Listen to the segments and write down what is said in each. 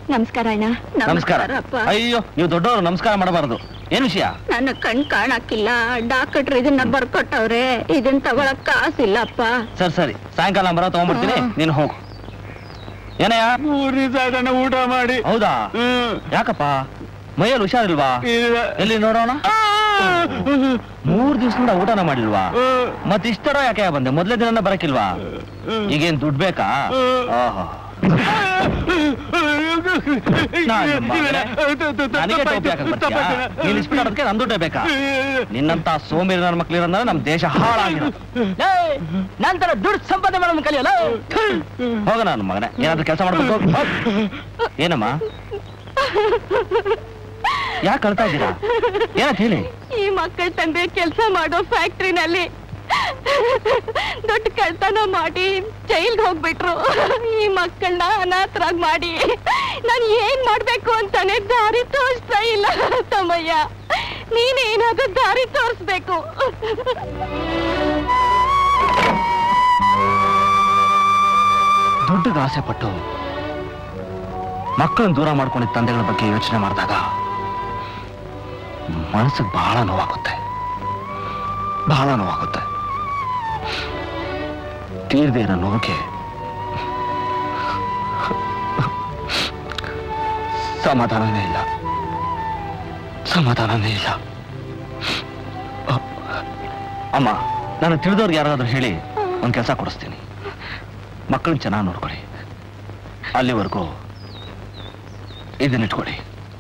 ನಮಸ್ಕಾರ ಅಣ್ಣ ನಮಸ್ಕಾರ ಅಪ್ಪ ಅಯ್ಯೋ ನೀವು ದೊಡ್ಡವರು ನಮಸ್ಕಾರ ಮಾಡಬಾರದು ಏನ್ ವಿಷಯ ನನ್ನ ಕಣ್ ಕಾಣಕ್ಕಿಲ್ಲ ಡಾಕ್ಟರ್ ಇದನ್ನ ಬರ್ಕೊಟ್ಟವ್ರೆ ಇದನ್ ತಗೊಳಕ್ ಕಾಸಿಲ್ಲಪ್ಪ ಸರಿ ಸರಿ ಸಾಯಂಕಾಲ ಬರೋ ತಗೊಂಡ್ಬಿಡ್ತೀನಿ ನೀನು ಹೋಗು ಏನಯ್ಯ ಮೂರ್ ದಿವಸ ಆಯ್ತಣ್ಣ ಊಟ ಮಾಡಿ ಹೌದಾ ಹ್ಮ್. ಯಾಕಪ್ಪ ಮೈಯಲ್ಲಿ ಹುಷಾರಿಲ್ವಾ ಇಲ್ಲ. ಎಲ್ಲಿ ನೋಡೋಣ ಮೂರ್ ದಿವಸದಿಂದ ಊಟನ ಮಾಡಿಲ್ವಾ ಹ್ಮ್. ಮತ್ ಇಷ್ಟರ ಯಾಕೆ ಬಂದೆ ಮೊದ್ಲೇ ದಿನ ಬರಕಿಲ್ವಾ ಈಗೇನ್ ದುಡ್ಡು ಬೇಕಾ ಆಹಾ. ನಾನು ಮಗನೇ. ನನಗೆ ಟೋಪಿ ಹಾಕಕ್ ಬರ್ತೀಯಾ? ನೀನ್ ಇಸ್ಬಿಟ್ಟು ನನ್ ದುಡ್ಡೇ ಬೇಕಾ ನಿನ್ನಂತ ಸೋಮೇರಿ ನನ್ನ ಮಕ್ಳಿರಂದ್ರೆ ನಮ್ ದೇಶ ಹಾಳಾಗಿರೋದು ನಂತರ ದುಡ್ಡು ಸಂಪಾದನೆ ಮಾಡೋ ಕಲಿಯಲ್ಲ ಹೋಗ ನಾನು ಮಗನೇ ಏನಾದ್ರೂ ಕೆಲಸ ಮಾಡ್ಬೇಕು ಹೋಗು. ಹೋಗ್. ಏನಮ್ಮ ಯಾಕೆ ಕಳ್ತಾ ಇದ್ದೀರಾ ಏನಂತ ಹೇಳಿ ಈ ಮಕ್ಕಳ ತಂದೆ ಕೆಲಸ ಮಾಡೋ ಫ್ಯಾಕ್ಟ್ರಿನಲ್ಲಿ ದೊಡ್ಡ ಕಳ್ತನ ಮಾಡಿ ಜೈಲ್ಗೆ ಹೋಗ್ಬಿಟ್ರು ಈ ಮಕ್ಕಳನ್ನ ಅನಾಥರಾಗ್ ಮಾಡಿ ನಾನು ಏನ್ ಮಾಡ್ಬೇಕು ಅಂತಾನೆ ದಾರಿ ತೋರಿಸ್ತಾ ಇಲ್ಲ ತಮ್ಮಯ್ಯ ನೀನೇನಾದ್ರೂ ದಾರಿ ತೋರಿಸ್ಬೇಕು ದುಡ್ಡಿಗೆ ಆಸೆ ಪಟ್ಟು ಮಕ್ಕಳನ್ನ ದೂರ ಮಾಡ್ಕೊಂಡಿದ್ದ ತಂದೆಗಳ ಬಗ್ಗೆ ಯೋಚನೆ ಮಾಡಿದಾಗ ಮನಸ್ಸಿಗೆ ಬಹಳ ನೋವಾಗುತ್ತೆ ಬಹಳ ನೋವಾಗುತ್ತೆ ತೀರ್ದೇ ಇರೋ ನೋವಿಗೆ ಸಮಾಧಾನನೇ ಇಲ್ಲ ಸಮಾಧಾನನೇ ಇಲ್ಲ ಅ- ಅಮ್ಮ ನಾನು ತಿಳಿದವ್ರಿಗೆ ಯಾರಾದ್ರೂ ಹೇಳಿ ಒಂದು ಕೆಲಸ ಕೊಡಿಸ್ತೀನಿ ಮಕ್ಕಳನ್ನ ಚೆನ್ನಾಗಿ ನೋಡ್ಕೊಳ್ಳಿ ಅಲ್ಲಿವರೆಗೂ ಇದನ್ನಿಟ್ಕೊಳ್ಳಿ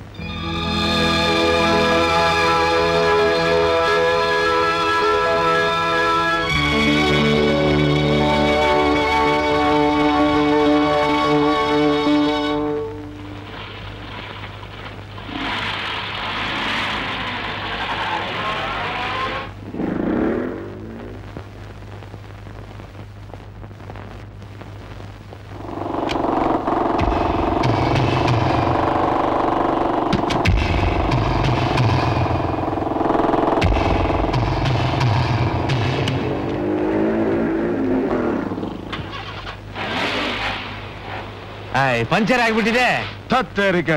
ಪಂಚರ್ ಆಗ್ಬಿಟ್ಟಿದೆ ತತ್ತೇರಿಕೆ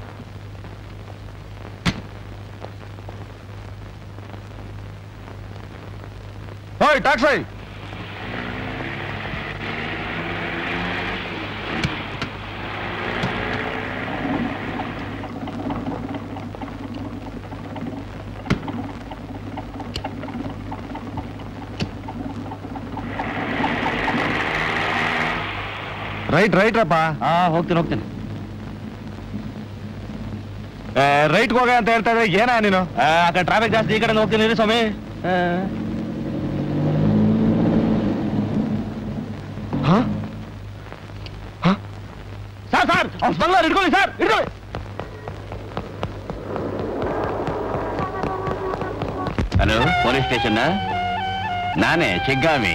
ಓಯ್ ಟ್ಯಾಕ್ಸಿ ರೈಟ್ ರೈಟ್ ರಪ್ಪ ಹಾ ಹೋಗ್ತೀನಿ ಹೋಗ್ತೀನಿ ರೈಟ್ ಹೋಗ ಅಂತ ಹೇಳ್ತಾ ಇದ್ರೆ ಏನ ನೀನು ಆ ಆ ಕಡೆ ಟ್ರಾಫಿಕ್ ಜಾಸ್ತಿ ಈ ಕಡೆ ಹೋಗ್ತೀನಿ ಇರಿ ಸ್ವಾಮಿ ಆ. ಹ? ಸರ್ ಸರ್ ಅವ್ನ್ ಸ್ಮಗ್ಲರ್ ಹಿಡ್ಕೊಳ್ಳಿ ಸರ್ ಹಿಡ್ಕೊಳ್ಳಿ ಹಲೋ ಪೊಲೀಸ್ ಸ್ಟೇಷನ್ ನಾನೇ ಚಿಗ್ಗಾಮಿ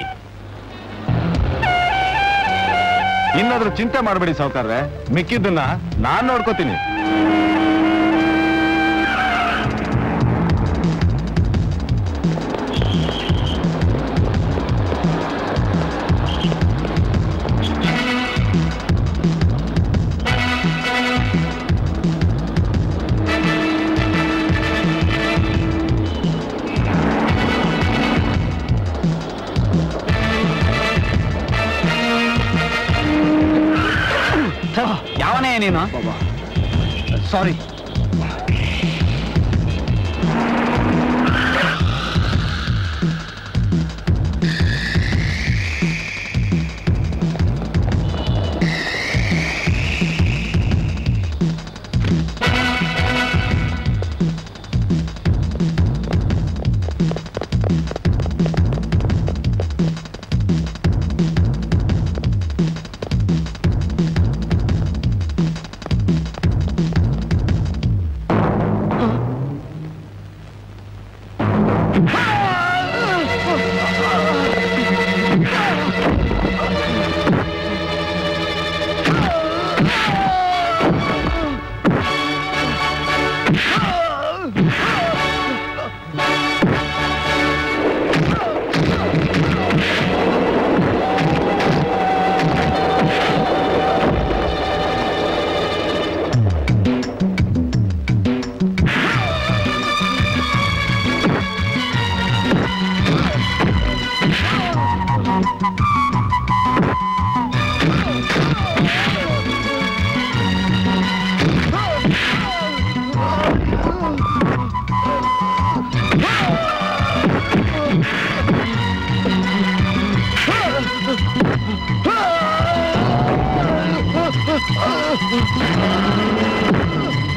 ಇನ್ನಾದ್ರೂ ಚಿಂತೆ ಮಾಡಬೇಡಿ ಸಾವುಕಾರ್ರೆ ಮಿಕ್ಕಿದ್ದನ್ನ ನಾನ್ ನೋಡ್ಕೋತೀನಿ ಯಾವನೇ ನೀನು ಸಾರಿ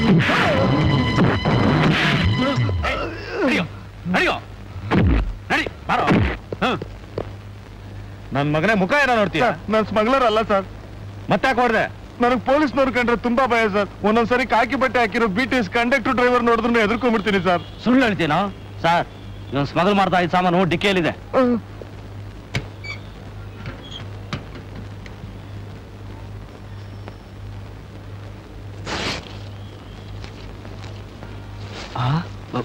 ನಡಿಯೋ ನಡಿಯೋ ನಡಿ ಬಾರೋ ಹ್ಮ್ ನನ್ ಮಗನೇ ಮುಖ ಏನೋ ನೋಡ್ತೀಯ ನನ್ ಸ್ಮಗ್ಲರ್ ಅಲ್ಲ ಸರ್ ಮತ್ತೆ ಯಾಕೆ ಹೊಡ್ದೆ ನನಗೆ ಪೊಲೀಸ್ನವ್ರು ಕಂಡ್ರೆ ತುಂಬಾ ಭಯ ಸರ್ ಒಂದೊಂದ್ಸರಿ ಕಾಕಿ ಬಟ್ಟೆ ಹಾಕಿರೋ B T S conductor driver ನೋಡಿದ್ರು ಎದುರ್ಕೊಂಡ್ಬಿಡ್ತೀನಿ ಸರ್ ಸುಳ್ಳು ಹೇಳ್ತೀನೋ ಸರ್ ಇವನ್ ಸ್ಮಗಲ್ ಮಾಡ್ತಾ ಇದ್ದ ಸಾಮಾನು ಡಿಕ್ಕಿಯಲ್ಲಿದೆ ಆ, ಅ,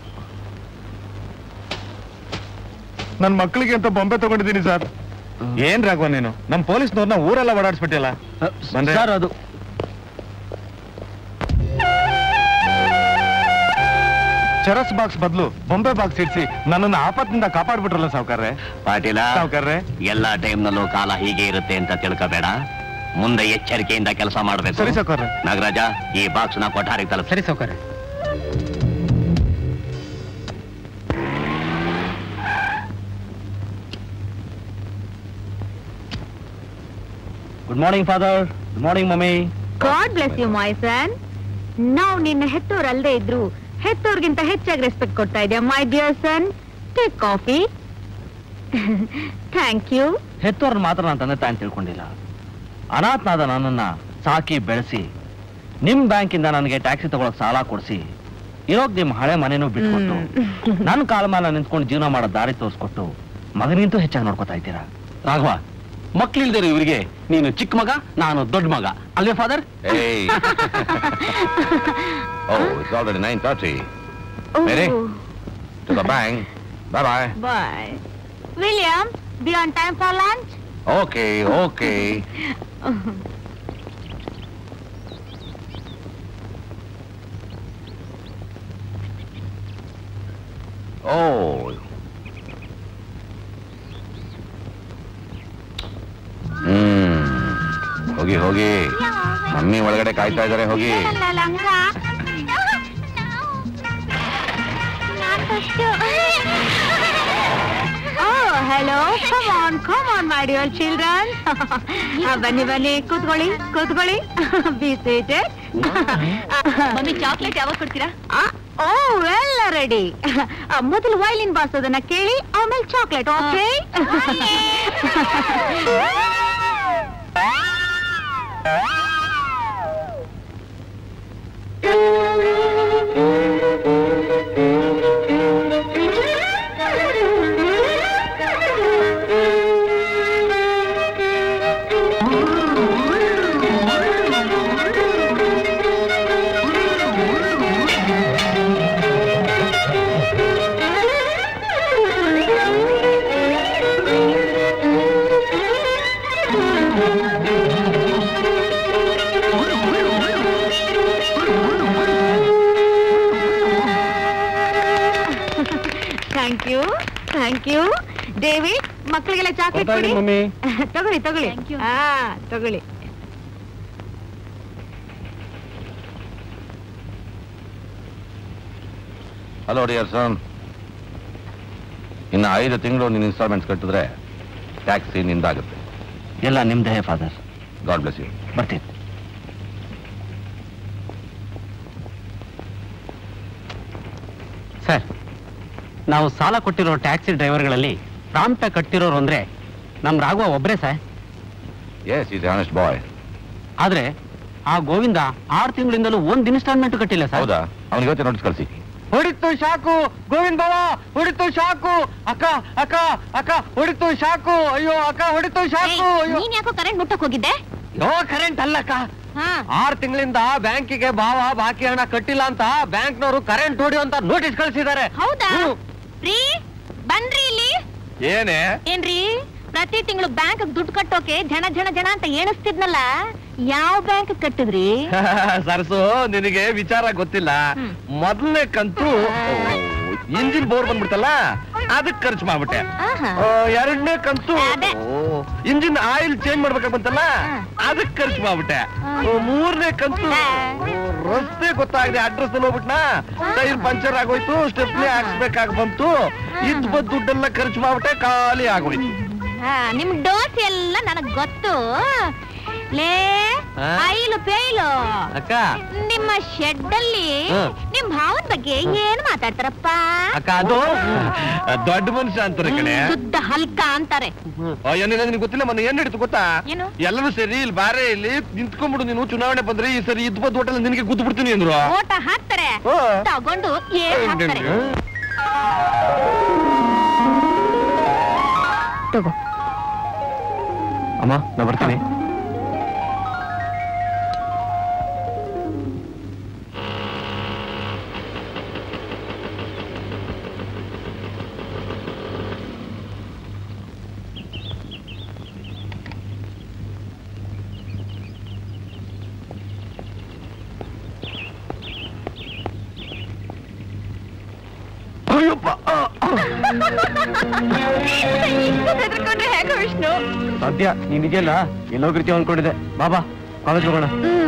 ನನ್ ಮಕ್ಕಳಿಗೆ ಅಂತ ಬೊಂಬೆ ತಗೊಂಡಿದ್ದೀನಿ ಸರ್ ಏನ್ ರಾಘವ ನೀನು ನಮ್ ಪೊಲೀಸ್ನವ್ರನ್ನ ಊರೆಲ್ಲ ಓಡಾಡ್ಸ್ಬಿಟ್ಟಿಲ್ಲ ಅ, ಬಂದ್ರೆ? ಸರ್ ಅದು ಚರಸ್ ಬಾಕ್ಸ್ ಬದಲು ಬೊಂಬೆ ಬಾಕ್ಸ್ ಇಡ್ಸಿ ನನ್ನನ್ನು ಆಪತ್ತಿನಿಂದ ಕಾಪಾಡ್ಬಿಟ್ರಲ್ಲ ಸಾವುಕಾರ್ರೆ ಪಾಟೀಲ ಸಾವುಕಾರ್ರೆ ಎಲ್ಲಾ ಟೈಮ್ನಲ್ಲೂ ಕಾಲ ಹೀಗೆ ಇರುತ್ತೆ ಅಂತ ತಿಳ್ಕೋಬೇಡ ಮುಂದೆ ಎಚ್ಚರಿಕೆಯಿಂದ ಕೆಲಸ ಮಾಡ್ಬೇಕು ಸರಿ ಸಾವುಕಾರ್ರೆ ನಾಗರಾಜ ಈ ಬಾಕ್ಸ್ ನ ಕೊಠಾರಿಗೆ ತಲುಪ ಸರಿ ಸೌಕರ್ಯ good morning father good morning mummy God bless you my son ನಾವು ನಿನ್ನ ಹೆತ್ತೋರ್ ಅಲ್ಲದೆ ಇದ್ರು ಹೆತ್ತೋರ್ಗಿಂತ ಹೆಚ್ಚಾಗಿ ರೆಸ್ಪೆಕ್ಟ್ ಕೊಡ್ತಾ ಇದೆಯಾ my dear son take coffee thank you ಹೆತ್ತೋರ್ನ ಮಾತ್ರ ನನ್ನ ತಂದೆ ತಾಯಿ ತಿಳ್ಕೊಂಡಿಲ್ಲ ಅನಾಥನಾದ ನನ್ನನ್ನ ಸಾಕಿ ಬೆಳೆಸಿ ನಿಮ್ ಬ್ಯಾಂಕಿಂದ ನನಗೆ ಟ್ಯಾಕ್ಸಿ ತಗೊಳಕ್ ಸಾಲ ಕೊಡಿಸಿ ಇರೋಗ್ ನಿಮ್ ಹಳೆ ಮನೆನೂ ಬಿಟ್ಕೊಟ್ಟು ನನ್ನ ಕಾಲ ಮೇಲೆ ನಿಂತ್ಕೊಂಡು ಜೀವನ ಮಾಡೋ ದಾರಿ ತೋರಿಸ್ಕೊಟ್ಟು ಮಗನಿಂತೂ ಹೆಚ್ಚಾಗಿ ನೋಡ್ಕೊತಾ ಇದ್ದೀರಾ ರಾಘವ ಮಕ್ಳಿಲ್ದಿರೋ ಇವರಿಗೆ ನೀನು ಚಿಕ್ಕ ಮಗ ನಾನು ದೊಡ್ಡ ಮಗ ಅಲ್ವೇ father oh it's already nine thirty Mary? To the bank bye bye bye William be on time for lunch okay okay oh hmm ಹೋಗಿ ಹೋಗಿ ಮಮ್ಮಿ ಒಳಗಡೆ ಕಾಯ್ತಾ ಇದ್ದಾರೆ ಹೋಗಿ Oh, hello. Come on, come on, my dear children. ಆ, ಬನ್ನಿ ಬನ್ನಿ ಕೂತ್ಕೊಳ್ಳಿ ಕೂತ್ಕೊಳ್ಳಿ ಬಿ ಸೀಟೆಡ್ ಮಮ್ಮಿ ಚಾಕ್ಲೇಟ್ ಯಾವಾಗ ಕೊಡ್ತೀರಾ ಓ ಎಲ್ಲ ರೆಡಿ ಮೊದಲು ವೈಲಿನ್ ಬಾರ್ಸೋದನ್ನ ಕೇಳಿ ಆಮೇಲೆ chocolate okay thank you thank you David ಮಕ್ಕಳಿಗೆಲ್ಲ ಚಾಕ್ಲೇಟ್ ಕೊಡಿ ಮಮ್ಮಿ ತಗೊಳ್ಳಿ ತಗೊಳ್ಳಿ ಹಾ ತಗೊಳ್ಳಿ ಹಲೋ ಡಿಯರ್ ಸನ್ ಇನ್ನು ಐದು ತಿಂಗಳು ನಿನ್ನ ಇನ್ಸ್ಟಾಲ್ಮೆಂಟ್ಸ್ ಕಟ್ಟಿದ್ರೆ ಟ್ಯಾಕ್ಸಿ ನಿಂದಾಗುತ್ತೆ ಎಲ್ಲ ನಿಮ್ದೇ ಫಾದರ್ ಗಾಡ್ ಬ್ಲೆಸ್ ಯು ಬರ್ತೀನಿ ಸರ್ ನಾವು ಸಾಲ ಕೊಟ್ಟಿರೋ ಟ್ಯಾಕ್ಸಿ ಡ್ರೈವರ್ಗಳಲ್ಲಿ ಪ್ರಾಂಪ್ಟ ಕಟ್ಟಿರೋರು ಅಂದ್ರೆ ನಮ್ ರಾಘವ ಒಬ್ರೇ sir yes is honest boy ಆದ್ರೆ ಆ ಗೋವಿಂದ ಆರು ತಿಂಗಳಿಂದಲೂ ಒಂದ್ ಇನ್ಸ್ಟಾಲ್ಮೆಂಟ್ ಕಟ್ಟಿಲ್ಲ ಸರ್ ಹೌದಾ ಅವನಿಗೆ ಇವತ್ತೇ ನೋಟಿಸ್ ಕಳಿಸಿ ಹೊಡಿತು ಶಾಕು ಗೋವಿಂದ ಬಾವ ಹೊಡಿತು ಶಾಕು ಅಕ್ಕ ಅಕ್ಕ ಅಕ್ಕ ಹೊಡಿತು ಶಾಕು ಅಯ್ಯೋ ಅಕ್ಕ ಹೊಡಿತು ಶಾಕು ಅಯ್ಯೋ ನೀನ್ ಯಾಕೋ ಕರೆಂಟ್ ಮುಟ್ಟಕ್ ಹೋಗಿದ್ದೆ ಯೋ ಕರೆಂಟ್ ಅಲ್ಲಕ್ಕ ಹಾ ಆರ್ ತಿಂಗಳಿಂದ ಬ್ಯಾಂಕಿಗೆ ಬಾವ ಬಾಕಿ ಹಣ ಕಟ್ಟಿಲ್ಲ ಅಂತ ಬ್ಯಾಂಕ್ನವರು ಕರೆಂಟ್ ಹೊಡಿ ಅಂತ ನೋಟಿಸ್ ಕಳಿಸಿದ್ದಾರೆ ಹೌದಾ ರೀ ಬನ್ರಿ ಇಲ್ಲಿ ಏನೇ ಏನ್ರಿ ಪ್ರತಿ ತಿಂಗಳು ಬ್ಯಾಂಕ್ ದುಡ್ಡು ಕಟ್ಟೋಕೆ ಜನ ಜನ ಜನ ಅಂತ ಎಣಿಸ್ತಿದ್ನಲ್ಲ ಯಾವ ಬ್ಯಾಂಕ್ ಕಟ್ಟಿದ್ರಿ ಸರ್ಸು ನಿನಗೆ ವಿಚಾರ ಗೊತ್ತಿಲ್ಲ ಹ್ಮ್. ಮೊದಲನೇ ಕಂತು ಇಂಜಿನ್ ಬೋರ್ ಬಂದ್ಬಿಡ್ತಲ್ಲ ಅದಕ್ಕೆ ಖರ್ಚು ಮಾಡ್ಬಿಟ್ಟೆ ಆಹಾ. ಆ, ಎರಡನೇ ಕಂತು ಅದೇ. ಇಂಜಿನ್ ಆಯಿಲ್ ಚೇಂಜ್ ಮಾಡ್ಬೇಕಾಗಂತಲ್ಲ ಹಾ. ಅದಕ್ಕೆ ಖರ್ಚು ಮಾಡ್ಬಿಟ್ಟೆ ಹಾ. ಆ, ಮೂರನೇ ಕಂತು ಹಾ. ಆ, ರಸ್ತೆ ಗೊತ್ತಾಗಿದೆ ಅಡ್ರೆಸ್ ಹೋಗ್ಬಿಟ್ನಾ ಹಾ. ಟೈರ್ ಪಂಚರ್ ಆಗೋಯ್ತು ಸ್ಟೆಪ್ನಿ ಹಾ. ಹಾಕ್ಸ್ಬೇಕಾಗಿ ಬಂತು ಇದ್ ಬಂದ್ ದುಡ್ಡೆಲ್ಲ ಖರ್ಚು ಮಾಡ್ಬಿಟ್ಟೆ ಖಾಲಿ ಆಗೋಯ್ತು ಹಾ, ನಿಮ್ ಡೋಸ್ ಎಲ್ಲ ನನಗ್ ಗೊತ್ತು ಲೇ ಆ? ಐಲು ಪೇಯ್ಲು ಅಕ್ಕ ನಿಮ್ಮ ಶೆಡ್ ಅಲ್ಲಿ ಹ್ಮ್. ನಿಮ್ ಭಾವನ್ ಬಗ್ಗೆ ಏನ್ ಮಾತಾಡ್ತಾರಪ್ಪ ಅಕ್ಕ ಅದು ದೊಡ್ಡ ಮನುಷ್ಯ ಅಂತಾರೆ ಕಣೆ ಶುದ್ಧ ಹಲ್ಕ ಅಂತಾರೆ ಏನಿಲ್ಲ ನಿನ್ಗೆ ಗೊತ್ತಿಲ್ಲ ಮೊನ್ನೆ ಏನ್ ನಡೀತು ಗೊತ್ತಾ ಏನು? ಎಲ್ಲರೂ ಸರಿ ಇಲ್ಲಿ ಬಾರೆ ಇಲ್ಲಿ ನಿಂತ್ಕೊಂಡ್ಬಿಡು ನೀನು ಚುನಾವಣೆ ಬಂದ್ರೆ ಈ ಸರಿ ಇದ್ ಬದ್ ಹೋಟೆಲ್ ನಿನಗೆ ಗುದ್ದು ಬಿಡ್ತೀನಿ ಅಂದ್ರು ಓಟ ಹಾಕ್ತಾರೆ ಓ. ತಗೊಂಡು ಏನ್ ಹಾಕ್ತಾರೆ ತಗೋ ಅಮ್ಮ ನಾ ಬರ್ತೀನಿ ಹೆದರ್ಕೊಂಡ್ರೆ ಹೇಗೋ ವಿಷ್ಣು ಸದ್ಯ ನೀನ್ ಇದೆಯಲ್ಲ ಎಲ್ಲೋಗಿರ್ತೀವ ಅನ್ಕೊಂಡಿದ್ದೆ ಬಾಬಾ ಕಾಲೇಜ್ ಹೋಗೋಣ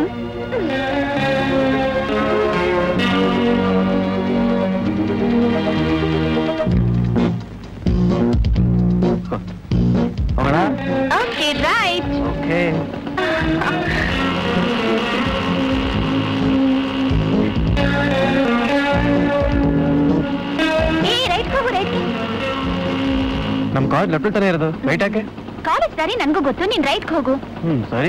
ಹೋಗೋಣ ಓಕೆ ರೈಟ್ ಓಕೆ ಏ ರೈಟ್ ಹೋಗು ರೈಟ್ ನಮ್ ಕಾಲೇಜ್ ಲೆಫ್ಟ್ ತಾನೇ ಇರೋದು ರೈಟ್ ಯಾಕೆ ಕಾಲೇಜ್ ದಾರಿ ನನ್ಗೂ ಗೊತ್ತು ನೀನ್ ರೈಟ್ ಹೋಗು ಹ್ಮ್ ಸರಿ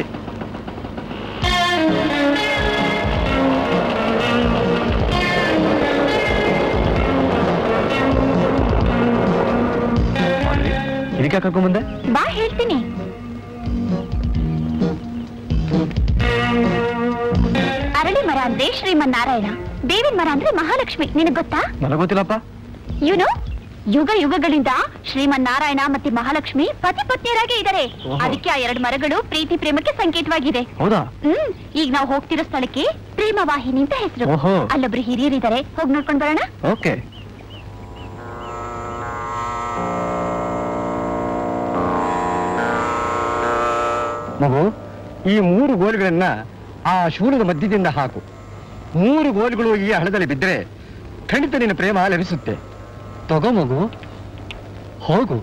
ಇದಕ್ಕೆ ಕರ್ಕೊಂಡ್ ಬಂದೆ ಬಾ ಹೇಳ್ತೀನಿ ಅರಳಿ ಮರ ಅಂದ್ರೆ ಶ್ರೀಮನ್ನಾರಾಯಣ ದೇವಿನ ಮರ ಅಂದ್ರೆ ಮಹಾಲಕ್ಷ್ಮಿ ನಿನಗ್ ಗೊತ್ತಾ ನನಗ್ ಗೊತ್ತಿಲ್ಲಪ್ಪ ಯುನೋ ಯುಗ ಯುಗಗಳಿಂದ ಶ್ರೀಮನ್ನಾರಾಯಣ ಮತ್ತೆ ಮಹಾಲಕ್ಷ್ಮಿ ಪತಿ ಪತ್ನಿಯರಾಗೇ ಇದ್ದಾರೆ ಓಹೋ. ಅದಕ್ಕೆ ಆ ಎರಡು ಮರಗಳು ಪ್ರೀತಿ ಪ್ರೇಮಕ್ಕೆ ಸಂಕೇತವಾಗಿದೆ ಹೌದಾ ಹ್ಮ್ ಈಗ ನಾವು ಹೋಗ್ತಿರೋ ಸ್ಥಳಕ್ಕೆ ಪ್ರೇಮ ವಾಹಿನಿ ಅಂತ ಹೆಸರು ಓಹೋ. ಅಲ್ಲೊಬ್ರು ಹಿರಿಯರಿದ್ದಾರೆ ಹೋಗಿ ನೋಡ್ಕೊಂಡ್ ಬರೋಣ ಓಕೆ ಮಗು ಈ ಮೂರು ಗೋಲುಗಳನ್ನ ಆ ಶೂಲದ ಮಧ್ಯದಿಂದ ಹಾಕು ಮೂರು ಗೋಲುಗಳು ಈ ಹಣದಲ್ಲಿ ಬಿದ್ದರೆ ಖಂಡಿತ ನಿನ್ನ ಪ್ರೇಮ ಲಭಿಸುತ್ತೆ ತಗೋ ಮಗು ಹೋಗು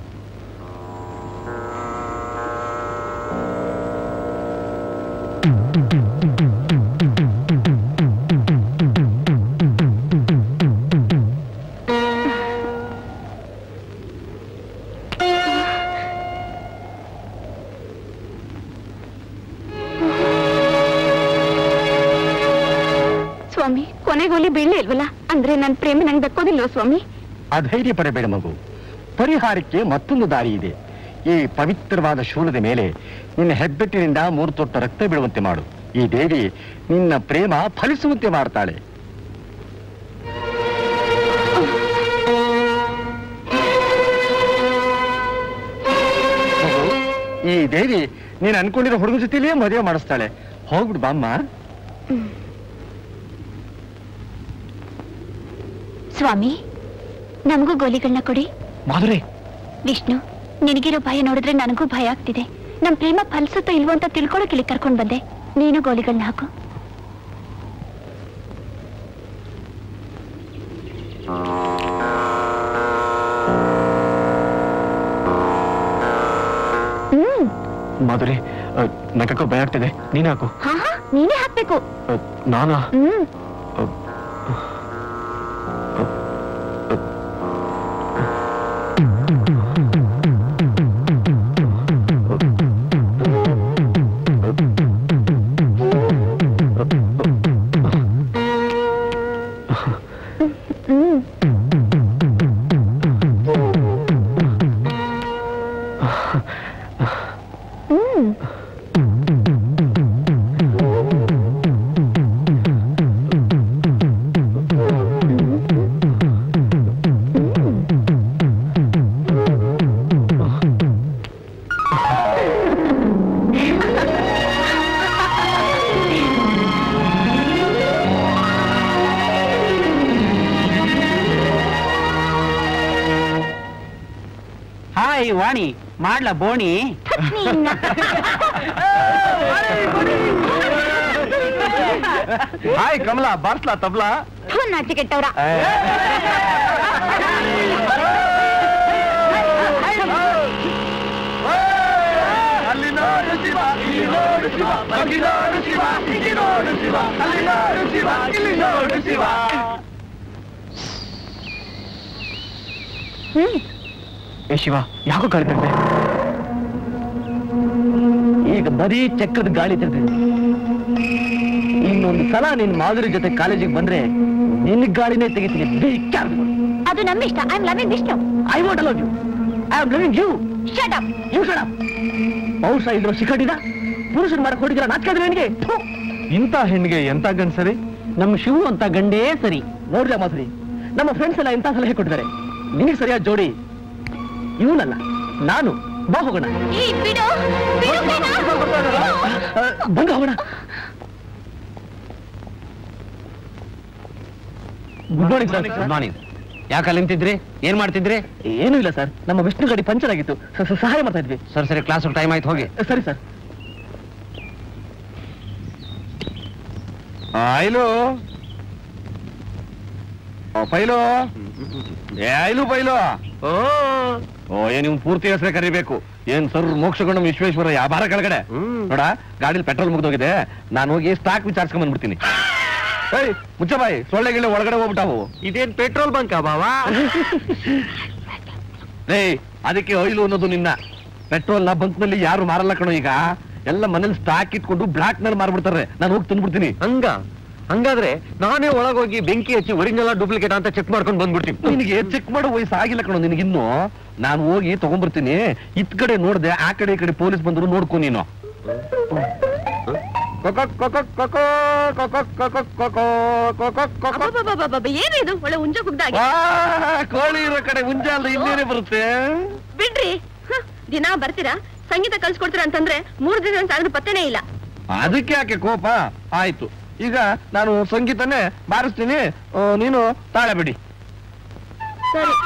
ಸ್ವಾಮಿ ಕೊನೆಗೋಲಿ ಬೀಳಲೇ ಇಲ್ವಲ್ಲ ಅಂದ್ರೆ ನನ್ ಪ್ರೇಮ ನಂಗೆ ದಕ್ಕೋದಿಲ್ವ ಸ್ವಾಮಿ ಅಧೈರ್ಯ ಪಡಬೇಡ ಮಗು ಪರಿಹಾರಕ್ಕೆ ಮತ್ತೊಂದು ದಾರಿ ಇದೆ ಈ ಪವಿತ್ರವಾದ ಶೂಲದ ಮೇಲೆ ನಿನ್ನ ಹೆಬ್ಬೆಟ್ಟಿನಿಂದ ಮೂರು ತೊಟ್ಟ ರಕ್ತ ಬೀಳುವಂತೆ ಮಾಡು ಈ ದೇವಿ ನಿನ್ನ ಪ್ರೇಮ ಫಲಿಸುವಂತೆ ಮಾಡ್ತಾಳೆ ಮಗು, ಈ ದೇವಿ ನೀನು ಅನ್ಕೊಂಡಿರೋ ಹುಡುಗ ಜೊತೆಲೇ ಮದುವೆ ಮಾಡಿಸ್ತಾಳೆ ಹೋಗ್ಬಿಡು ಬಾಮ್ಮ ಸ್ವಾಮಿ ನಮಗೂ ಗೋಲಿಗಳನ್ನ ಕೊಡಿ ಮಾಧುರಿ ವಿಷ್ಣು ನಿನಗಿರೋ ಭಯ ನೋಡಿದ್ರೆ ನನಗೂ ಭಯ ಆಗ್ತಿದೆ ನಮ್ ಪ್ರೇಮ ಫಲಿಸುತ್ತೋ ಇಲ್ವೋ ಅಂತ ತಿಳ್ಕೊಳಕ್ ಇಲ್ಲಿ ಕರ್ಕೊಂಡ್ ಬಂದೆ ನೀನು ಗೋಲಿಗಳನ್ನ ಹಾಕು ಹ್ಮ್ ಮಾಧುರಿ ನಗಕ್ಕೂ ಭಯ ಆಗ್ತಿದೆ ನೀನ್ ಹಾಕು ಹಾ ಹಾ ನೀನೇ ಹಾಕ್ಬೇಕು ಅ, ನಾನಾ ಹ್ಮ್ ಹ್ಮ್ ಹ್ಮ್ ಹಾಯ್ ವಾಣಿ ಮಾಡ್ಲಾ ಬೋಣಿ ನೀನ್ನ. ಹಾಯ್ ಕಮಲಾ ಬಾರ್ಸ್ಲಾ ತಬ್ಲಾ ಥು, ನಾಚಿಕೆಟ್ಟವ್ರ ಅಲ್ಲಿ ನೋಡು ಶಿವ ಇಲ್ಲಿ ನೋಡು ಶಿವ ಅಲ್ಲಿ ನೋಡು ಶಿವ ಇಲ್ಲಿ ನೋಡು ಶಿವ ಅಲ್ಲಿ ನೋಡು ಶಿವ ಇಲ್ಲಿ ನೋಡು ಶಿವ ಏ ಶಿವ ಯಾಕೋ ಕಳಿತಿರ್ತೆ ಈಗ ಬರೀ ಚಕ್ರದ ಗಾಳಿ ತಿರ್ತಿದೆ ಇನ್ನೊಂದು ಸಲ ನಿನ್ ಮಾಧುರಿ ಜೊತೆ ಕಾಲೇಜಿಗೆ ಬಂದ್ರೆ ನಿನ್ ಗಾಳಿನೇ ತೆಗಿತೀನಿ ಬೇಕಾದ ಅದು ನಮ್ಮ ಇಷ್ಟ I am loving Vishnu I want love you I am loving you shut up you ಶಡ ಬಹುಶಃ ಇದ್ರ ಶಿಖಂಡಿನ ಪುರುಷನ್ ಮಾಡಕ್ ಹೊಡಿದಿರ ನಾಚ್ಕಾದ್ರೆ ನನಗೆ ಇಂಥ ಹೆಣ್ಣಿಗೆ ಎಂತ ಗಂಡ್ಸರಿ ನಮ್ಮ ಶಿವು ಅಂತ ಗಂಡೇ ಸರಿ ನೋಡ್ರಿ ಮಾಧುರಿ ನಮ್ಮ ಫ್ರೆಂಡ್ಸ್ ಎಲ್ಲ ಇಂಥ ಸಲಹೆ ಕೊಟ್ಟಿದ್ದಾರೆ ನಿನಗೆ ಸರಿಯಾದ ಜೋಡಿ ಇವನಲ್ಲ ನಾನು ಬಾ ಹೋಗೋಣ ಈ ಬಿಡು ಬಿಡು ಬೇಡ. ಆ, ಬಂದು ಹೋಗೋಣ good morning sir good morning ಯಾಕಲ್ಲಿ ನಿಂತಿದ್ರಿ ಏನ್ ಮಾಡ್ತಿದ್ರಿ ಏನೂ ಇಲ್ಲ ಸರ್ ನಮ್ಮ ವಿಷ್ಣು ಗಾಡಿ ಪಂಚರ್ ಆಗಿತ್ತು ಸ- ಸ- ಸಹಾಯ ಮಾಡ್ತಾ ಇದ್ವಿ ಸರಿ ಸರಿ ಕ್ಲಾಸ್ ಟೈಮ್ ಆಯ್ತು ಹೋಗಿ ಸರಿ ಸರ್ ಐಲು ಓ ಪೈಲು ಏ ಐಲು ಪೈಲು ಓ ಓ ಏನ್ ನೀವು ಪೂರ್ತಿ ಹೆಸರೇ ಕರಿಬೇಕು ಏನ್ ಸರ್ ಮೋಕ್ಷಗೊಂಡ ವಿಶ್ವೇಶ್ವರ ವ್ಯಾಪಾರ ಕೆಳಗಡೆ ನೋಡ ಗಾಡಿಲಿ ಪೆಟ್ರೋಲ್ ಮುಗ್ದೋಗಿದೆ ನಾನು ಹೋಗಿ ಸ್ಟಾಕ್ ವಿಚಾರಿಸ್ಕೊಂಡ್ ಬಂದ್ಬಿಡ್ತೀನಿ ಏಯ್ ಮುಚ್ಚ ಬಾಯಿ ಸೊಳ್ಳೆ ಗಿಳ್ಳೆ ಒಳಗಡೆ ಹೋಗ್ಬಿಟ್ಟಾವು ಇದೇನ್ ಪೆಟ್ರೋಲ್ ಬಂಕಾ ಬಾವಾ ಏಯ್ ಅದಕ್ಕೆ ಆಯಿಲು ಅನ್ನೋದು ನಿನ್ನ ಪೆಟ್ರೋಲ್ ನ ಬಂಕ್ ನಲ್ಲಿ ಯಾರು ಮಾರಲ್ಲ ಕಣೋ ಈಗ ಎಲ್ಲ ಮನೇಲಿ ಸ್ಟಾಕ್ ಇಟ್ಕೊಂಡು ಬ್ಲಾಕ್ ನಲ್ಲಿ ಮಾರ್ಬಿಡ್ತಾರೆ ನಾನು ಹೋಗಿ ತಂದ್ಬಿಡ್ತೀನಿ ಹಂಗ ಹಂಗಾದ್ರೆ ನಾನೇ ಒಳಗೋಗಿ ಬೆಂಕಿ ಹಚ್ಚಿ ಒರಿಜಿನಲ್ ಡೂಪ್ಲಿಕೇಟ್ ಅಂತ ಚೆಕ್ ಮಾಡ್ಕೊಂಡು ಬಂದ್ಬಿಡ್ತೀನಿ ನಿನಗೆ ಚೆಕ್ ಮಾಡೋ ವಯಸ್ಸು ಆಗಿಲ್ಲ ಕಣೋ ನಿನಗಿನ್ನು ನಾನು ಹೋಗಿ ತಗೊಂಡ್ಬರ್ತೀನಿ ಇತ್ ಕಡೆ ನೋಡ್ದೆ ಆ ಕಡೆ ಈ ಕಡೆ ಪೊಲೀಸ್ ಬಂದ್ರು ನೋಡ್ಕೊ ನೀನು ಕೊಕೊಕ್ ಕೊಕೊಕ್ ಕೊಕೋ, ಕೊಕೊಕ್ ಕೊಕೊಕ್ ಕೊಕೋ, ಕೊಕೊಕ್ ಕೊಕೊಕ್. ಅಬ್ಬಬ್ಬಬ್ಬಬ್ಬ, ಏನು ಇದು ಒಳ್ಳೆ ಉಂಜ ಕುಗ್ದಾಗೆ ವಾ, ಕೋಳಿ ಇರೋ ಕಡೆ ಮುಂಜೆ ಅಲ್ದ ಇನ್ನೇನೆ ಬರುತ್ತೆ ಬಿಡ್ರಿ ಹ, ದಿನಾ ಬರ್ತೀರಾ ಸಂಗೀತ ಕಲ್ಸ್ಕೊಡ್ತೀರಾ ಅಂತಂದ್ರೆ ಮೂರ್ ದಿನ ಸಾಗದ ಪತ್ತೆನೇ ಇಲ್ಲ ಅದಕ್ಕೆ ಯಾಕೆ ಕೋಪ ಆಯ್ತು ಈಗ ನಾನು ಸಂಗೀತನೇ ಬಾರಿಸ್ತೀನಿ ಆ, ನೀನು ತಾಳೆ ಬಿಡಿ ಸರಿ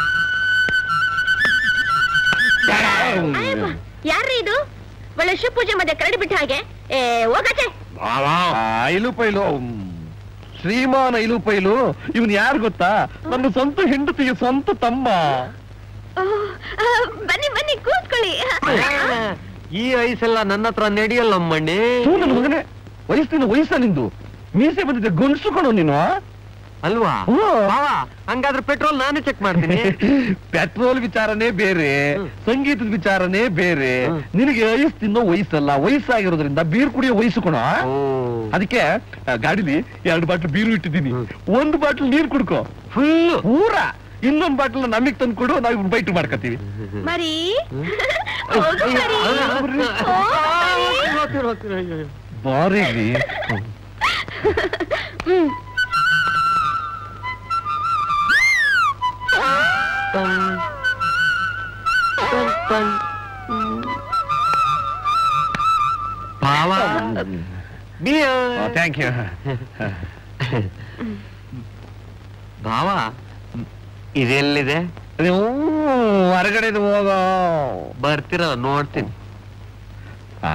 ಅಯ್ಯಪ್ಪ, ಯಾರ್ರೀ ಇದು ಒಳ್ಳೆ ಶಿವ ಪೂಜೆ ಮಧ್ಯೆ ಕರಡಿ ಬಿಟ್ಟ ಹಾಗೆ ಏ ಹೋಗತ್ತೆ ಆ, ಇಲು ಪೈಲು ಹ್ಮ್. ಶ್ರೀಮಾನ ಇಲು ಪೈಲು ಇವನ್ ಯಾರು ಗೊತ್ತಾ ನನ್ನ ಸ್ವಂತ ಹೆಂಡತಿಗೆ ಸ್ವಂತ ತಮ್ಮ ಬನ್ನಿ ಬನ್ನಿ ಕೂತ್ಕೊಳ್ಳಿ ಈ ಐಸೆಲ್ಲ ನನ್ನ ಹತ್ರ ನಡೆಯಲ್ಲ ಅಮ್ಮಣ್ಣಿ ತೂ ನನ್ನ ಮಗನೇ ವಯಸ್ಸಿನ ವಯಸ್ಸ ನಿಂದು ಮೀಸೆ ಬಂದಿದ್ದೆ ಗಂಡಸು ಕಣೋ ನೀನು ಅಲ್ವಾ ಹ್ಞೂ. ಬಾವಾ ಹಂಗಾದ್ರೆ ಪೆಟ್ರೋಲ್ ನಾನೇ ಚೆಕ್ ಮಾಡ್ತೀನಿ ಪೆಟ್ರೋಲ್ ವಿಚಾರನೇ ಬೇರೆ ಹ್ಮ್. ಸಂಗೀತದ ವಿಚಾರನೇ ಬೇರೆ ಹ್ಮ್. ನಿನಗೆ ಐಸ್ ತಿನ್ನೋ ವಯಸ್ಸಲ್ಲ ವಯಸ್ಸಾಗಿರೋದ್ರಿಂದ ಬೀರ್ ಕುಡಿಯೋ ವಯಸ್ಸು ಕಣೋ ಓ. ಅದಕ್ಕೆ ಆ, ಗಾಡಿಲಿ ಎರಡು ಬಾಟ್ಲ್ ಬೀರು ಇಟ್ಟಿದ್ದೀನಿ ಹ್ಮ್. ಒಂದು ಬಾಟ್ಲ್ ನೀರ್ ಕುಡ್ಕೋ ಫುಲ್ ಪೂರ ಇನ್ನೊಂದ್ ಬಾಟ್ಲ್ ನಮಗ್ ತಂದು ಕೊಡು ನಾವು ಬೈಟ್ ಮಾಡ್ಕೋತೀವಿ ಮರಿ ಹೋಗು ಮರಿ. ಹೋಗು ಮರಿ. ಬಾರಿ ಹ್ಮ್ ಬಾವಾ ಬಿಯರ್ ಥ್ಯಾಂಕ್ ಯು ಬಾವಾ ಇದೆಲ್ಲಿದೆ ನೀವು ಹೊರಗಡೆ ಹೋಗೋ ಬರ್ತೀರ ನೋಡ್ತೀನಿ ಆ.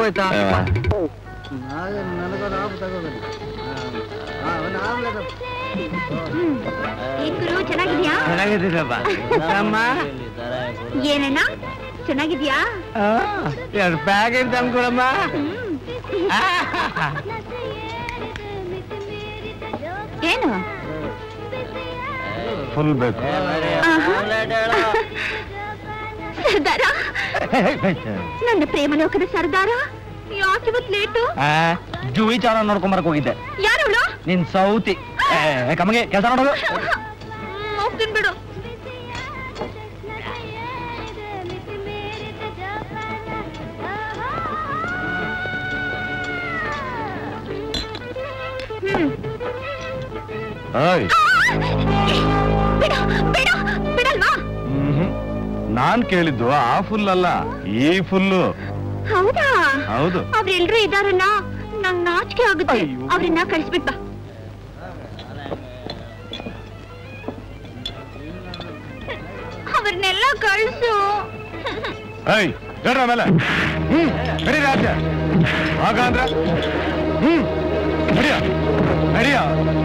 ಹೋಯ್ತಾ ಏನ್ ಗುರು ಚೆನ್ನಾಗಿದ್ಯಾ ಚೆನ್ನಾಗಿದ್ದೀರಪ್ಪ ಅಮ್ಮ ಏನಣ್ಣ ಚೆನ್ನಾಗಿದ್ಯಾ ಎರಡು ಪ್ಯಾಕೆಟ್ ತಂದ್ಕೊಡಮ್ಮ ಏನು ಫುಲ್ ಬೇಕು ಸರ್ದಾರ ನನ್ನ ಪ್ರೇಮಲೋಕದ ಸರ್ದಾರ ಯಾಕೆ ಇವತ್ತು ಲೇಟು ಜೂಯಿ ಚಾರ ನೋಡ್ಕೊಂಬರಕ್ ಹೋಗಿದ್ದೆ ಯಾರವಳು ನಿನ್ ಸೌತಿ ಏ, ಕಮಗೆ ಕೆಲಸ ನೋಡೋದು ಹೋಗ್ತೀನಿ ಬಿಡು ಹ್ಮ್ ಓಯ್ ಬಿಡು ಬಿಡು ಬಿಡಲ್ವಾ ಮ್ಹೂ. ನಾನ್ ಕೇಳಿದ್ದು ಆ ಫುಲ್ ಅಲ್ಲ ಈ ಫುಲ್ಲು ಹೌದಾ ಹೌದು ಅವ್ರೆಲ್ರೂ ಇದಾರಲ್ಲ ನಂಗ್ ನಾಚಿಕೆ ಆಗುತ್ತೆ ಅಯ್ಯೋ. ಅವ್ರನ್ನ ಕಳಿಸ್ಬಿಟ್ ಬಾ ಅವ್ರನ್ನೆಲ್ಲ ಕಳ್ಸು ಏಯ್ ಹೇಳ್ರ ಆಮೇಲೆ ಹ್ಮ್ ನಡಿ ರಾಜ್ಯ ಆಗ ಅಂದ್ರ ಹ್ಮ್ ನಡಿಯ ನಡಿಯ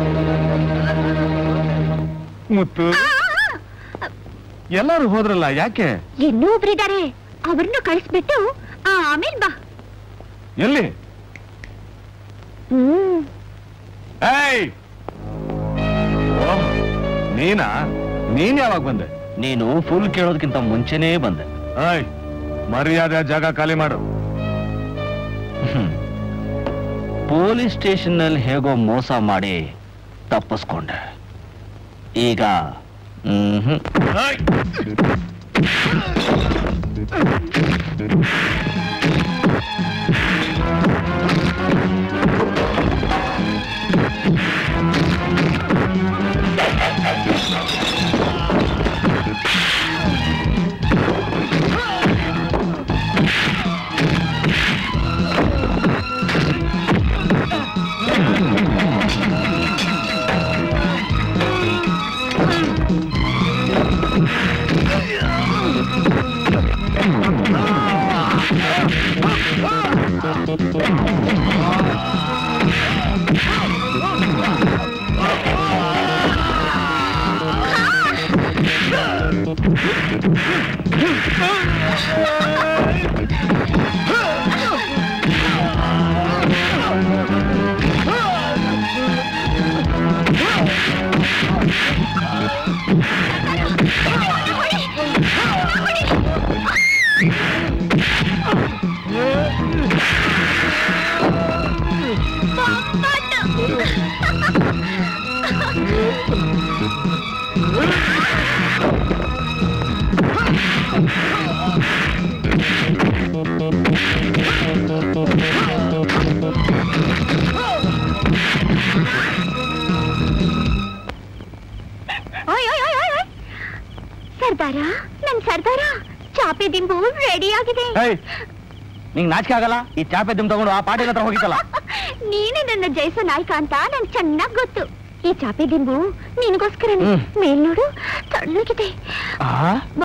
ಮುತ್ತು ಎಲ್ಲರೂ ಹೋದ್ರಲ್ಲ ಯಾಕೆ ಇನ್ನೂ ಒಬ್ರಿದ್ದಾರೆ ಅವ್ರನ್ನ ಕಳಿಸ್ಬಿಟ್ಟು ಆಮೇಲೆ ಬಾ ಎಲ್ಲಿ ಹ್ಮ್ ಏಯ್ ಓಹ್, ನೀನಾ ನೀನ್ ಯಾವಾಗ ಬಂದೆ ನೀನು ಫುಲ್ ಕೇಳೋದಕ್ಕಿಂತ ಮುಂಚೆನೇ ಬಂದೆ ಏಯ್ ಮರ್ಯಾದೆ ಜಾಗ ಖಾಲಿ ಮಾಡು ಹ್ಮ್. ಪೊಲೀಸ್ ಸ್ಟೇಷನ್ ನಲ್ಲಿ ಹೇಗೋ ಮೋಸ ಮಾಡಿ ತಪ್ಪಿಸ್ಕೊಂಡೆ ಈಗ ಮ್ಹೂ. ಏಯ್! ಓಯ್ ಓಯ್ ಓಯ್ ಓಯ್ ಓಯ್. ಸರ್ದಾರ ನನ್ ಸರ್ದಾರ ಚಾಪೆ ದಿಂಬು ರೆಡಿ ಆಗಿದೆ ಏಯ್ ನಿಂಗ್ ನಾಚಿಕೆ ಆಗಲ್ಲ ಈ ಚಾಪೆ ದಿಮ್ ತಗೊಂಡು ಆ ಪಾಟೀಲ್ ಹತ್ರ ಹೋಗಿತ್ತಲ್ಲ ನೀನೇ ನನ್ನ ಜಯಿಸೋ ನಾಯಕ ಅಂತ ನನ್ ಚೆನ್ನಾಗ್ ಗೊತ್ತು ಈ ಚಾಪೆ ದಿಂಬು ನಿನಗೋಸ್ಕರ ಹ್ಮ್. ಮೇಲ್ ನೋಡು ತಣ್ಣಗಿದೆ ಆ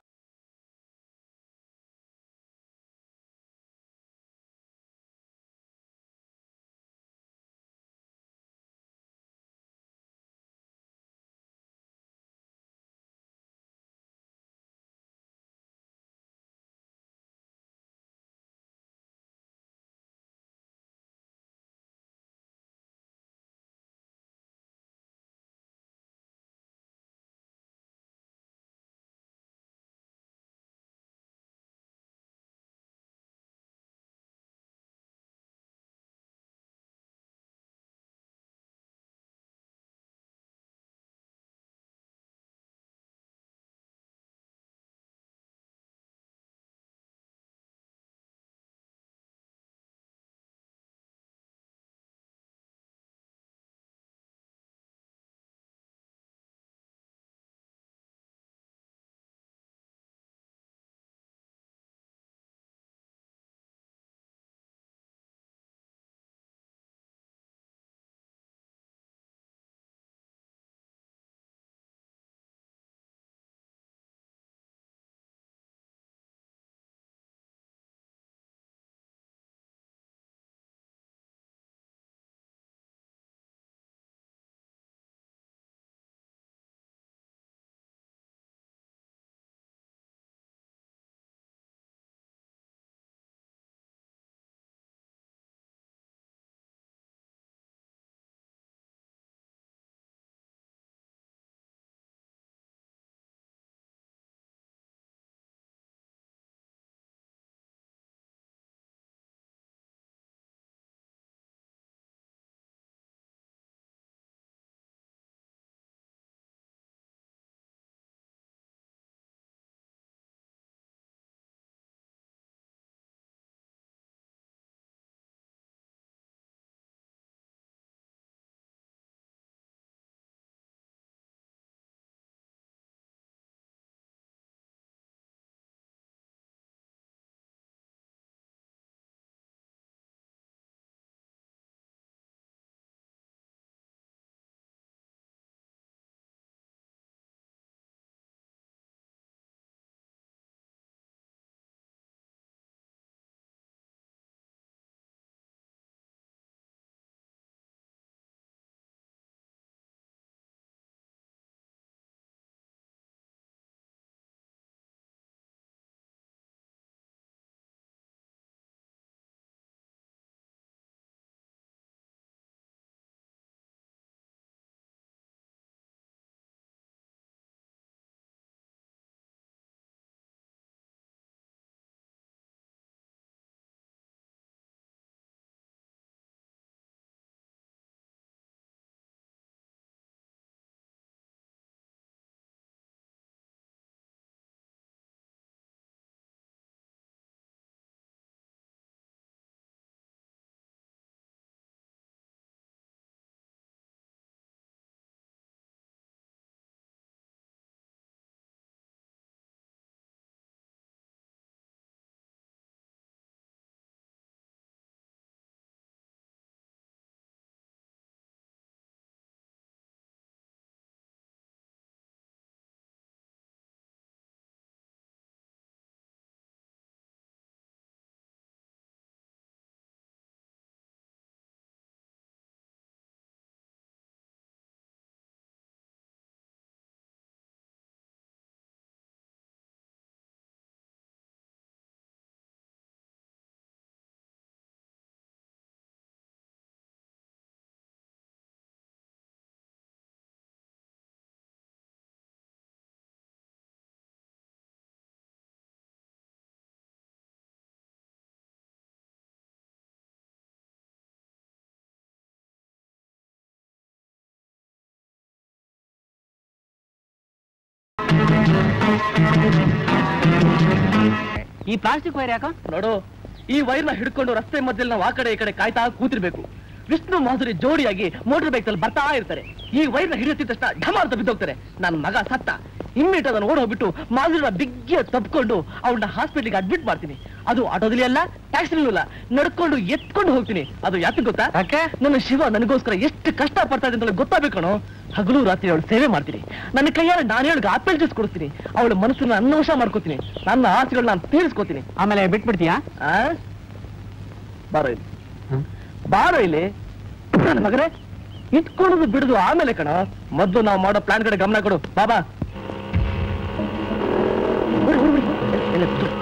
ಈ ಪ್ಲಾಸ್ಟಿಕ್ ವೈರ್ ಯಾಕ ನೋಡು ಈ ವೈರ್ನ ಹಿಡ್ಕೊಂಡು ರಸ್ತೆ ಮಧ್ಯದಲ್ಲಿ ನಾವು ಆ ಕಡೆ ಈ ಕಡೆ ಕಾಯ್ತಾ ಕೂತಿರ್ಬೇಕು ವಿಷ್ಣು ಮಾಧುರಿ ಜೋಡಿಯಾಗಿ ಮೋಟರ್ ಬೈಕ್ ಅಲ್ಲಿ ಬರ್ತಾ ಇರ್ತಾರೆ ಈ ವೈರ್ನ ಹಿಡಿಯುತ್ತಿದ್ದ ತಕ್ಷಣ ಢಮ ಅಂತ ಬಿದ್ದೋಗ್ತಾರೆ ನನ್ನ ಮಗ ಸತ್ತ ಇಮ್ಮಿಟ್ ಅದನ್ನ ಓಡ್ ಹೋಗ್ಬಿಟ್ಟು ಮಾಧುರಿನ ಬಿಗ್ಗಿಯ ತಪ್ಕೊಂಡು ಅವಳನ್ನ ಹಾಸ್ಪಿಟ್ಲಿಗೆ ಅಡ್ಮಿಟ್ ಮಾಡ್ತೀನಿ ಅದು ಆಟೋದಲ್ಲಿ ಅಲ್ಲ ಟ್ಯಾಕ್ಸಿನಲ್ಲೂ ಅಲ್ಲ ನಡ್ಕೊಂಡು ಎತ್ಕೊಂಡು ಹೋಗ್ತೀನಿ ಅದು ಯಾಕೆ ಗೊತ್ತಾ ಯಾಕೆ? ನನ್ನ ಶಿವ ನನಗೋಸ್ಕರ ಎಷ್ಟು ಕಷ್ಟ ಪಡ್ತಾ ಇದೆ ಅಂತ ಗೊತ್ತಾಗಬೇಕು ಕಣೋ ಹಗಲು ರಾತ್ರಿ ಅವಳು ಸೇವೆ ಮಾಡ್ತೀನಿ ನನ್ನ ಕೈಯಾರೆ ನಾನು ಹೇಳಿ ಆಪಲ್ ಜ್ಯೂಸ್ ಕೊಡಿಸ್ತೀನಿ ಅವಳ ಮನಸ್ಸನ್ನ ಅನ್ನವಶ ಮಾಡ್ಕೋತೀನಿ ನನ್ನ ಆಸೆಗಳನ್ನ ನಾನು ತೀರಿಸ್ಕೋತೀನಿ ಆಮೇಲೆ ಬಿಟ್ಬಿಡ್ತೀಯಾ ಆ? ಬಾರೋ ಇಲ್ಲಿ ಬಾರೋ ಇಲ್ಲಿ ನನ್ನ ಮಗನೇ ಇಟ್ಕೊಳ್ಳೋದು ಬಿಡುದು ಆಮೇಲೆ ಕಣ ಮೊದ್ಲು ನಾವು ಮಾಡೋ ಪ್ಲಾನ್ ಕಡೆ ಗಮನ ಕೊಡು ಬಾಬಾ ಹುಡು, ಹುಡು, ಹುಡು. ಎಲ್ಲಿ- ಎಲ್ಲಿ ಕೂತ್ಕೊ.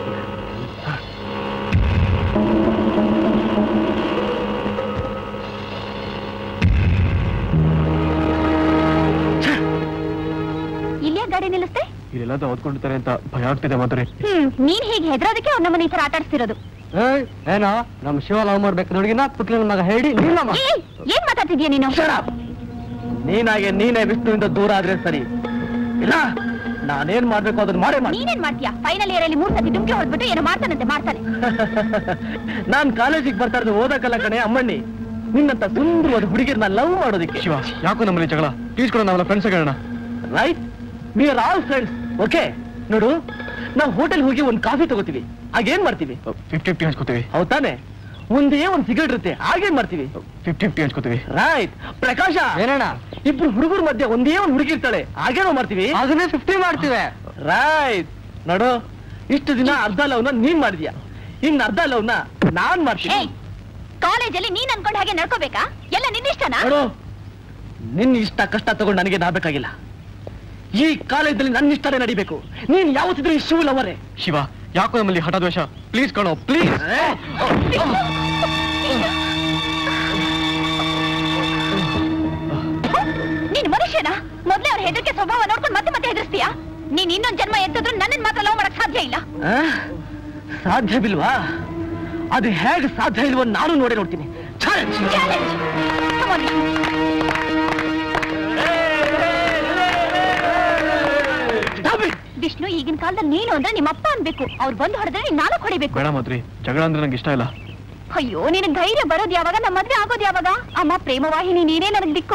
ಇಲ್ಲೇ ಗಾಡಿ ನಿಲ್ಲಿಸ್ತೆ ಇಲ್ಲೆಲ್ಲ ಓದ್ಕೊಂಡಿರ್ತಾರೆ ಅಂತ ಭಯ ಆಗ್ತಿದೆ ಮಾತ್ರಿ ಹ್ಮ್ ನೀನ್ ಹೀಗೆ ಹೆದರೋದಕ್ಕೆ ಅವ್ರ ನಮ್ಮನ್ನ ಈ ತರ ಆಟ ಆಡ್ಸ್ತಿರೋದು ಏನೋ ನಮ್ ಶಿವ ಲವ್ ಮಾಡ್ಬೇಕು ನೋಡಿಗಿನ ಪುತ್ಲಿನ ಮಗ ಹೇಳಿ ನೀನ್ ನಮ್ಮ ಏಯ್, ಏನ್ ಮಾತಾಡ್ತಿದ್ಯಾ ನೀನು Shut up. ನೀನಾಗೆ ನೀನೇ ವಿಷ್ಣುವಿಂದ ದೂರ ಆದ್ರೆ ಸರಿ ಇಲ್ಲ ನಾನೇನ್ ಮಾಡ್ಬೇಕು ಅದನ್ನ ಮಾಡೇ ಮಾಡಿ ನೀನೇನ್ ಮಾಡ್ತೀಯಾ ಫೈನಲ್ ಇಯರ್ ಅಲ್ಲಿ ಮೂರ್ ಸತಿ ಡುಮ್ಕಿ ಹೊಡ್ಬಿಟ್ಟು ಏನೋ ಮಾಡ್ತಾನಂತೆ ಮಾಡ್ತಾನೆ ನಾನ್ ಕಾಲೇಜಿಗೆ ಬರ್ತಾ ಇರೋದು ಓದಕ್ಕಲ್ಲ ಕಣೆ ಅಮ್ಮಣ್ಣಿ ನಿನ್ನಂತ ಸುಂದರವಾದ ಹುಡುಗಿರ್ನ ಲವ್ ಮಾಡೋದಿಕ್ಕೆ ಶಿವ ಯಾಕೋ ನಮ್ಮಲ್ಲಿ ಜಗಳ ಪ್ಲೀಸ್ ಕೊಡ ನಾವೆಲ್ಲ ಫ್ರೆಂಡ್ಸ್ ಹೇಳೋಣ right we are all friends okay ನೋಡು ನಾವು ಹೋಟೆಲ್ ಹೋಗಿ ಒಂದ್ ಕಾಫಿ ತಗೋತೀವಿ ಆಗೇನ್ ಮಾಡ್ತೀವಿ ಫಿಫ್ಟಿ ಫಿಫ್ಟಿ ಹಂಚ್ಕೋತೀವಿ ಹೌದ್ ತಾನೆ ಒಂದೇ ಒಂದ್ ಸಿಗರೇಟ್ ಇರುತ್ತೆ ಆಗೇನ್ ಮಾಡ್ತೀವಿ ಫಿಫ್ಟಿ ಫಿಫ್ಟಿ ಹಂಚ್ಕೋತೀವಿ ರೈಟ್ ಪ್ರಕಾಶ ಏನಣ್ಣ ಇಬ್ರು ಹುಡುಗರ ಮಧ್ಯೆ ಒಂದೇ ಒಂದ್ ಹುಡುಗಿ ಇರ್ತಾಳೆ ಆಗೇನೋ ಮಾಡ್ತೀವಿ ಅದನ್ನೇ ಫಿಫ್ಟಿ ಮಾಡ್ತೀವಿ ರೈಟ್ ನೋಡು ಇಷ್ಟು ದಿನ ಅರ್ಧ ಲವ್ನ ನೀನ್ ಮಾಡಿದ್ಯಾ ಇನ್ ಅರ್ಧ ಲವ್ನ ನಾನ್ ಮಾಡ್ತೀನಿ ಏಯ್ ಕಾಲೇಜಲ್ಲಿ ನೀನ್ ಅನ್ಕೊಂಡ್ ಹಾಗೆ ನಡ್ಕೋಬೇಕಾ ಎಲ್ಲ ನಿನ್ನಿಷ್ಟನಾ ನೋಡು ನಿನ್ನ ಇಷ್ಟ ಕಷ್ಟ ತಗೊಂಡು ನನಗೆ ನಾಬೇಕಾಗಿಲ್ಲ ಈ ಕಾಲೇಜಲ್ಲಿ ನನ್ನ ಇಷ್ಟನೇ ನಡಿಬೇಕು ನೀನ್ ಯಾವತ್ತಿದ್ರು ಈ ಶಿವ ಲವರೇ ಶಿವ ಯಾಕೋ ನಮ್ಮಲ್ಲಿ ಹಠದ್ವೇಷ ಪ್ಲೀಸ್ ಕಣೋ ಪ್ಲೀಸ್ ನೀನ್ ಮನುಷ್ಯನ ಮೊದ್ಲೇ ಅವ್ರ ಹೆದರಿಕೆ ಸ್ವಭಾವ ನೋಡ್ಕೊಂಡು ಮತ್ತೆ ಮತ್ತೆ ಹೆದರ್ಸ್ತೀಯಾ ನೀನ್ ಇನ್ನೊಂದ್ ಜನ್ಮ ಎತ್ತಿದ್ರು ನನ್ನನ್ ಮಾತ್ರ ಲವ್ ಮಾಡಕ್ ಸಾಧ್ಯ ಇಲ್ಲ ಆ? ಸಾಧ್ಯವಿಲ್ವಾ ಅದು ಹೇಗೆ ಸಾಧ್ಯ ಇಲ್ವೋ ನಾನು ನೋಡೇ ನೋಡ್ತೀನಿ challenge. Challenge. Come on. Stop it. Vishnu ಈಗಿನ ಕಾಲದಲ್ಲಿ ನೀನು ಅಂದ್ರೆ ನಿಮ್ಮ ಅಪ್ಪ ಅನ್ಬೇಕು ಅವ್ರು ಬಂದು ಹೊಡೆದ್ರೆ ನೀನ್ ನಾಲ್ಕು ಹೊಡಿಬೇಕು ಬೇಡ ಮಾತ್ರಿ ಜಗಳ ಅಂದ್ರೆ ನಂಗೆ ಇಷ್ಟ ಇಲ್ಲ ಅಯ್ಯೋ ನಿನ್ ಧೈರ್ಯ ಬರೋದ್ ಯಾವಾಗ ನಮ್ಮ ಮದ್ವೆ ಆಗೋದ್ ಯಾವಾಗ ಅಮ್ಮ ಪ್ರೇಮವಾಹಿನಿ ನೀನೇ ನನಗ್ ದಿಕ್ಕು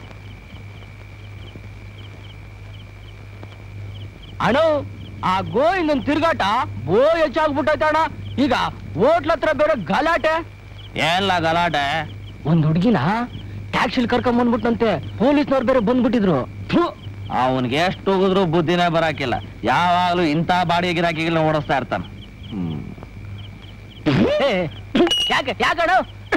ಅಣ್ಣ ಆ ಗೋವಿಂದನ್ ತಿರ್ಗಾಟ ಬೋ ಹೆಚ್ಚಾಗ್ಬಿಟ್ಟೈತೆ ಅಣ್ಣ ಈಗ ಹೋಟ್ಲ ಹತ್ರ ಬೇರೆ ಗಲಾಟೆ ಏನ್ಲ ಗಲಾಟೆ ಒಂದ್ ಹುಡ್ಗಿನ ಟ್ಯಾಕ್ಸಿಲ್ ಕರ್ಕೊಂಡ್ ಬಂದ್ಬಿಟ್ಟಂತೆ ಪೊಲೀಸ್ನವ್ರು ಬೇರೆ ಬಂದ್ಬಿಟ್ಟಿದ್ರು ಅವನ್ಗೆ ಎಷ್ಟು ಹೋಗಿದ್ರು ಬುದ್ಧಿನೇ ಬರಾಕಿಲ್ಲ ಯಾವಾಗ್ಲೂ ಇಂಥ ಬಾಡಿ ಗಿರಾಕಿಗಳನ್ನ ಓಡಿಸ್ತಾ ಇರ್ತಾನ ಯಾಕೆ ಯಾಕಣ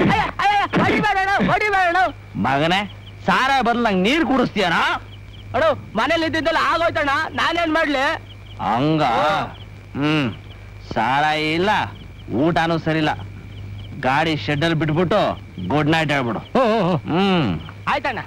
ಹೊಡಿಬೇಡ ಮಗನೇ ಸಾರ ಬದಲು ನಂಗೆ ನೀರ್ ಕುಡಿಸ್ತೀಯನ ಅಣ್ಣ ಮನೇಲಿ ಇದ್ದಿದ್ದೆಲ್ಲ ಆಗೋಯ್ತಣ್ಣ ನಾನೇನ್ ಮಾಡ್ಲಿ ಹಂಗ ಹ್ಮ್ ಸಾರ ಇಲ್ಲ ಊಟನೂ ಸರಿಲ್ಲ ಗಾಡಿ ಶೆಡ್ಡಲ್ಲಿ ಬಿಟ್ಬಿಟ್ಟು ಗುಡ್ ನೈಟ್ ಹೇಳ್ಬಿಡು ಹ್ಮ್ ಆಯ್ತಣ್ಣ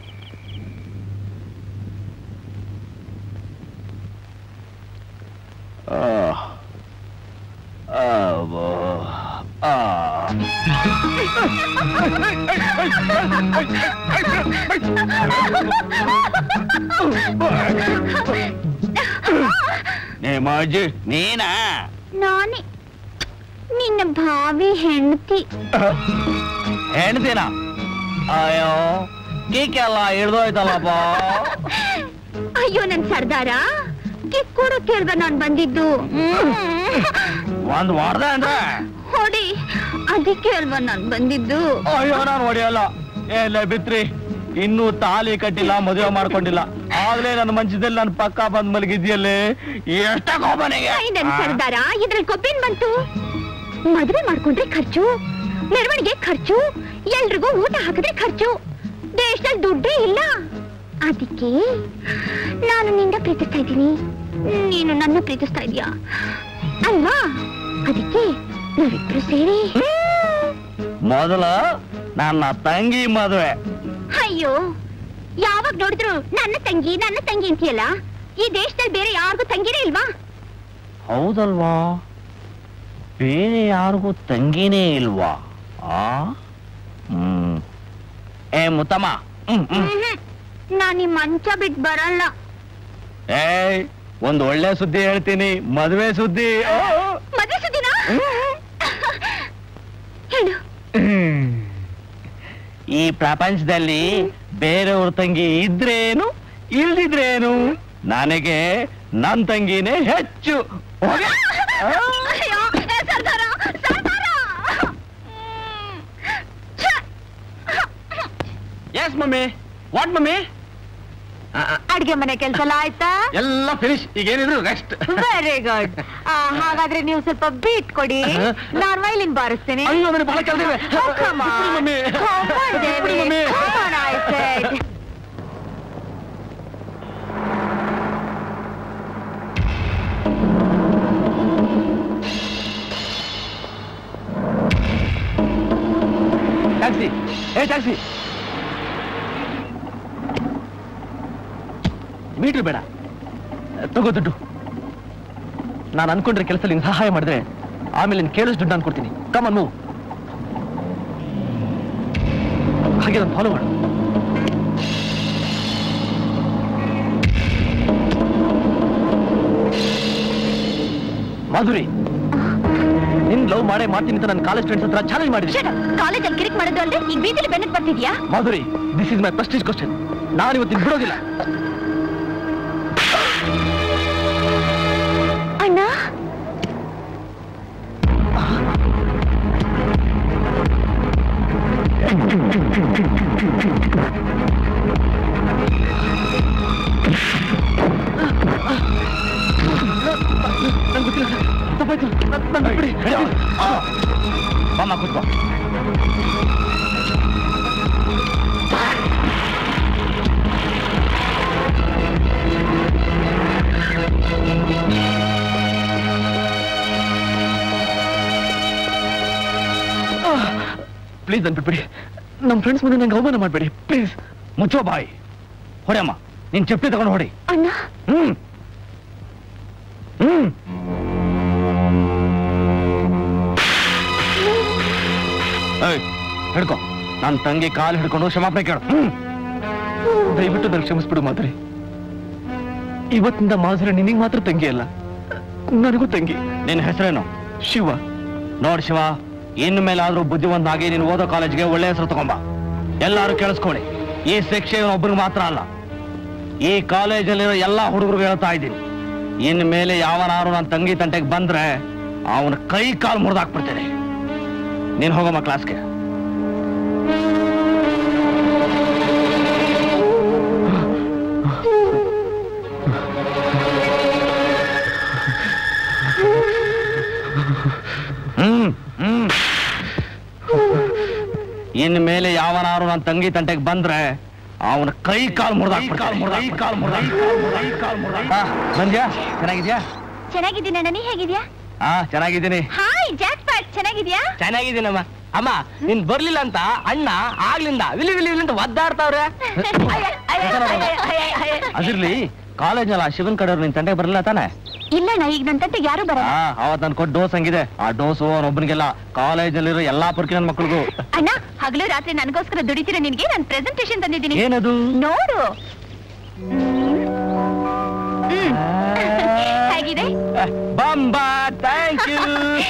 ನೇಮಾಜಿ ನೀನಾ ನಾನೇ ನಿನ್ನ ಭಾವಿ ಹೆಂಡತಿ ಹೆಣ್ದಿನ ಅಯ್ಯೋ ಕೀಕೆಲ್ಲ ಇಳ್ದೋಯ್ತಲ್ಲಪ್ಪ ಅಯ್ಯೋ ನನ್ ಸರ್ದಾರ ಕಿಕ್ ಕೊಡೋಕೆ ಅಲ್ವಾ ನಾನ್ ಬಂದಿದ್ದು ಹ್ಮ್. ಒಂದ್ ಮಾಡ್ದೆ ಅಂದ್ರೆ ಹೊಡಿ ಅದಕ್ಕೆ ಅಲ್ವಾ ನಾನ್ ಬಂದಿದ್ದು ಅಯ್ಯೋ ನಾನು ಹೊಡಿಯಲ್ಲ ಎಲ್ಲ ಬಿತ್ರಿ ಇನ್ನೂ ತಾಲಿ ಕಟ್ಟಿಲ್ಲ ಮದುವೆ ಮಾಡ್ಕೊಂಡಿಲ್ಲ ಆಗ್ಲೇ ನನ್ನ ಮಂಚದಲ್ಲಿ ನನ್ನ ಪಕ್ಕ ಬಂದ್ ಮಲಗಿದ್ಯಲ್ಲೇ ಎಷ್ಟ ಕೋಪನಿಗೆ ಐ ನನ್ ಸರ್ದಾರ ಇದ್ರಲ್ಲಿ ಕೊಬ್ಬೇನ್ ಬಂತು ಮದ್ವೆ ಮಾಡ್ಕೊಂಡ್ರೆ ಖರ್ಚು ಮೆರವಣಿಗೆ ಖರ್ಚು ಎಲ್ರಿಗೂ ಊಟ ಹಾಕಿದ್ರೆ ಖರ್ಚು ದೇಶದಲ್ಲಿ ದುಡ್ಡೇ ಇಲ್ಲ ಅದಕ್ಕೆ ನಾನು ನಿಂದ ಪ್ರೀತಿಸ್ತಾ ಇದ್ದೀನಿ ನೀನು ನನ್ನ ಪ್ರೀತಿಸ್ತಾ ಇದೀಯಾ ಅಲ್ವಾ ಅದಕ್ಕೆ ನಾವಿಬ್ರು ಸೇರಿ ಮೊದಲು ನನ್ನ ತಂಗಿ ಮದುವೆ ಅಯ್ಯೋ ಯಾವಾಗ ನೋಡಿದ್ರು ನನ್ನ ತಂಗಿ ನನ್ನ ತಂಗಿ ಅಂತೀಯಲ್ಲ ಈ ದೇಶದಲ್ಲಿ ಬೇರೆ ಯಾರಿಗೂ ತಂಗಿನೇ ಇಲ್ವಾ ಹೌದಲ್ವಾ ಬೇರೆ ಯಾರಿಗೂ ತಂಗಿನೇ ಇಲ್ವಾ ಆ ಹ್ಮ್ ಏ ಮುತ್ತಮ್ಮ ಹ್ಮ್ ಹ್ಮ್ ನಾನ್ ಈ ಮಂಚ ಬಿಟ್ ಬರಲ್ಲ ಏಯ್ ಒಂದು ಒಳ್ಳೆ ಸುದ್ದಿ ಹೇಳ್ತೀನಿ ಮದುವೆ ಸುದ್ದಿ ಓ! ಮದ್ವೆ ಸುದ್ದಿನಾ ಹೇಳು ಈ ಪ್ರಪಂಚದಲ್ಲಿ ಬೇರೆಯವ್ರ ತಂಗಿ ಇದ್ರೇನು ಇಲ್ದಿದ್ರೇನು ನನಗೆ ನನ್ ತಂಗಿನೇ ಹೆಚ್ಚು ಹೋಗೆ. ಅಯ್ಯೋ, ಏ ಸರ್ದಾರ, ಸರ್ದಾರ! ಹ್ಮ್. ಛೆ! ಎಸ್ ಮಮ್ಮಿ ವಾಟ್ ಮಮ್ಮಿ ಅಡ್ಗೆ ಮನೆ ಕೆಲಸ ಎಲ್ಲ ಆಯ್ತಾ ಎಲ್ಲ ಫಿನಿಶ್ ಈಗ ಏನಿದ್ರು ನೆಕ್ಸ್ಟ್ ವೆರಿ ಗುಡ್ ಹಾಗಾದ್ರೆ ನೀವು ಸ್ವಲ್ಪ ಬೀಟ್ ಕೊಡಿ ನಾನು ವೈಲಿನ್ ಬಾರಿಸ್ತೀನಿ ಅಯ್ಯೋ ನನಗೆ ಬಹಳ ಕೆಲಸ ಇದೆ Oh, come on. ಬಿಡಿ ಮಮ್ಮಿ. Come on, David. ಬಿಡಿ mummy. Come on, I said. Taxi ಏ ಟ್ಯಾಕ್ಸಿ ಮೀಟ್ರ್ ಬೇಡ ತಗೋ ದುಡ್ಡು ನಾನು ಅನ್ಕೊಂಡ್ರೆ ಕೆಲಸದಲ್ಲಿ ನಿಂಗೆ ಸಹಾಯ ಮಾಡಿದ್ರೆ ಆಮೇಲೆ ನೀನು ಕೇಳಿಸ್ ದುಡ್ಡು ಅನ್ಕೊಡ್ತೀನಿ ಕಮನ್ ಮೂವ್ ಹಾಗೆ ನಾನು ಫಾಲೋ ಮಾಡು ಮಾಧುರಿ ನಿನ್ ಲವ್ ಮಾಡೇ ಮಾಡ್ತೀನಿ ಅಂತ ನನ್ನ ಕಾಲೇಜ್ ಫ್ರೆಂಡ್ಸ್ ಹತ್ರ ಚಾಲೆಂಜ್ ಮಾಡಿದ್ದೆ Shut up. ಕಾಲೇಜಲ್ಲಿ ಕಿರಿಕ್ ಮಾಡೋದು ಅಲ್ಲದೆ ಈಗ ಬೀದಿಲಿ ಬೆನ್ನತ್ ಬರ್ತಿದ್ಯಾ Madhuri this is my prestige question ನಾನು ಇವತ್ತಿನ ಬಿಡೋದಿಲ್ಲ ಅಣ್ಣ ನನ್ಗೆ ಗೊತ್ತಿಲ್ಲ ಸರ್. ತಪ್ಪಾಯ್ತು ನನ್- ನನ್ ಬಿಡಿ. ಬಮ್ಮ ಕೂತ್ಕೋ ಪ್ಲೀಸ್ ನನ್ ಬಿಟ್ಬಿಡಿ ನಮ್ಮ ಫ್ರೆಂಡ್ಸ್ ಮುಂದೆ ನಂಗೆ ಅವಮಾನ ಮಾಡಬೇಡಿ ಪ್ಲೀಸ್ ಮುಚ್ಚೋ ಬಾಯಿ ಹೊಡೆಯಮ್ಮ ನೀನ್ ಚಪ್ಪಲಿ ತಗೊಂಡು ಹೊಡಿ ಅಣ್ಣ ಹ್ಮ್ ಹ್ಮ್ ಏಯ್ ಹಿಡ್ಕೊ ನನ್ನ ತಂಗಿ ಕಾಲು ಹಿಡ್ಕೊಂಡು ಕ್ಷಮಾಪಣೆ ಕೇಳು ಹ್ಮ್ ದಯವಿಟ್ಟು ನನಗೆ ಕ್ಷಮಿಸ್ಬಿಡು ಮಾಧುರಿ ಇವತ್ತಿಂದ ಮಾಧುರಿ ನಿನಗೆ ಮಾತ್ರ ತಂಗಿ ಅಲ್ಲ ನನಗೂ ತಂಗಿ ನಿನ್ನ ಹೆಸರೇನು ಶಿವ ನೋಡ್ ಶಿವ ಇನ್ನು ಮೇಲಾದ್ರೂ ಬುದ್ಧಿವಂತಾಗಿ ನೀನು ಓದೋ ಕಾಲೇಜ್ಗೆ ಒಳ್ಳೆ ಹೆಸರು ತಗೊಂಬ ಎಲ್ಲಾರು ಕೇಳಿಸ್ಕೊಳ್ಳಿ ಈ ಶಿಕ್ಷೆ ಒಬ್ಬರಿಗೆ ಮಾತ್ರ ಅಲ್ಲ ಈ ಕಾಲೇಜಲ್ಲಿರೋ ಎಲ್ಲಾ ಹುಡುಗರಿಗೆ ಹೇಳ್ತಾ ಇದ್ದೀನಿ ಇನ್ನು ಮೇಲೆ ಯಾವನಾರು ನನ್ನ ತಂಗಿ ತಂಟೆಗೆ ಬಂದ್ರೆ ಅವನ ಕೈ ಕಾಲು ಮುರಿದಾಕ್ಬಿಡ್ತೇನೆ ನೀನು ಹೋಗಮ್ಮ ಕ್ಲಾಸ್ಗೆ ಹ್ಮ್ ಹ್ಮ್ ಇನ್ನು ಮೇಲೆ ಯಾವನಾರು ನನ್ನ ತಂಗಿ ತಂಟೆಗೆ ಬಂದ್ರೆ ಅವನ ಕೈ ಕಾಲು ಮುರಿದಾಕ್ಬಿಡ್ತೇನೆ ಕೈ ಕಾಲು ಬಂದ್ಯಾ ಚೆನ್ನಾಗಿದ್ಯಾ ಚೆನ್ನಾಗಿದ್ದೀನಿ ಅಣ್ಣ ನೀ ಹೇಗಿದ್ಯಾ ಹಾ ಚೆನ್ನಾಗಿದ್ದೀನಿ ಹಾಯ್ ಜಾಕ್ ಪ್ಯಾಟ್ ಚೆನ್ನಾಗಿದ್ಯಾ ಚೆನ್ನಾಗಿದ್ದೀನಮ್ಮ ಅಮ್ಮ ನೀನ್ ಬರ್ಲಿಲ್ಲ ಅಂತ ಅಣ್ಣ ಆಗ್ಲಿಂದ ವಿಲಿ ವಿಲಿ ವಿಲಿ ಅಂತ ಒದ್ದಾಡ್ತಾವ್ರೆ ಅದಿರ್ಲಿ ಕಾಲೇಜ್ನಲ್ಲಿ ಆ ಶಿವನ್ ಕಡೆಯವ್ರು ನಿನ್ ತಂಟೆಗೆ ಬರಲಿಲ್ಲ ತಾನೆ ಇಲ್ಲಣ್ಣ ಈಗ ನನ್ನ ತಟ್ಟೆಗೆ ಯಾರು ಬರಲ್ಲ ಹಾ ಅವತ್ ನನ್ ಕೊಟ್ಟು ಡೋಸ್ ಹಂಗಿದೆ ಆ ಡೋಸು ಅವನೊಬ್ಬನಿಗೆಲ್ಲ ಕಾಲೇಜಲ್ಲಿರೋ ಎಲ್ಲಾ ಪುರ್ಕಿ ನನ್ನ ಮಕ್ಳಿಗೂ ಅಣ್ಣ ಹಗಲು ರಾತ್ರಿ ನನಗೋಸ್ಕರ ದುಡಿತೀರ ನಿನ್ಗೆ ನಾನು ಪ್ರೆಸೆಂಟೇಶನ್ ತಂದಿದ್ದೀನಿ ಏನದು ನೋಡು ಹ್ಮ್. ಹೇಗಿದೆ ಬಂಬಾ ಥ್ಯಾಂಕ್ ಯು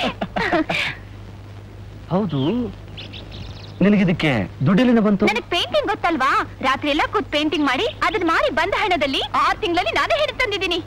ಹೌದು ನಿನಗಿದಕ್ಕೆ ದುಡ್ಡೆಲ್ಲಿಂದ ಬಂತು ನನಗ್ ಪೇಂಟಿಂಗ್ ಗೊತ್ತಲ್ವಾ ರಾತ್ರಿ ಎಲ್ಲ ಕೂತ್ ಪೇಂಟಿಂಗ್ ಮಾಡಿ ಅದನ್ನ ಮಾರಿ ಬಂದ ಹಣದಲ್ಲಿ ಆರ್ ತಿಂಗಳಲ್ಲಿ ನಾನೇ ಹಿಡಿದು ತಂದಿದ್ದೀನಿ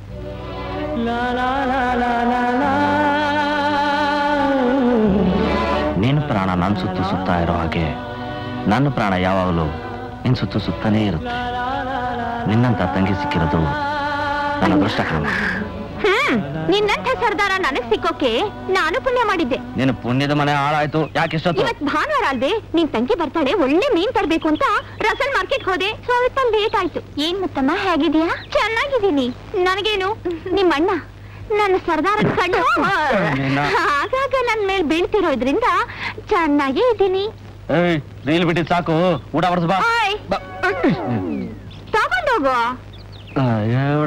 ನಿನ್ನ ಪ್ರಾಣ ನನ್ನ ಸುತ್ತು ಸುತ್ತಾ ಇರೋ ಹಾಗೆ ನನ್ನ ಪ್ರಾಣ ಯಾವಾಗಲೂ ನಿನ್ ಸುತ್ತು ಸುತ್ತಾನೇ ಇರುತ್ತೆ ನಿನ್ನಂತ ತಂಗಿ ಸಿಕ್ಕಿರೋದು ನನ್ನ ಅದೃಷ್ಟ ಕಾರಣ ಹ್ಮ್ ನಿನ್ನಂಥ ಸರ್ದಾರ ನನಗ್ ಸಿಕ್ಕೋಕೆ ನಾನು ಪುಣ್ಯ ಮಾಡಿದ್ದೆ ನಿನ್ನ ಪುಣ್ಯದ ಮನೆ ಹಾಳಾಯ್ತು ಯಾಕೆ ಇಷ್ಟೊತ್ತು ಇವತ್ ಭಾನುವಾರ ಅಲ್ದೆ ನಿನ್ ತಂಗಿ ಬರ್ತಾಳೆ ಒಳ್ಳೆ ಮೀನ್ ತರ್ಬೇಕು ಅಂತ ರಸಲ್ ಮಾರ್ಕೆಟ್ ಹೋದೆ ಸ್ವಲ್ಪ ಲೇಟ್ ಆಯ್ತು ಏನ್ ಮುತ್ತಮ್ಮ ಹೇಗಿದ್ಯಾ ಚೆನ್ನಾಗಿದ್ದೀನಿ ನನಗೇನು ನಿಮ್ಮ ಅಣ್ಣ ನನ್ನ ಸರ್ದಾರ ಕಣ್ಣು ನಿನ್ನ- ಆಗಾಗ ನನ್ ಮೇಲ್ ಬೀಳ್ತಿರೋ ಇದ್ರಿಂದ ಚೆನ್ನಾಗೇ ಇದ್ದೀನಿ ಏಯ್ ರೀಲ್ ಬಿಟ್ಟಿದ್ ಸಾಕು ಊಟ ಬಡಿಸ್ ಬಾ ಆಯ್ ತಗೊಂಡೋಗು ಅಯ್ಯೋಡ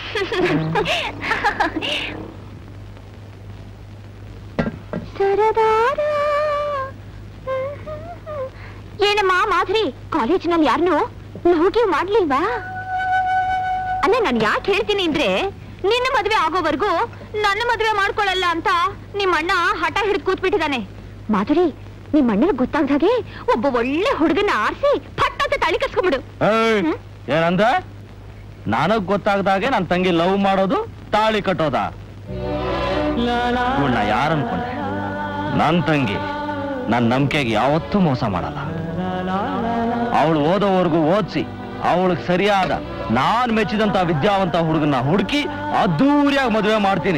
ಸರದಾರ ಏನಮ್ಮ ಮಾಧುರಿ ಕಾಲೇಜಿನಲ್ಲಿ ಯಾರನ್ನು ಲವ್ ಗಿವ್ ಮಾಡ್ಲಿಲ್ವಾ ಅಲ್ಲ ನಾನು ಯಾಕೆ ಹೇಳ್ತೀನಿ ಅಂದ್ರೆ ನಿನ್ನ ಮದ್ವೆ ಆಗೋವರೆಗೂ ನನ್ನ ಮದ್ವೆ ಮಾಡ್ಕೊಳ್ಳಲ್ಲ ಅಂತ ನಿಮ್ಮ ಅಣ್ಣ ಹಠ ಹಿಡಿದು ಕೂತ್ಬಿಟ್ಟಿದಾನೆ ಮಾಧುರಿ ನಿಮ್ಮ ಅಣ್ಣನ ಗೊತ್ತಾಗ್ದ ಹಾಗೆ ಒಬ್ಬ ಒಳ್ಳೆ ಹುಡುಗನ ಆರಿಸಿ ಫಟ್ ಅಂತ ತಾಳಿ ಕಸ್ಕೊಂಬಿಡು ಏಯ್, ಹ್ಮ್? ಏನಂದ ನನಗ್ ಗೊತ್ತಾಗ್ದಾಗೆ ನನ್ ತಂಗಿ ಲವ್ ಮಾಡೋದು ತಾಳಿ ಕಟ್ಟೋದ ಇವ್ಳ್ ನಾ ಯಾರ್ ಅನ್ಕೊಂಡೆ ನನ್ ತಂಗಿ ನನ್ ನಂಬಿಕೆಗೆ ಯಾವತ್ತೂ ಮೋಸ ಮಾಡಲ್ಲ ಅವಳು ಓದೋವರೆಗೂ ಓದಿಸಿ ಅವಳಿಗೆ ಸರಿಯಾದ ನಾನ್ ಮೆಚ್ಚಿದಂತ ವಿದ್ಯಾವಂತ ಹುಡುಗನ ಹುಡುಕಿ ಅದ್ದೂರಿಯಾಗಿ ಮದುವೆ ಮಾಡ್ತೀನಿ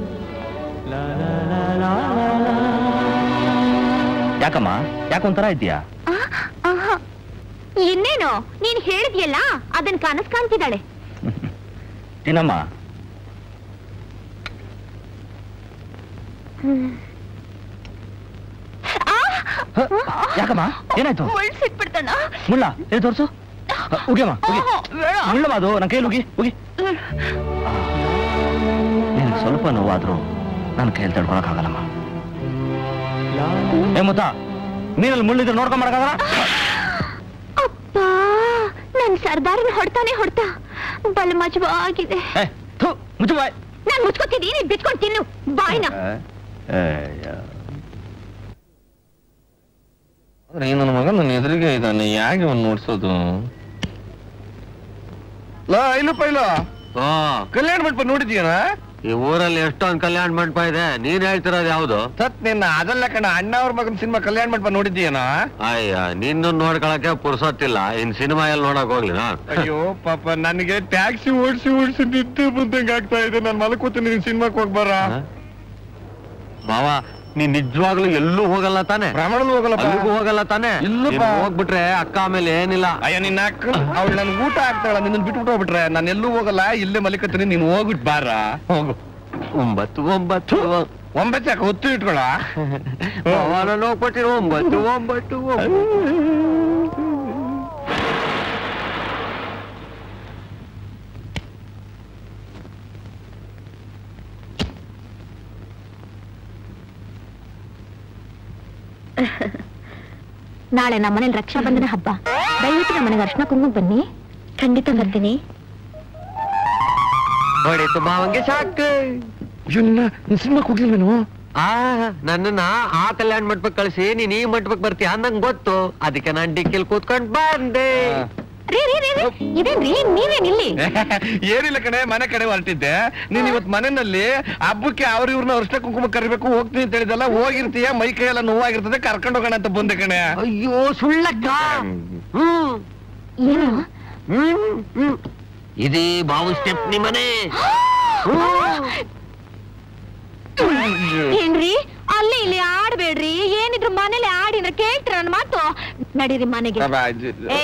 ಯಾಕಮ್ಮ ಯಾಕೊಂಥರ ಇದೆಯಾ ಆ, ಆಹಾ. ಇನ್ನೇನು ನೀನ್ ಹೇಳಿದ್ಯಲ್ಲ ಅದನ್ ಕನಸ್ ಕಾಣ್ತಿದ್ದಾಳೆ ತಿನ್ನಮ್ಮ ಆ! ಹ, ಯಾಕಮ್ಮ ಏನಾಯ್ತು ಮುಳ್ಳು ಸಿಕ್ಬಿಡ್ತಾನ ಮುಳ್ಳ ಎಲ್ಲಿ ತೋರ್ಸು ಉಗಿಯಮ್ಮ ಉಗಿ ಆಹಾ, ಬೇಡ. ಮುಳ್ಳಮ್ಮ ಅದು ನನ್ನ ಕೈಯಲ್ಲಿ ಉಗಿ ಉಗಿ ನಿನಗೆ ಸ್ವಲ್ಪ ನೋವಾದ್ರೂ ನನ್ನ ಕೈಯಲ್ಲಿ ತಡ್ಕೊಳಕ್ಕಾಗಲ್ಲಮ್ಮ ಏ ಮುತ್ತ ನೀರಲ್ಲಿ ಮುಳ್ಳಿದ್ರೆ ನೋಡ್ಕೊಂಡ್ ಮಾಡಕ್ಕಾಗಲ್ಲ ಅಪ್ಪ ನನ್ ಸರ್ದಾರನ ಹೊಡ್ತಾನೆ ಹೊಡ್ತಾ ಬಲ ಮಜವಾಗಿದೆ ಏ ಥು ಮುಚ್ಚು ಬಾಯ್ ನಾನ್ ಮುಚ್ಕೋತಿದ್ದೀನಿ ಬಿಚ್ಕೊಂಡ್ ತಿನ್ನು ಬಾಯ್ನ ಆದ್ರೆ ಈ ನನ್ನ ಮಗ ನನ್ನ ಎದುರಿಗೆ ಇದ್ದಾನೆ ಯಾಕೆ ಅವ್ನು ನೋಡ್ಸೋದು ಲಾ ಇಲ್ಲಪ್ಪ ಇಲ್ಲ ಕಲ್ಯಾಣ ಮಂಟಪ ನೋಡಿದ್ಯೇನ ಈ ಊರಲ್ಲಿ ಎಷ್ಟೊಂದ್ ಕಲ್ಯಾಣ ಮಂಟಪ ಇದೆ ನೀನ್ ಹೇಳ್ತಿರೋದು ಯಾವ್ದು ಸತ್ ನಿನ್ನ ಅದಲ್ಲ ಕಣ ಅಣ್ಣ ಅವ್ರ ಮಗನ ಸಿನಿಮಾ ಕಲ್ಯಾಣ ಮಂಟಪ ನೋಡಿದ್ಯೇನ ಅಯ್ಯ ನಿನ್ನ ನೋಡ್ಕೊಳಕ್ಕೆ ಪುರ್ಸೊತ್ತಿಲ್ಲ ಇನ್ ಸಿನಿಮಾ ಎಲ್ಲಿ ನೋಡಕ್ ಹೋಗ್ಲಿ ನಾ ಅಯ್ಯೋ ಪಾಪ ನನಗೆ ಟ್ಯಾಕ್ಸಿ ಓಡಿಸಿ ಓಡಿಸಿ ನಿದ್ದೆ ಬಂದಂಗ ಆಗ್ತಾ ಇದೆ ನಾನು ಮಲ್ಕೋತೀನಿ ನೀನ್ ಸಿನಿಮಾಕ್ ಹೋಗ್ಬಾರ ಮಾವ ನೀನ್ ನಿಜವಾಗ್ಲೂ ಎಲ್ಲೂ ಹೋಗಲ್ಲ ತಾನೆ ಭ್ರಮಣಲು ಹೋಗಲ್ಲಪ್ಪ ಅಲ್ಲಿಗೂ ಹೋಗಲ್ಲ ತಾನೆ ಇಲ್ಲಪ್ಪ. ನೀನ್ ಹೋಗ್ಬಿಟ್ರೆ ಅಕ್ಕ ಆಮೇಲೆ ಏನಿಲ್ಲ ಅಯ್ಯ ನಿನ್ನ ಅಕ್ಕ ಅವಳು ನನ್ ಊಟ ಆಗ್ತಾಳ ನಿನ್ನ ಬಿಟ್ಬಿಟ್ಟು ಹೋಗ್ಬಿಟ್ರೆ ನಾನು ಎಲ್ಲೂ ಹೋಗಲ್ಲ ಇಲ್ಲೇ ಮಲಿಕತ್ತೀನಿ ನೀನ್ ಹೋಗ್ಬಿಟ್ ಬಾರ ಹೋಗು ಒಂಬತ್ತು ಒಂಬತ್ತು ಒಂಬತ್ತು ಯಾಕೆ ಹೊತ್ತು ಇಟ್ಕೊಳ ಮಾವ ನಾನು ಹೋಗ್ಬಿಟ್ಟಿರೋ ಒಂಬತ್ತು ಒಂಬತ್ತು ಒಂಬತ್ತು. ನಾಳೆ ನಮ್ಮನೇಲಿ ರಕ್ಷಾ ಬಂಧನ ಹಬ್ಬ ದಯವಿಟ್ಟು ನಮ್ಮನೆಗೆ ಅರ್ಶನ ಕುಂಕುಮ ಬನ್ನಿ ಖಂಡಿತ ಬರ್ತೀನಿ ಹೊಡಿತು ಮಾವಂಗೆ ಸಾಕು ಸಿನಿಮಾಕ್ ಹೋಗ್ಲಿಲ್ವೇನು ಆ ನನ್ನನ್ನ ಆ ಕಲ್ಯಾಣ ಮಂಟಪಕ್ಕೆ ಕಳಿಸಿ ನೀನ್ ಈ ಮಂಟಪಕ್ಕೆ ಬರ್ತೀಯ ನಂಗೆ ಗೊತ್ತು ಅದಕ್ಕೆ ನಾನ್ ಡಿಕ್ಕಿಲ್ ಕೂತ್ಕೊಂಡ್ ಬಂದೆ ರೀ ರೀ ರೀ ರೀ, ಇದೇನ್ರಿ ನೀವೇನ್ ಇಲ್ಲಿ ಏನಿಲ್ಲ ಕಣೆ ಮನೆ ಕಡೆ ಹೊರಟಿದ್ದೆ ನೀನ್ ಇವತ್ ಮನೆಯಲ್ಲಿ ಹಬ್ಬಕ್ಕೆ ಅವ್ರ ಇವ್ರನ್ನ ಅರ್ಶನ ಕುಂಕುಮ ಕರಿಬೇಕು ಹೋಗ್ತೀನಿ ಅಂತ ಹೇಳಿದಲ್ಲ ಹೋಗಿರ್ತೀಯ ಮೈ ಕೈ ಎಲ್ಲ ನೋವಾಗಿರ್ತದೆ ಕರ್ಕೊಂಡು ಹೋಗೋಣ ಅಂತ ಬಂದೆ ಕಣೆ ಅಯ್ಯೋ ಸುಳ್ಳಕ್ಕ ಹ್ಮ್ ಏನು ಹ್ಮ್ ಹ್ಮ್ ಇದೇ ಬಾವು ಸ್ಟೆಪ್ ನಿಮ್ಮನೆ ಏನ್ರಿ ಅಲ್ಲಿ ಇಲ್ಲಿ ಆಡ್ಬೇಡ್ರಿ ಏನಿದ್ರು ಮನೇಲಿ ಆಡಿ ಅಂದ್ರೆ ಕೇಳ್ತೀರ ನನ್ನ ಮಾತು ನಡೀರಿ ಮನೆಗೆ ಏ,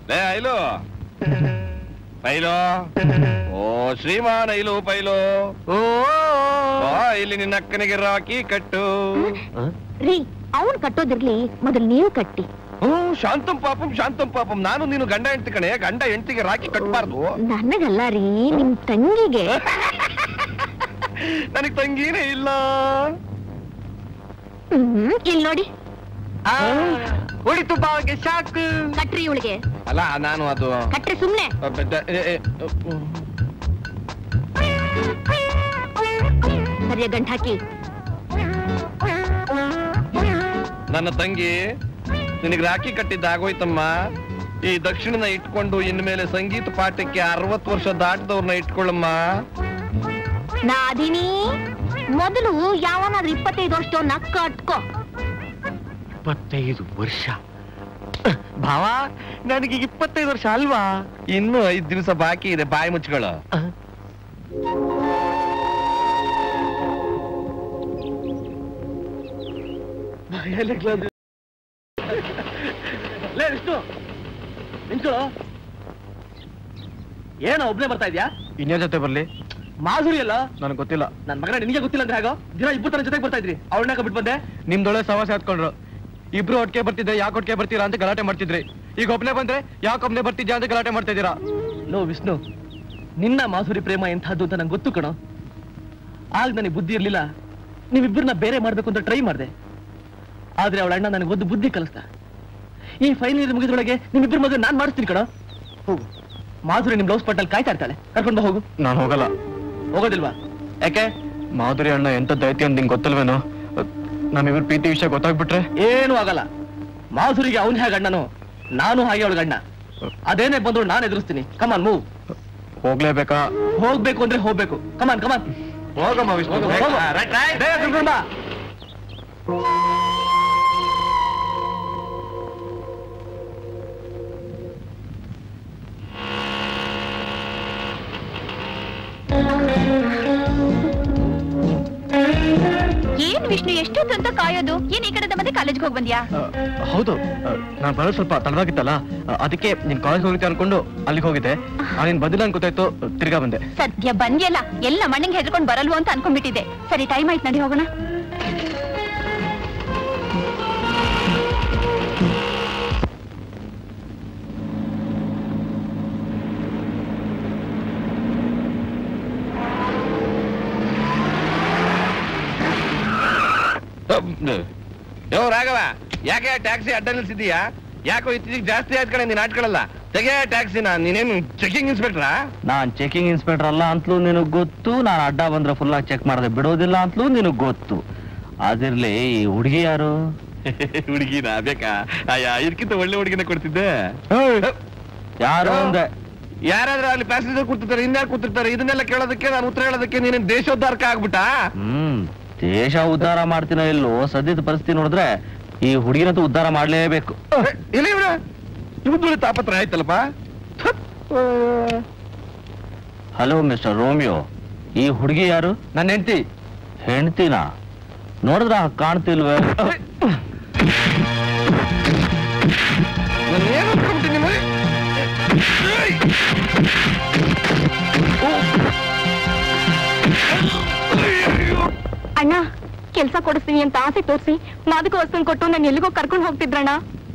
ಲೇ ಐಲು ಪೈಲು ಓ ಶ್ರೀಮಾನ್ ಐಲು ಪೈಲು ಓ ಬಾ ಇಲ್ಲಿ ನಿನ್ನ ಅಕ್ಕನಿಗೆ ರಾಕಿ ಕಟ್ಟು ರೀ ಅವನ್ ಕಟ್ಟೋದಿರ್ಲಿ ಮೊದಲು ನೀವು ಕಟ್ಟಿ ಓ ಶಾಂತಂ ಪಾಪಂ ಶಾಂತಂ ಪಾಪಂ ನಾನು ನೀನು ಗಂಡ ಹೆಂಡತಿ ಕಣೆ ಗಂಡ ಹೆಂಡತಿಗೆ ರಾಕಿ ಕಟ್ಟಬಾರ್ದು ನನಗಲ್ಲ ರೀ ನಿಮ್ ತಂಗಿಗೆ ನನಗ್ ತಂಗಿನೇ ಇಲ್ಲ ಹ್ಮ್ ಇಲ್ಲಿ ನೋಡಿ ಹೊಡಿತು ಬಾವಿಗೆ ಶಾಕು ಕಟ್ರಿ ಇವಳಿಗೆ ಅಲ್ಲ ನಾನು ಅದು ಕಟ್ರಿ ಸುಮ್ನೆ ಅ, ಬ- ಎ, ಎ, ಅ, ಸರಿಯ ಗಂಟ್ ಹಾಕಿ ನನ್ನ ತಂಗಿ ನಿನಗೆ ರಾಖಿ ಕಟ್ಟಿದ್ದ ಆಗೋಯ್ತಮ್ಮ ಈ ದಕ್ಷಿಣನ ಇಟ್ಕೊಂಡು ಇನ್ಮೇಲೆ ಸಂಗೀತ ಪಾಠಕ್ಕೆ ಅರವತ್ತು ವರ್ಷ ದಾಟದವ್ರನ್ನ ಇಟ್ಕೊಳ್ಳಮ್ಮ ನಾದಿನಿ ಮೊದಲು ಯಾವನಾದ್ರೂ ಇಪ್ಪತ್ತೈದು ವರ್ಷದವ್ರನ್ನ ಕಟ್ಕೋ ಇಪ್ಪತ್ತೈದು ವರ್ಷ ಭಾವ ನನಗೆ ಇಪ್ಪತ್ತೈದು ವರ್ಷ ಅಲ್ವಾ ಇನ್ನು ಐದ್ ದಿವಸ ಬಾಕಿ ಇದೆ ಬಾಯಿ ಮುಚ್ಗಳು ಲೇ ವಿಷ್ಣು ನಿಂತ್ಕೊಳ್ಳೋ ಏನೋ ಒಬ್ನೇ ಬರ್ತಾ ಇದ್ಯಾ ಇನ್ಯಾರ ಜೊತೆ ಬರ್ಲಿ ಮಾಧುರಿ ಅಲ್ಲ ನನಗೆ ಗೊತ್ತಿಲ್ಲ ನನ್ ಮಗನ ನಿನಗೆ ಗೊತ್ತಿಲ್ಲ ಅಂದ್ರೆ ಹೇಗೋ ದಿನ ಇಬ್ಬರು ತರ ಜೊತೆಗೆ ಬರ್ತಾ ಇದ್ರಿ ಅವಳನ್ನ ಬಿಟ್ಟು ಬಂದೆ ನಿಮ್ದೊಳೆ ಸವಾಸ ಹತ್ಕೊಂಡ್ರು ಇಬ್ರು ಒಟ್ಟಿಗೆ ಬರ್ತಿದ್ದೆ ಯಾಕೆ ಒಟ್ಟಿಗೆ ಬರ್ತೀರಾ ಅಂತ ಗಲಾಟೆ ಮಾಡ್ತಿದ್ರಿ ಈಗ ಒಬ್ನೇ ಬಂದ್ರೆ ಯಾಕೆ ಒಬ್ನೇ ಬರ್ತಿದ್ಯಾ ಅಂತ ಗಲಾಟೆ ಮಾಡ್ತಾ ಇದ್ದೀರಾ ಲೋ ವಿಷ್ಣು ನಿನ್ನ ಮಾಧುರಿ ಪ್ರೇಮ ಎಂಥದ್ದು ಅಂತ ನಂಗೆ ಗೊತ್ತು ಕಣೋ ಆಗ ನನಗೆ ಬುದ್ಧಿ ಇರ್ಲಿಲ್ಲ ನೀವಿಬ್ಬರನ್ನ ಬೇರೆ ಮಾಡ್ಬೇಕು ಅಂತ ಟ್ರೈ ಮಾಡಿದೆ ಆದ್ರೆ ಅವಳ ಅಣ್ಣ ನನಗೆ ಒಂದು ಬುದ್ಧಿ ಕಲಿಸ್ದ ಈ ಫೈನಲ್ ಇಯರ್ ಮುಗಿದ್ರೊಳಗೆ ನಿಮ್ಮಿಬ್ಬರ ಮದುವೆ ನಾನ್ ಮಾಡಿಸ್ತೀನಿ ಕಣೋ ಹೋಗು ಮಾಧುರಿ ನಿಮ್ ಬ್ಲೌಸ್ ಪಟ್ಟಲ್ಲಿ ಕಾಯ್ತಾ ಇರ್ತಾಳೆ ಕರ್ಕೊಂಡು ಬಾ ಹೋಗು ನಾನು ಹೋಗಲ್ಲ ಹೋಗೋದಿಲ್ವಾ ಯಾಕೆ ಮಾಧುರಿ ಅಣ್ಣ ಎಂತ ದೈತಿ ಅಂತ ನಿಂಗೆ ಗೊತ್ತಲ್ವೇನೋ ನಮ್ಮಿಬ್ರು ಪ್ರೀತಿ ವಿಷಯ ಗೊತ್ತಾಗ್ಬಿಟ್ರೆ ಏನೂ ಆಗಲ್ಲ ಮಾಧುರಿಗೆ ಅವನ್ ಹೇಗೆ ಅಣ್ಣನು ನಾನು ಹಾಗೆ ಅವಳ ಗಂಡ ಅದೇನೇ ಬಂದ್ರು ನಾನು ಎದುರಿಸ್ತೀನಿ ಕಮಾನ್ ಮೂವ್ ಹೋಗ್ಲೇಬೇಕಾ ಹೋಗ್ಬೇಕು ಅಂದ್ರೆ ಹೋಗ್ಬೇಕು ಕಮಾನ್ ಕಮಾನ್ ಹೋಗಮ್ಮ ವಿಷ್ಣು ಹೋಗು, ಬೇಗ. ಹೋಗು. Right, right. ಬೇಗ ಕರ್ಕೊಂಡ್ ಬಾ. ಏನ್ ವಿಷ್ಣು ಎಷ್ಟೊತ್ತು ಅಂತ ಕಾಯೋದು ಏನ್ ಈ ಕಡೆ ಮತ್ತೆ ಕಾಲೇಜ್ಗೆ ಹೋಗಿ ಬಂದ್ಯಾ ಆ, ಹೌದು ನಾನು ಬರೋದು ಸ್ವಲ್ಪ ತಡವಾಗಿತ್ತಲ್ಲ ಆ, ಅದಕ್ಕೆ ನೀನ್ ಕಾಲೇಜ್ ಹೋಗಿದ್ದೆ ಅನ್ಕೊಂಡು ಅಲ್ಲಿಗೆ ಹೋಗಿದ್ದೆ ನೀನ್ ಬಂದಿಲ್ಲ ಅಂತ ಗೊತ್ತಾಯ್ತು ತಿರ್ಗಾ ಬಂದೆ ಸದ್ಯ ಬಂದ್ಯಲ್ಲ ಎಲ್ಲ ಮಣ್ಣಿಗೆ ಹೆದ್ರಕೊಂಡ್ ಬರಲ್ವೋ ಅಂತ ಅನ್ಕೊಂಡ್ಬಿಟ್ಟಿದ್ದೆ ಸರಿ ಟೈಮ್ ಆಯ್ತು ನಡಿ ಹೋಗೋಣ ಯೋ ರಾಘವ ಯಾಕೆ ಟ್ಯಾಕ್ಸಿ ಅಡ್ಡ ನಿಲ್ಸಿದೀಯಾ ಯಾಕೋ ಇತ್ತೀಚೆಗೆ ಜಾಸ್ತಿ ಆಯ್ತು ಕಡೆ ನೀನ್ ಆಟ್ಕೊಳ್ಳಲ್ಲ ತೆಗೆ ಟ್ಯಾಕ್ಸಿನ ನೀನೇನು ಚೆಕಿಂಗ್ ಇನ್ಸ್ಪೆಕ್ಟ್ರಾ ನಾನ್ ಚೆಕಿಂಗ್ ಇನ್ಸ್ಪೆಕ್ಟರ್ ಅಲ್ಲ ಅಂತಲೂ ನಿನಗ್ ಗೊತ್ತು ನಾನು ಅಡ್ಡ ಬಂದ್ರೆ ಫುಲ್ ಆಗಿ ಚೆಕ್ ಮಾಡದೆ ಬಿಡೋದಿಲ್ಲ ಅಂತಲೂ ನಿನಗ್ ಗೊತ್ತು ಅದಿರ್ಲಿ ಈ ಹುಡುಗಿ ಯಾರು ಹುಡುಗಿನ ಬೇಕಾ ಅಯ್ಯ ಇದಕ್ಕಿಂತ ಒಳ್ಳೆ ಹುಡುಗಿನ ಕೊಡ್ತಿದ್ದೆ ಯಾರು ಅಂದೆ ಯಾರಾದ್ರೂ ಅಲ್ಲಿ ಪ್ಯಾಸೆಂಜರ್ ಕೂತಿರ್ತಾರೆ ಇನ್ಯಾರು ಕೂತಿರ್ತಾರೆ ಇದನ್ನೆಲ್ಲ ಕೇಳೋದಕ್ಕೆ ನಾನು ಉತ್ತರ ಹೇಳೋದಕ್ಕೆ ನೀನು ದೇಶೋದ್ಧಾರಕ ಆಗ್ಬಿಟ್ಟಾ ಹ್ಮ್ ದೇಶ ಉದ್ಧಾರ ಮಾಡ್ತೀನೋ ಇಲ್ಲೋ ಸದ್ಯದ ಪರಿಸ್ಥಿತಿ ನೋಡಿದ್ರೆ ಈ ಹುಡುಗಿನಂತೂ ಉದ್ಧಾರ ಮಾಡ್ಲೇಬೇಕು ಇಲ್ಲ ಇವ್ರ ಇವತ್ತು ತಾಪತ್ರ ಆಯ್ತಲ್ಲಪ್ಪ ಹಲೋ ಮಿಸ್ಟರ್ ರೋಮಿಯೋ ಈ ಹುಡುಗಿ ಯಾರು ನನ್ನ ಹೆಂಡತಿ ಹೆಂಡ್ತಿನ ನೋಡಿದ್ರ ಕಾಣ್ತಿಲ್ವೇ ನಾನು ಏನು ಅನ್ಕೊಂಬಿಟ್ಟೆ ನೀನು ಏಯ್! ಅಣ್ಣ ಕೆಲ್ಸ ಕೊಡಿಸ್ತೀನಿ ಅಂತ ಆಸೆ ತೋರಿಸಿ ಮಾದಕ ವಸ್ತುನ್ ಕೊಟ್ಟು ನಾನು ಎಲ್ಲಿಗೋ ಕರ್ಕೊಂಡು ಹೋಗ್ತಿದ್ರಣ್ಣ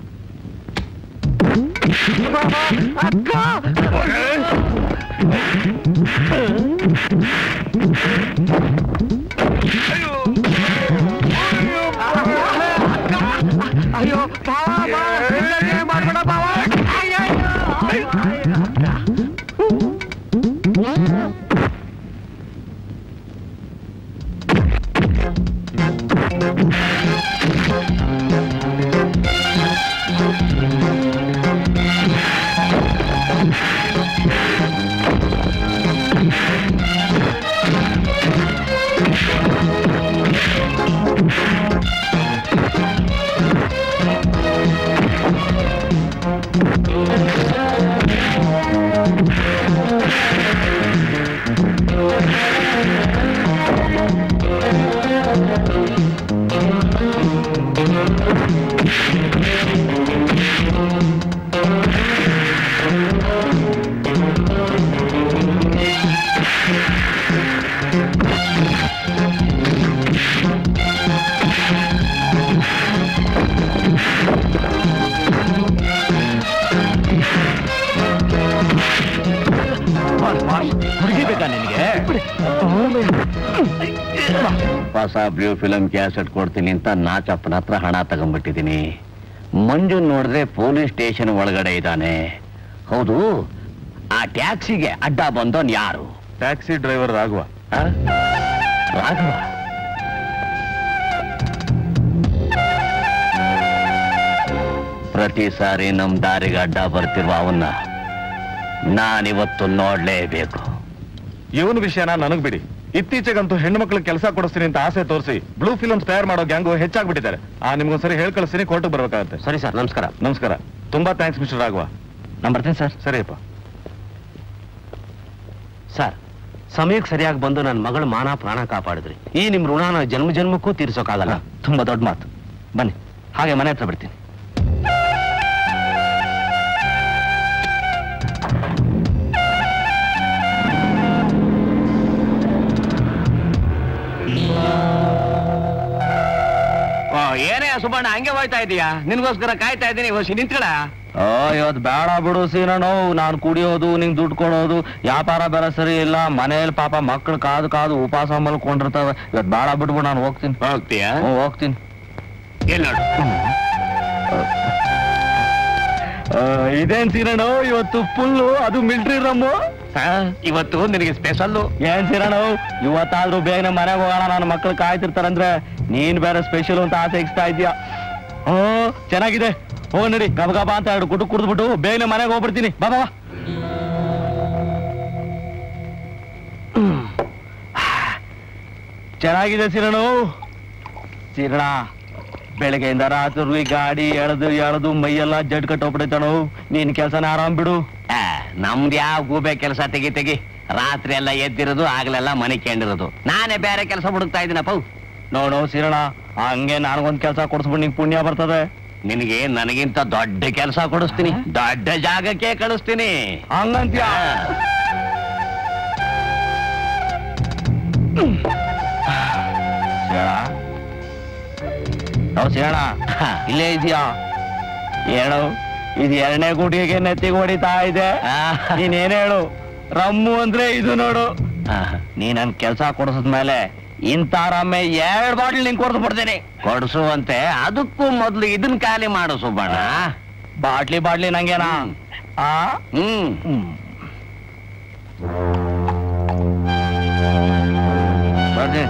ಅಯ್ಯೋ ಬಾವ ಮಾಡ್ಬೇಡ ಬಾವ ಹುಡುಗಿಬೇಕಾ ನಿನಗೆ ಹೊಸ ಬ್ಲೂ ಫಿಲಂ ಕ್ಯಾಸೆಟ್ ಕೊಡ್ತೀನಿ ಅಂತ ನಾಚಪ್ಪನ ಹತ್ರ ಹಣ ತಗೊಂಡ್ಬಿಟ್ಟಿದ್ದೀನಿ ಮಂಜು ನೋಡಿದ್ರೆ ಪೊಲೀಸ್ ಸ್ಟೇಷನ್ ಒಳಗಡೆ ಇದ್ದಾನೆ ಹೌದು ಆ ಟ್ಯಾಕ್ಸಿಗೆ ಅಡ್ಡ ಬಂದವನ್ ಯಾರು ಟ್ಯಾಕ್ಸಿ ಡ್ರೈವರ್ ರಾಘವ ಆ? ರಾಘವ ಪ್ರತಿ ಸಾರಿ ನಮ್ ದಾರಿಗೆ ಅಡ್ಡ ಬರ್ತಿರುವ ಅವನ್ನ ನಾನಿವತ್ತು ನೋಡ್ಲೇಬೇಕು ಇವನ್ ವಿಷಯನ ನನಗ್ ಬಿಡಿ ಇತ್ತೀಚೆಗಂತೂ ಹೆಣ್ಣು ಮಕ್ಳಿಗೆ ಕೆಲಸ ಕೊಡಿಸ್ತೀನಿ ಅಂತ ಆಸೆ ತೋರಿಸಿ ಬ್ಲೂ ಫಿಲ್ಮ್ಸ್ ತಯಾರು ಮಾಡೋ ಗ್ಯಾಂಗು ಹೆಚ್ಚಾಗ್ಬಿಟ್ಟಿದ್ದಾರೆ ಆ ನಿಮ್ಗೊಂದ್ಸರಿ ಹೇಳ್ ಕಳಿಸ್ತೀನಿ ಕೋರ್ಟ್ಗೆ ಬರ್ಬೇಕಾಗತ್ತೆ ಸರಿ ಸರ್ ನಮಸ್ಕಾರ ನಮಸ್ಕಾರ ತುಂಬಾ ಥ್ಯಾಂಕ್ಸ್ ಮಿಸ್ಟರ್ ರಾಘವ ನಾನು ಬರ್ತೀನಿ ಸರ್ ಸರಿಯಪ್ಪ ಸರ್ ಸಮಯಕ್ಕೆ ಸರಿಯಾಗಿ ಬಂದು ನನ್ನ ಮಗಳ ಮಾನ ಪ್ರಾಣ ಕಾಪಾಡಿದ್ರಿ ಈ ನಿಮ್ ಋಣನ ಜನ್ಮ ಜನ್ಮಕ್ಕೂ ತೀರ್ಸೋಕ್ಕಾಗಲ್ಲ ತುಂಬಾ ದೊಡ್ಡ ಮಾತು ಬನ್ನಿ ಹಾಗೆ ಮನೆ ಹತ್ರ ಬಿಡ್ತೀನಿ ಏನೇ ಸುಬ್ಬಣ್ಣ ಹಂಗೆ ಹೋಯ್ತಾ ಇದೀಯಾ ನಿನ್ಗೋಸ್ಕರ ಕಾಯ್ತಾ ಇದ್ದೀನಿ ಹೊಸಿ ನಿಂತ್ಕಳ ಓ ಇವತ್ತು ಬೇಡ ಬಿಡು ಸೀನಣ್ಣು ನಾನು ಕುಡಿಯೋದು ನಿಂಗೆ ದುಡ್ಡು ಕೊಡೋದು ವ್ಯಾಪಾರ ಬೇರೆ ಸರಿ ಇಲ್ಲ ಮನೇಲಿ ಪಾಪ ಮಕ್ಕಳು ಕಾದು ಕಾದು ಉಪವಾಸ ಮಲ್ಕೊಂಡಿರ್ತಾವೆ ಇವತ್ತು ಬೇಡ ಬಿಟ್ಬಿಡು ನಾನು ಹೋಗ್ತೀನಿ ಹೋಗ್ತೀಯಾ ಹ್ಞೂ ಹೋಗ್ತೀನಿ ಎಲ್ಲಿ ನೋಡು ಇದೇನ್ ಸೀನಣ್ಣು ಇವತ್ತು ಫುಲ್ಲು ಅದು ಮಿಲ್ಟ್ರಿ ರಮ್ಮು ಆ, ಇವತ್ತು ನಿನಗೆ ಸ್ಪೆಷಲ್ಲು ಏನ್ ಸೀನಣ್ಣು ಇವತ್ತಾದ್ರೂ ಬೇಗನೆ ಮನೆಗೆ ಹೋಗೋಣ ನನ್ನ ಮಕ್ಕಳು ಕಾಯ್ತಿರ್ತಾರಂದ್ರೆ ನೀನ್ ಬೇರೆ ಸ್ಪೆಷಲ್ ಅಂತ ಆಸೆ ಇಕ್ಸ್ತಾ ಇದೀಯ ಹ್ಞೂ ಚೆನ್ನಾಗಿದೆ ಹೋಗ ನಡಿ ಗಬ ಗಬ ಅಂತ ಎರಡು ಗುಟ್ಟು ಕುಡಿದ್ಬಿಟ್ಟು ಬೇಗನೆ ಮನೆಗೆ ಹೋಗ್ಬಿಡ್ತೀನಿ ಬಾ ಬಾ ಬಾ. ಚೆನ್ನಾಗಿದೆ ಸೀರಣು ಸೀರಣ ಬೆಳಗ್ಗೆಯಿಂದ ರಾತ್ರಿ ಗಾಡಿ ಎಳೆದು ಎಳೆದು ಮೈಯೆಲ್ಲ ಜಡ್ ಕಟ್ಟೋಗ್ಬಿಡೈತಣು ನೀನ್ ಕೆಲಸನ ಆರಾಮ್ ಬಿಡು ಆ, ನಮ್ದು ಯಾವ ಗೂಬೆ ಕೆಲಸ ತೆಗಿ ತೆಗಿ ರಾತ್ರಿ ಎಲ್ಲ ಎದ್ದಿರೋದು ಆಗ್ಲೆಲ್ಲ ಮನೆ ಕೇಂಡಿರೋದು ನಾನೇ ಬೇರೆ ಕೆಲಸ ಹುಡುಕ್ತಾ ಇದ್ದೀನಪ್ಪ ನೋಡು ಸೀರಣ ಹಂಗೆ ನನಗೊಂದ್ ಕೆಲಸ ಕೊಡಿಸ್ಬಿಟ್ಟು ನಿಂಗೆ ಪುಣ್ಯ ಬರ್ತದೆ ನಿನಗೆ ನನಗಿಂತ ದೊಡ್ಡ ಕೆಲಸ ಕೊಡಿಸ್ತೀನಿ ದೊಡ್ಡ ಜಾಗಕ್ಕೆ ಕಳಿಸ್ತೀನಿ ಹಂಗಂತ್ಯ ನಾವು ಸೇಣ ಇಲ್ಲೇ ಇದೆಯಾ ಹೇಳು ಇದು ಎರಡನೇ ಗುಟಿಗೆ ನೆತ್ತಿಗೆ ಹೊಡಿತಾ ಇದೆ ನೀನೇನ್ ಹೇಳು ರಮ್ಮು ಅಂದ್ರೆ ಇದು ನೋಡು ನೀ ನನ್ ಕೆಲ್ಸ ಕೊಡಿಸಿದ್ಮೇಲೆ ಇಂಥ ರಮ್ಮೆ ಎರಡ್ ಬಾಟ್ಲ್ ನಿಂಗೆ ಕೊಡ್ದು ಬಿಡ್ತೀನಿ ಕೊಡಿಸುವಂತೆ ಅದಕ್ಕೂ ಮೊದ್ಲು ಇದನ್ ಖಾಲಿ ಮಾಡು ಸುಬ್ಬಣ್ಣ ಬಾಟ್ಲಿ ಬಾಟ್ಲಿ ನಂಗೇನಾ ಆ ಹ್ಮ್ ಹ್ಮ್. ಬರ್ತೀನಿ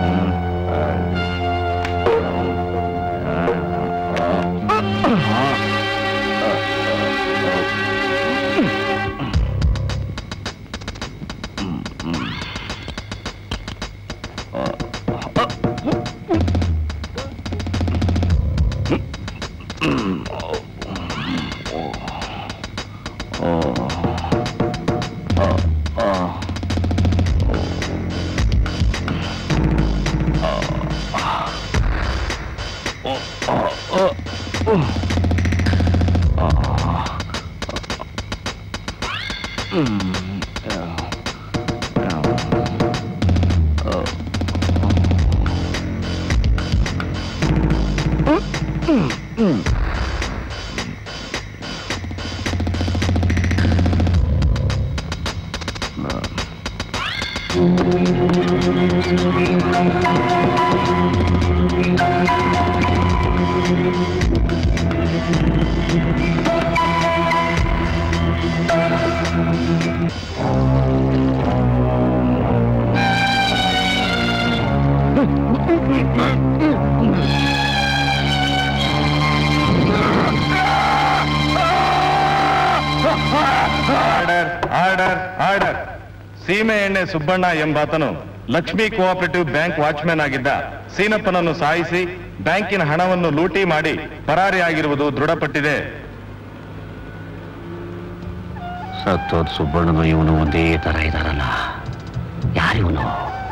ಆರ್ಡರ್ ಆರ್ಡರ್ ಆರ್ಡರ್ ಸೀಮೆ ಎಣ್ಣೆ ಸುಬ್ಬಣ್ಣ ಎಂಬಾತನು ಲಕ್ಷ್ಮಿ ಕೋಆಪರೇಟಿವ್ ಬ್ಯಾಂಕ್ ವಾಚ್ಮ್ಯಾನ್ ಆಗಿದ್ದ ಸೀನಪ್ಪನನ್ನು ಸಾಯಿಸಿ ಬ್ಯಾಂಕಿನ ಹಣವನ್ನು ಲೂಟಿ ಮಾಡಿ ಪರಾರಿಯಾಗಿರುವುದು ದೃಢಪಟ್ಟಿದೆ ಸತ್ತೋದ್ ಸುಬ್ಬಣ್ಣನು ಇವನು ಒಂದೇ ತರ ಇದಾರಲ್ಲ ಯಾರಿವನು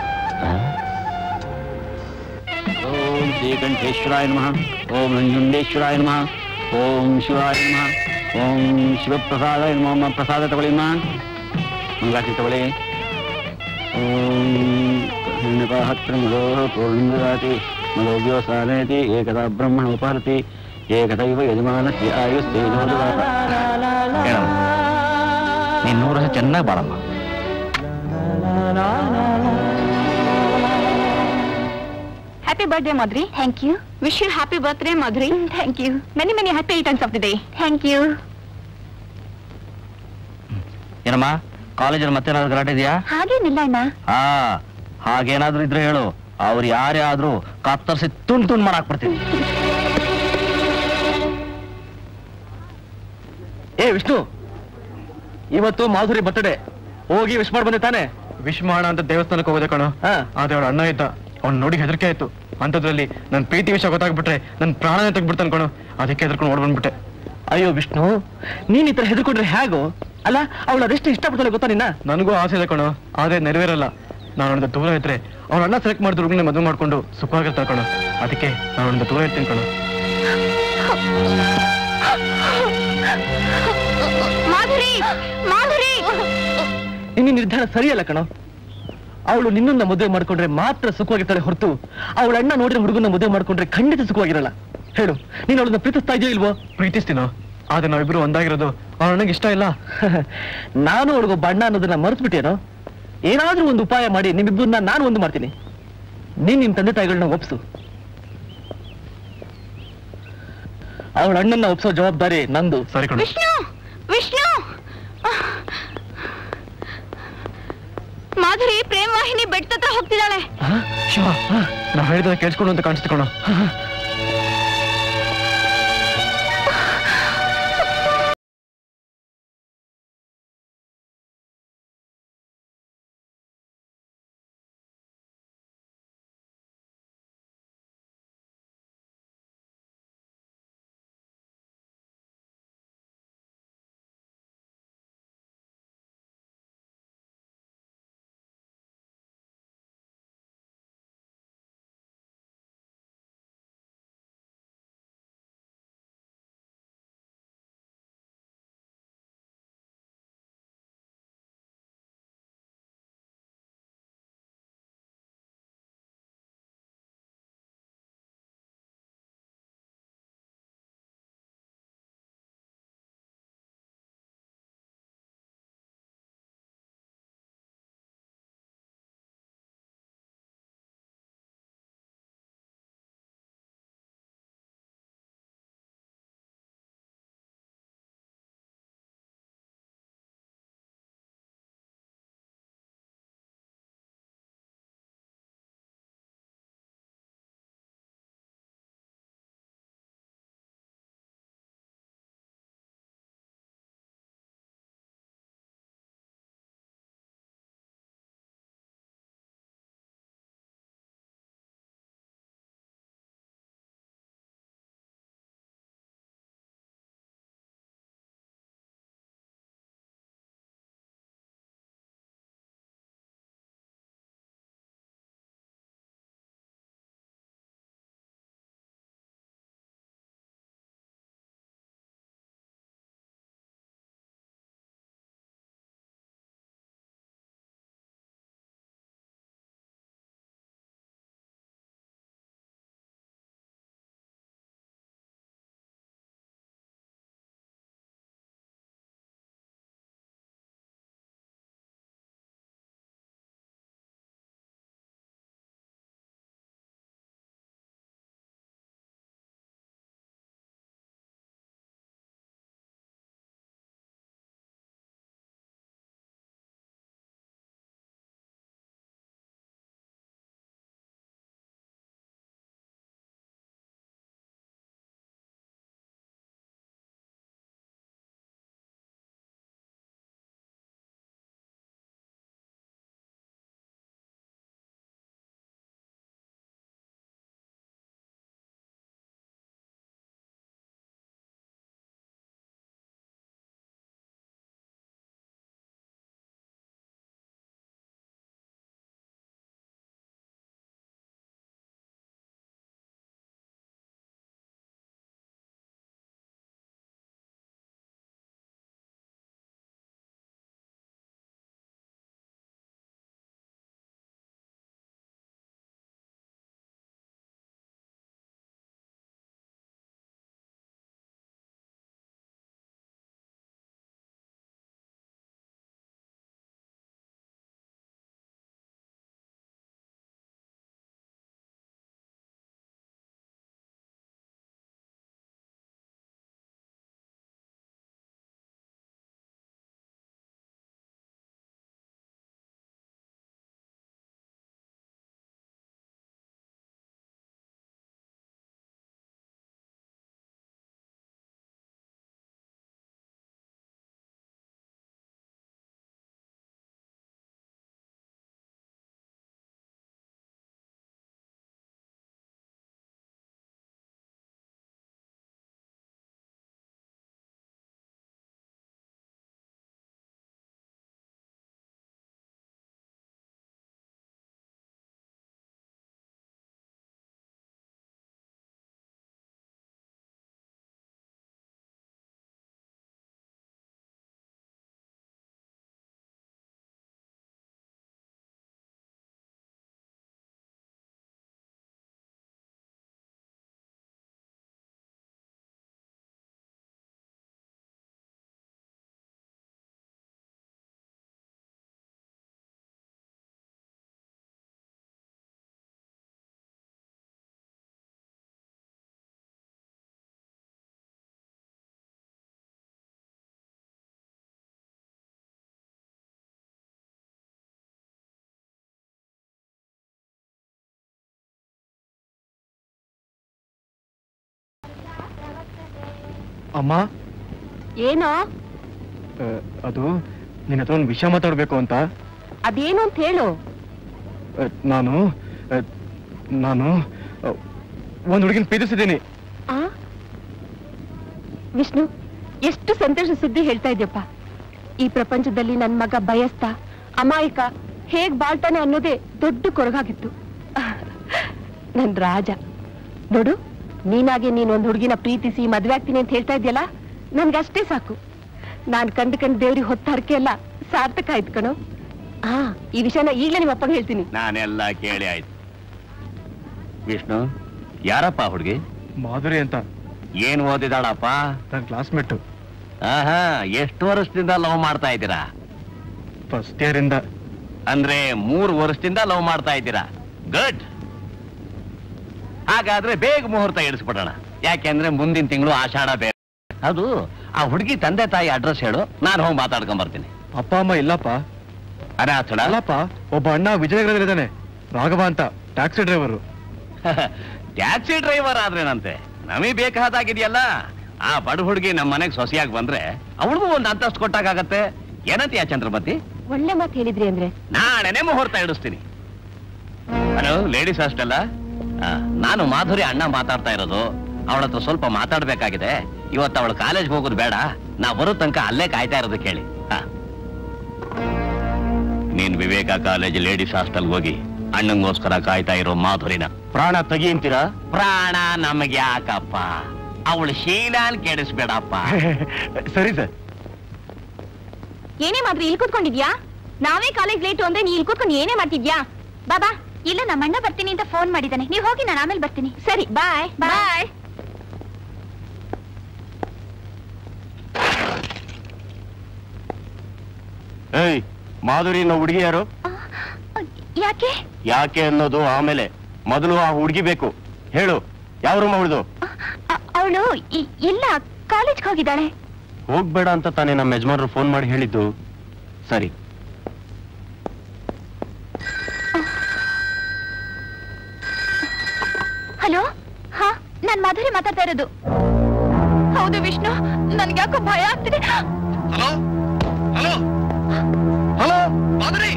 ಓಂ ಶ್ರೀಕಂಠೇಶ್ವರಾಯ ನಮಃ ಓಂ ನಂಜುಂಡೇಶ್ವರಾಯ ನಮಃ ಓಂ ಶಿವಾಯ ನಮಃ ಓಂ ಶಿವಪ್ರಸಾದಾಯ ನಮಃ ಅಮ್ಮ ಪ್ರಸಾದ ತಗೊಳ್ಳಿ ಅಮ್ಮ ಮಂಗಳಾರತಿ ತಗೊಳ್ಳಿ ಓಂ ಹತ್ರ ಪೂರ್ಣರಾತಿ ಮದವ್ಯೋಸಾನೇತಿ ಏಕದಾ ಬ್ರಹ್ಮಣ ಉಪಾರತಿ ಏಕದೈವ ಯಜಮಾನಸ್ಯ ಆಯುಸ್ತೇಜೋದಾತ ಹೇಳಮ್ಮ ನೀನ್ ನೂರು ವರ್ಷ ಚೆನ್ನಾಗಿ ಬಾಳಮ್ಮ happy birthday Madhuri thank you wish you happy birthday Madhuri thank you many many happy returns of the day thank you ಏನಮ್ಮ ಕಾಲೇಜಲ್ಲಿ ಮತ್ತೇನಾದ್ರು ಗಲಾಟೆ ಇದೆಯಾ ಹಾಗೇನಿಲ್ಲ ಅಣ್ಣ ಹಾ ಹಾಗೇನಾದ್ರೂ ಇದ್ರೆ ಹೇಳು ಅವ್ರು ಯಾರೇ ಆದ್ರೂ ಕತ್ತರಿಸಿ ತುಂಡ್ ತುಂಡ್ ಮಾಡಾಕ್ಬಿಡ್ತೀನಿ ಏ ವಿಷ್ಣು ಇವತ್ತು ಮಾಧುರಿ ಬರ್ತಡೆ ಹೋಗಿ ವಿಶ್ ಮಾಡಿ ಬಂದೆ ತಾನೆ ವಿಶ್ ಮಾಡ ಅಂತ ದೇವಸ್ಥಾನಕ್ಕೆ ಹೋಗೋದೆ ಕಣೋ ಹಾ. ಆದ್ರೆ ಅವಳ ಅಣ್ಣ ಇದ್ದ ಅವ್ನು ನೋಡಿ ಹೆದರಿಕೆ ಆಯ್ತು ಅಂಥದ್ರಲ್ಲಿ ನನ್ನ ಪ್ರೀತಿ ವಿಷಯ ಗೊತ್ತಾಗ್ಬಿಟ್ರೆ ನನ್ನ ಪ್ರಾಣನೇ ತೆಗ್ಬಿಡ್ತಾನೆ ಕಣೋ ಅದಕ್ಕೆ ಹೆದರ್ಕೊಂಡು ಓಡ್ ಬಂದ್ಬಿಟ್ಟೆ ಅಯ್ಯೋ ವಿಷ್ಣು ನೀನ್ ಈ ತರ ಹೆದರ್ಕೊಂಡ್ರೆ ಹೇಗೋ ಅಲ್ಲ ಅವಳು ಅದೆಷ್ಟು ಇಷ್ಟಪಡ್ತಾಳೆ ಗೊತ್ತಾ ನಿನ್ನ ನನಗೂ ಆಸೆ ಇದೆ ಕಣೋ ಆದ್ರೆ ನೆರವೇರಲ್ಲ ನಾನು ಅವನಿಂದ ದೂರ ಇದ್ರೆ ಅವ್ನ ಅಣ್ಣ ಸೆಲೆಕ್ಟ್ ಮಾಡಿದ ಹುಡುಗನೇ ಮದುವೆ ಮಾಡ್ಕೊಂಡು ಸುಖವಾಗಿರ್ತಾನೆ ಕಣೋ ಅದಕ್ಕೆ ನಾನು ಅವನಿಂದ ದೂರ ಇರ್ತೀನಿ ಕಣೋ ಮಾಧುರಿ ಮಾಧುರಿ ನಿನ್ನ ನಿರ್ಧಾರ ಸರಿಯಲ್ಲ ಕಣೋ ಅವಳು ನಿನ್ನನ್ನ ಮದುವೆ ಮಾಡ್ಕೊಂಡ್ರೆ ಮಾತ್ರ ಸುಖವಾಗಿರ್ತಾಳೆ ಹೊರತು ಅವಳ ಅಣ್ಣ ನೋಡಿದ್ರೆ ಹುಡುಗನ ಮದುವೆ ಮಾಡ್ಕೊಂಡ್ರೆ ಖಂಡಿತ ಸುಖವಾಗಿರಲ್ಲ ಹೇಳು ನೀನು ಅವಳನ್ನ ಪ್ರೀತಿಸ್ತಾ ಇದೆಯೋ ಇಲ್ವೋ ಪ್ರೀತಿಸ್ತೀನೋ ಆದ್ರೆ ನಾವಿಬ್ರು ಒಂದಾಗಿರೋದು ಅವನ ಅಣ್ಣಗೆ ಇಷ್ಟ ಇಲ್ಲ ನಾನು ಅವಳಿಗೊಬ್ಬ ಅಣ್ಣ ಅನ್ನೋದನ್ನ ಮರೆಸ್ಬಿಟ್ಟೇನೋ ಏನಾದ್ರೂ ಒಂದು ಉಪಾಯ ಮಾಡಿ ನಿಮ್ಮಿಬ್ಬರನ್ನ ನಾನು ಒಂದು ಮಾಡ್ತೀನಿ ನೀನ್ ನಿಮ್ ತಂದೆ ತಾಯಿಗಳನ್ನ ಒಪ್ಸು ಅವಳ ಅಣ್ಣನ್ನ ಒಪ್ಸೋ ಜವಾಬ್ದಾರಿ ನಂದು ಸರಿ ಕಣೋ ವಿಷ್ಣು ವಿಷ್ಣು ಮಾಧುರಿ ಪ್ರೇಮ ವಾಹಿನಿ ಬೆಟ್ಟ ಹತ್ರ ಹೋಗ್ತಿದ್ದಾಳೆ ಶಿವ ನಾ ಹೇಳಿದ ಕೇಳಿಸ್ಕೊಂಡು ಅಂತ ಕಾಣಿಸ್ತು ಕಣೋ ಅಮ್ಮ ಏನೋ ಆ, ಅದು ನಿನ್ನ ಹತ್ರ ಒಂದು ವಿಷಯ ಮಾತಾಡ್ಬೇಕು ಅಂತ ಅದೇನು ಅಂತ ಹೇಳು ಆ, ನಾನು ಆ, ನಾನು ಆ, ಒಂದ್ ಹುಡುಗಿನ ಪ್ರೀತಿಸಿದ್ದೀನಿ ಆ ವಿಷ್ಣು ಎಷ್ಟು ಸಂತೋಷ ಸುದ್ದಿ ಹೇಳ್ತಾ ಇದ್ಯಪ್ಪ ಈ ಪ್ರಪಂಚದಲ್ಲಿ ನನ್ ಮಗ ಬಯಸ್ತ ಅಮಾಯಕ ಹೇಗ್ ಬಾಳ್ತಾನೆ ಅನ್ನೋದೇ ದೊಡ್ಡ ಕೊರಗಾಗಿತ್ತು ನನ್ ರಾಜ ನೋಡು ನೀನಾಗೆ ನೀನೊಂದ್ ಹುಡುಗಿನ ಪ್ರೀತಿಸಿ ಮದ್ವೆ ಆಗ್ತೀನಿ ಅಂತ ಹೇಳ್ತಾ ಇದ್ಯಲ್ಲ ನನ್ಗಷ್ಟೇ ಸಾಕು ನಾನ್ ಕಂಡು ಕಂಡು ದೇವ್ರಿಗೆ ಹೊತ್ತ ಹರಕೆ ಎಲ್ಲ ಸಾರ್ಥಕ ಆಯ್ತು ಕಣೋ ಹಾ ಈ ವಿಷಯನ ಈಗಲೇ ನಿಮ್ಮ ಅಪ್ಪಗೆ ಹೇಳ್ತೀನಿ ನಾನೆಲ್ಲ ಕೇಳಿ ಆಯ್ತು ವಿಷ್ಣು ಯಾರಪ್ಪ ಹುಡುಗಿ ಮಾಧುರಿ ಅಂತ ಏನ್ ಓದಿದಾಳಪ್ಪ ನನ್ನ ಕ್ಲಾಸ್ಮೇಟ್ ಆಹಾ ಎಷ್ಟು ವರ್ಷದಿಂದ ಲವ್ ಮಾಡ್ತಾ ಇದ್ದೀರಾ ಫಸ್ಟ್ ಇಯರ್ ಇಂದ ಅಂದ್ರೆ ಮೂರು ವರ್ಷದಿಂದ ಲವ್ ಮಾಡ್ತಾ ಇದ್ದೀರಾ ಗುಡ್ ಹಾಗಾದ್ರೆ ಬೇಗ ಮುಹೂರ್ತ ಇಡಿಸ್ಬಿಡೋಣ ಯಾಕೆಂದ್ರೆ ಮುಂದಿನ ತಿಂಗಳು ಆಷಾಢ ಬೇರೆ ಅದು ಆ ಹುಡುಗಿ ತಂದೆ ತಾಯಿ ಅಡ್ರೆಸ್ ಹೇಳು ನಾನು ಹೋಗಿ ಮಾತಾಡ್ಕೊಂಡ್ ಬರ್ತೀನಿ ಅಪ್ಪ ಅಮ್ಮ ಇಲ್ಲಪ್ಪ ಅನಾಥಳ ಅಲ್ಲಪ್ಪ ಒಬ್ಬ ಅಣ್ಣ ವಿಜಯನಗರದಲ್ಲಿದ್ದಾನೆ ರಾಘವ ಅಂತ ಟ್ಯಾಕ್ಸಿ ಡ್ರೈವರು ಟ್ಯಾಕ್ಸಿ ಡ್ರೈವರ್ ಆದ್ರೇನಂತೆ ನಮಗೆ ಬೇಕಾದಾಗಿದೆಯಲ್ಲ ಆ ಬಡ ಹುಡುಗಿ ನಮ್ಮ ಮನೆಗೆ ಸೊಸೆಯಾಗಿ ಬಂದ್ರೆ ಅವಳಿಗೂ ಒಂದು ಅಂತಸ್ತು ಕೊಟ್ಟಾಗತ್ತೆ ಏನಂತೀಯ ಚಂದ್ರಮತಿ ಒಳ್ಳೆ ಮಾತು ಹೇಳಿದ್ರಿ ಅಂದ್ರೆ ನಾಳೆನೆ ಮುಹೂರ್ತ ಇಡಿಸ್ತೀನಿ ಹಲೋ ಲೇಡೀಸ್ ಅಷ್ಟಲ್ಲ ನಾನು ಮಾಧುರಿ ಅಣ್ಣ ಮಾತಾಡ್ತಾ ಇರೋದು ಅವಳ ಹತ್ರ ಸ್ವಲ್ಪ ಮಾತಾಡ್ಬೇಕಾಗಿದೆ ಇವತ್ತು ಅವಳು ಕಾಲೇಜ್ಗೆ ಹೋಗೋದು ಬೇಡ ನಾ ಬರೋ ತನಕ ಅಲ್ಲೇ ಕಾಯ್ತಾ ಇರೋದು ಕೇಳಿ ಹಾ. ನೀನ್ ವಿವೇಕ ಕಾಲೇಜ್ ಲೇಡೀಸ್ ಹಾಸ್ಟೆಲ್ ಹೋಗಿ ಅಣ್ಣಂಗೋಸ್ಕರ ಕಾಯ್ತಾ ಇರೋ ಮಾಧುರಿನ ಪ್ರಾಣ ತೆಗಿಂತೀರಾ ಪ್ರಾಣ ನಮಗೆ ಯಾಕಪ್ಪ ಅವಳು ಶೀಲಾನ್ ಕೆಡಿಸ್ಬೇಡಪ್ಪ ಸರಿ ಸರ್ ಏನೇ ಮಾತ್ರ ಇಲ್ಲಿ ಕೂತ್ಕೊಂಡಿದ್ಯಾ ನಾವೇ ಕಾಲೇಜ್ ಲೇಟು ಅಂದ್ರೆ ನೀ ಇಲ್ಲಿ ಕೂತ್ಕೊಂಡು ಏನೇ ಮಾಡ್ತಿದ್ಯಾ ಬಾಬಾ ಇಲ್ಲ ನಮ್ಮ ಅಣ್ಣ ಬರ್ತೀನಿ ಅಂತ ಫೋನ್ ಮಾಡಿದ್ದಾನೆ ನೀವು ಹೋಗಿ ನಾನು ಆಮೇಲೆ ಬರ್ತೀನಿ ಸರಿ ಬಾಯ್ ಬಾಯ್ ಏಯ್ ಮಾಧುರಿ ಅನ್ನೋ ಹುಡುಗಿ ಯಾರು ಯಾಕೆ ಯಾಕೆ ಅನ್ನೋದು ಆಮೇಲೆ ಮೊದಲು ಆ ಹುಡುಗಿ ಬೇಕು ಹೇಳು ಯಾವ ರೂಮ್ ಅವಳದು ಅವಳು ಇಲ್ಲ ಕಾಲೇಜ್ಗೆ ಹೋಗಿದ್ದಾಳೆ ಹೋಗ್ಬೇಡ ಅಂತ ತಾನೇ ನಮ್ಮ ಯಜಮಾನರು ಫೋನ್ ಮಾಡಿ ಹೇಳಿದ್ದು ಸರಿ ಹಲೋ ಹಾ ನಾನ್ ಮಾಧುರಿ ಮಾತಾಡ್ತಾ ಇರೋದು ಹೌದು ವಿಷ್ಣು ನನ್ಗೆ ಯಾಕೋ ಭಯ ಆಗ್ತಿದೆ hello hello hello Madhuri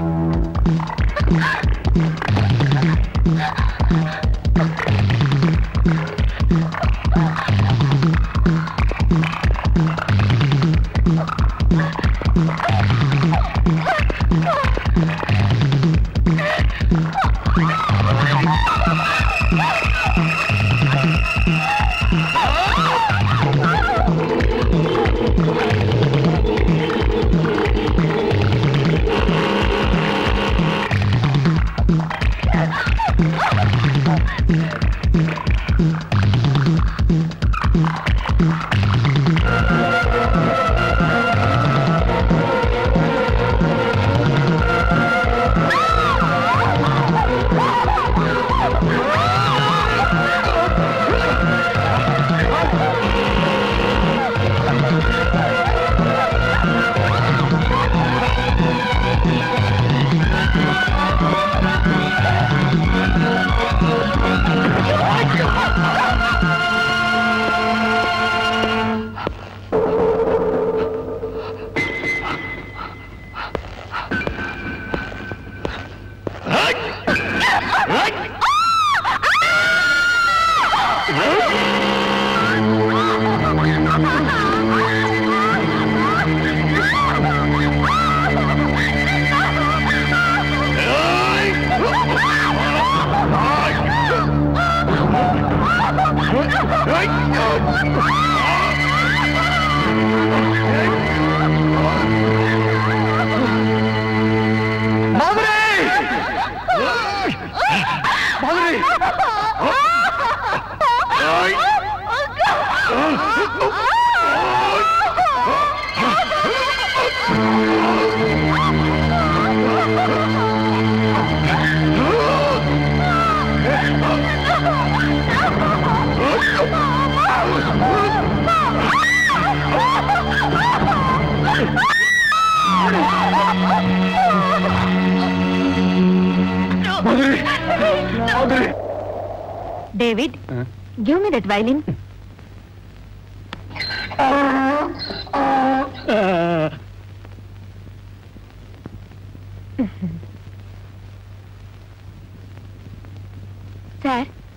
David give me that violin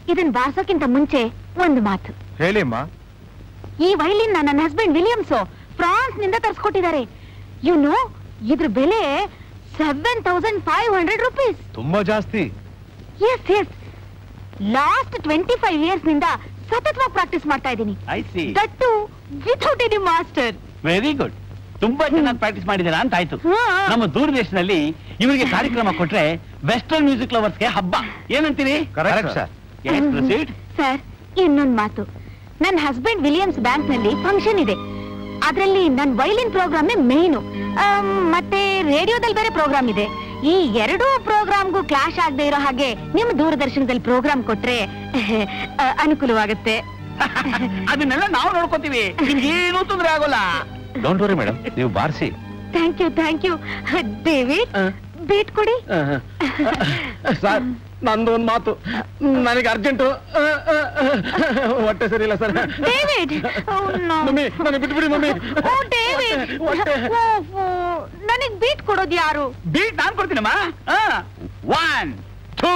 ಇದನ್ ಬಾರ್ಸೋಕ್ಕಿಂತ ಮುಂಚೆ ಒಂದು ಮಾತು ಹೇಳಿ ಅಮ್ಮ ಈ ವೈಲಿನ್ ನನ್ನ ಹಸ್ಬೆಂಡ್ ವಿಲಿಯಮ್ಸ್ ಫ್ರಾನ್ಸ್ ನಿಂದ ತರಿಸ್ಕೊಟ್ಟಿದ್ದಾರೆ ಯು ನೋ ಇದ್ರ ಬೆಲೆ seven thousand five hundred rupees ತುಂಬಾ ಜಾಸ್ತಿ yes yes last twenty five years ನಿಂದ ಸತತವಾಗಿ ಪ್ರಾಕ್ಟೀಸ್ ಮಾಡ್ತಾ ಇದ್ದೀನಿ I see that without any master very good ತುಂಬಾ ಚೆನ್ನಾಗಿ ಪ್ರಾಕ್ಟೀಸ್ ಮಾಡಿದ್ದೀರಾ ಅಂತ ಆಯ್ತು ನಮ್ಮ ದೂರದೇಶದಲ್ಲಿ ಇವರಿಗೆ ಕಾರ್ಯಕ್ರಮ ಕೊಟ್ರೆ ವೆಸ್ಟರ್ನ್ ಮ್ಯೂಸಿಕ್ ಲವರ್ಸ್ಗೆ ಹಬ್ಬ ಏನಂತೀರಿ Correct, sir. Yes, proceed. Sir ಇನ್ನೊಂದ್ ಮಾತು ನನ್ನ ಹಸ್ಬೆಂಡ್ ವಿಲಿಯಮ್ಸ್ ಬ್ಯಾಂಕ್ ನಲ್ಲಿ ಫಂಕ್ಷನ್ ಇದೆ ಅದರಲ್ಲಿ ನನ್ನ ವೈಲಿನ್ ಪ್ರೋಗ್ರಾಮೇ ಮೇನು ಮತ್ತೆ ರೇಡಿಯೋದಲ್ಲಿ ಬೇರೆ ಪ್ರೋಗ್ರಾಮ್ ಇದೆ ಈ ಎರಡೂ ಪ್ರೋಗ್ರಾಮ್ಗೂ ಕ್ಲಾಶ್ ಆಗದೆ ಇರೋ ಹಾಗೆ ನಿಮ್ಮ ದೂರದರ್ಶನದಲ್ಲಿ ಪ್ರೋಗ್ರಾಮ್ ಕೊಟ್ರೆ ಆ, ಅನುಕೂಲವಾಗುತ್ತೆ ಅದನ್ನೆಲ್ಲ ನಾವು ನೋಡ್ಕೋತೀವಿ ನಿಮ್ಗೇನೂ ತೊಂದರೆ ಆಗೋಲ್ಲ ಡೋಂಟ್ ವರಿ ಮೇಡಮ್ ನೀವು ಬಾರಿಸಿ thank you thank you David beat ಕೊಡಿ ಸರ್ ನಂದು ಒಂದು ಮಾತು ನನಗೆ ಅರ್ಜೆಂಟು ಹೊಟ್ಟೆ ಸರಿ ಇಲ್ಲ ಸರ್ ಡೇವಿಡ್ ಮಮ್ಮಿ ನನಗೆ ಬಿಟ್ಬಿಡಿ ಮಮ್ಮಿ ಓ ಡೇವಿಡ್ ಹೊಟ್ಟೆ ನನಗ್ ಬೀಟ್ ಕೊಡೋದು ಯಾರು ಬೀಟ್ ನಾನ್ ಕೊಡ್ತೀನಮ್ಮ ಒನ್ ಟೂ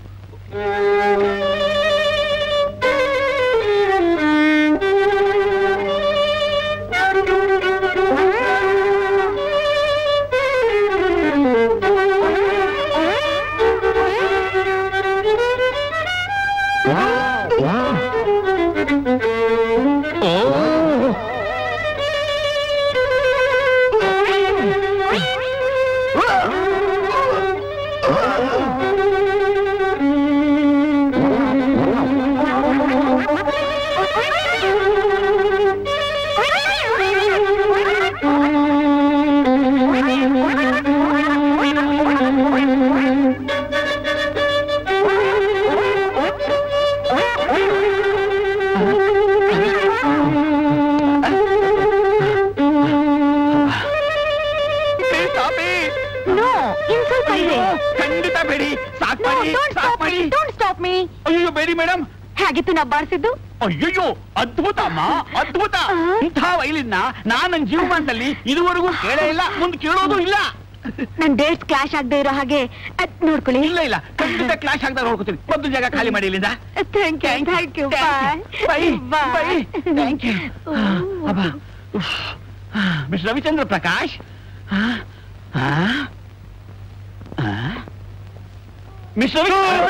ನೋ ಇನ್ ಸ್ವಲ್ಪ ಇದೆ ಖಂಡಿತ ಬೇಡಿ ಸಾಕ್ ಮಾಡಿ ಸಾಕ್ ಮಾಡಿ ಡೋಂಟ್ ಸ್ಟಾಪ್ ಮೀ ಅಯ್ಯೋ ಬೇಡಿ ಮೇಡಮ್ ಹೇಗಿತ್ತು ನಾ ಬಾರಿಸಿದ್ದು ಅಯ್ಯಯ್ಯೋ ಅದ್ಭುತ ಅಮ್ಮ ಅದ್ಭುತ ಇಂಥ ವೈಲಿನ್ನ ನಾನ್ ನನ್ನ ಜೀವಮಾನದಲ್ಲಿ ಇದುವರೆಗೂ ಕೇಳೇ ಇಲ್ಲ ಮುಂದೆ ಕೇಳೋದು ಇಲ್ಲ ನನ್ ಡೇಟ್ಸ್ ಕ್ಲಾಶ್ ಆಗದೆ ಇರೋ ಹಾಗೆ ಅದ್ ನೋಡ್ಕೊಳ್ಳಿ ಇಲ್ಲ ಇಲ್ಲ ಖಂಡಿತ ಕ್ಲಾಶ್ ಆಗ್ದಾಗ ನೋಡ್ಕೊತೀನಿ ಒಂದು ಜಾಗ ಖಾಲಿ ಮಾಡಿ ಇಲ್ಲಿಂದ thank you thank you bye bye thank you mister Ravichandra Prakash mister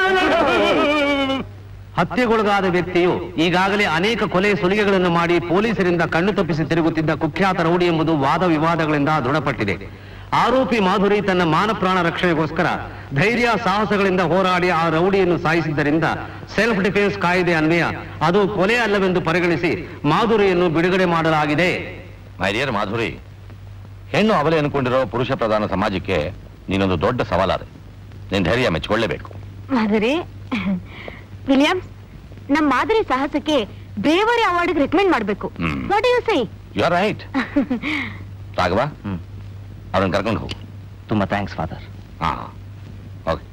ಹತ್ಯೆಗೊಳಗಾದ ವ್ಯಕ್ತಿಯು ಈಗಾಗಲೇ ಅನೇಕ ಕೊಲೆ ಸುಲಿಗೆಗಳನ್ನು ಮಾಡಿ ಪೊಲೀಸರಿಂದ ಕಣ್ಣು ತಪ್ಪಿಸಿ ತಿರುಗುತ್ತಿದ್ದ ಕುಖ್ಯಾತ ರೌಡಿ ಎಂಬುದು ವಾದ ವಿವಾದಗಳಿಂದ ದೃಢಪಟ್ಟಿದೆ ಆರೋಪಿ ಮಾಧುರಿ ತನ್ನ ಮಾನ ಪ್ರಾಣ ರಕ್ಷಣೆಗೋಸ್ಕರ ಧೈರ್ಯ ಸಾಹಸಗಳಿಂದ ಹೋರಾಡಿ ಆ ರೌಡಿಯನ್ನು ಸಾಯಿಸಿದ್ದರಿಂದ ಸೆಲ್ಫ್ ಡಿಫೆನ್ಸ್ ಕಾಯ್ದೆ ಅನ್ವಯ ಅದು ಕೊಲೆ ಅಲ್ಲವೆಂದು ಪರಿಗಣಿಸಿ ಮಾಧುರಿಯನ್ನು ಬಿಡುಗಡೆ ಮಾಡಲಾಗಿದೆ ಮೈ ಡಿಯರ್ ಮಾಧುರಿ ಹೆಣ್ಣು ಅವಲೇ ಅನ್ಕೊಂಡಿರೋ ಪುರುಷ ಪ್ರಧಾನ ಸಮಾಜಕ್ಕೆ ನೀನೊಂದು ದೊಡ್ಡ ಸವಾಲಾದೆ ನಿನ್ ಧೈರ್ಯ ಮೆಚ್ಚಿಕೊಳ್ಳೇಬೇಕು ಮಾಧುರಿ ವಿಲಿಯಮ್ಸ್ ನಮ್ ಮಾದರಿ ಸಾಹಸಕ್ಕೆ ಬ್ರೇವರಿ ಅವಾರ್ಡ್ ರೆಕಮೆಂಡ್ ಮಾಡ್ಬೇಕು hmm. What you say you are right Raghava ಅದನ್ನ ಕರ್ಕೊಂಡು ಹೋಗು ತುಂಬಾ ಥ್ಯಾಂಕ್ಸ್ ಫಾದರ್ ಹಾ ಓಕೆ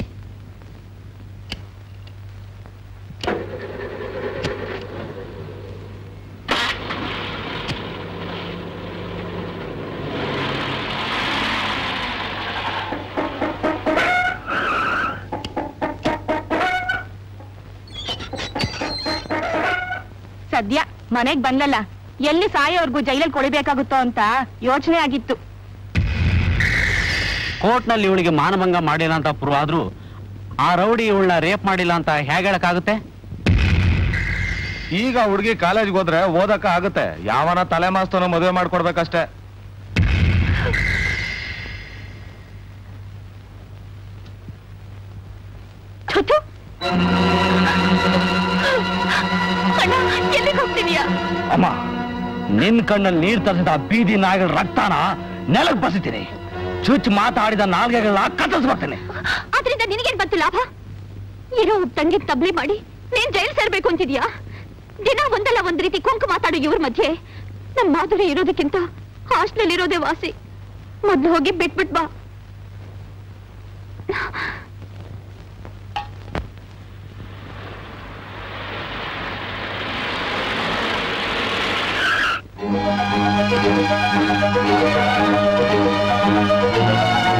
ಸದ್ಯ ಮನೆಗ್ ಬಂದಲ್ಲ ಎಲ್ಲಿ ಸಾಯೋರ್ಗು ಜೈಲಲ್ಲಿ ಕೊಡಿಬೇಕಾಗುತ್ತೋ ಅಂತ ಯೋಚನೆ ಆಗಿತ್ತು ಕೋರ್ಟ್ನಲ್ಲಿ ಇವಳಿಗೆ ಮಾನಭಂಗ ಮಾಡಿಲ್ಲ ಅಂತ ಪ್ರೂವ್ ಆದ್ರೂ ಆ ರೌಡಿ ಇವಳನ್ನ ರೇಪ್ ಮಾಡಿಲ್ಲ ಅಂತ ಹೇಗೆ ಹೇಳಕ್ಕಾಗುತ್ತೆ ಈಗ ಹುಡುಗಿ ಕಾಲೇಜ್ಗೆ ಹೋದ್ರೆ ಓದಕ್ಕ ಆಗುತ್ತೆ ಯಾವನ ತಲೆ ಮಾಸ್ತವನ ಮದುವೆ ಮಾಡ್ಕೊಡ್ಬೇಕಷ್ಟೇ ಥುಥು. ಅಣ್ಣ ಎಲ್ಲಿಗೆ ಹೋಗ್ತಿದೀಯಾ ಅಮ್ಮ ನಿನ್ ಕಣ್ಣಲ್ಲಿ ನೀರ್ ತರಿಸಿದ ಆ ಬೀದಿ ನಾಯಿಗಳ ರಕ್ತನ ನೆಲಕ್ ಬಸಿತೀನಿ ಚುಚ್ಚು ಮಾತಾಡಿದ ನಾಲ್ಗೆಗಳನ್ನ ಕತ್ತರಿಸ್ಬಿಡ್ತೇನೆ ಆದ್ರಿಂದ ನಿನಗೇನ್ ಬಂತು ಲಾಭ ಇರೋ ತಂಗಿ ತಬ್ಲಿ ಮಾಡಿ ನೀನ್ ಜೈಲ್ ಸೇರ್ಬೇಕು ಅಂತಿದ್ಯಾ ದಿನ ಒಂದಲ್ಲ ಒಂದ್ ರೀತಿ ಕೊಂಕು ಮಾತಾಡೋ ಇವ್ರ ಮಧ್ಯೆ ನಮ್ ಮಾಧುರಿ ಇರೋದಕ್ಕಿಂತ ಹಾಸ್ಟೆಲ್ ಇರೋದೇ ವಾಸಿ ಮೊದ್ಲು ಹೋಗಿ ಬಿಟ್ಬಿಟ್ ಬಾ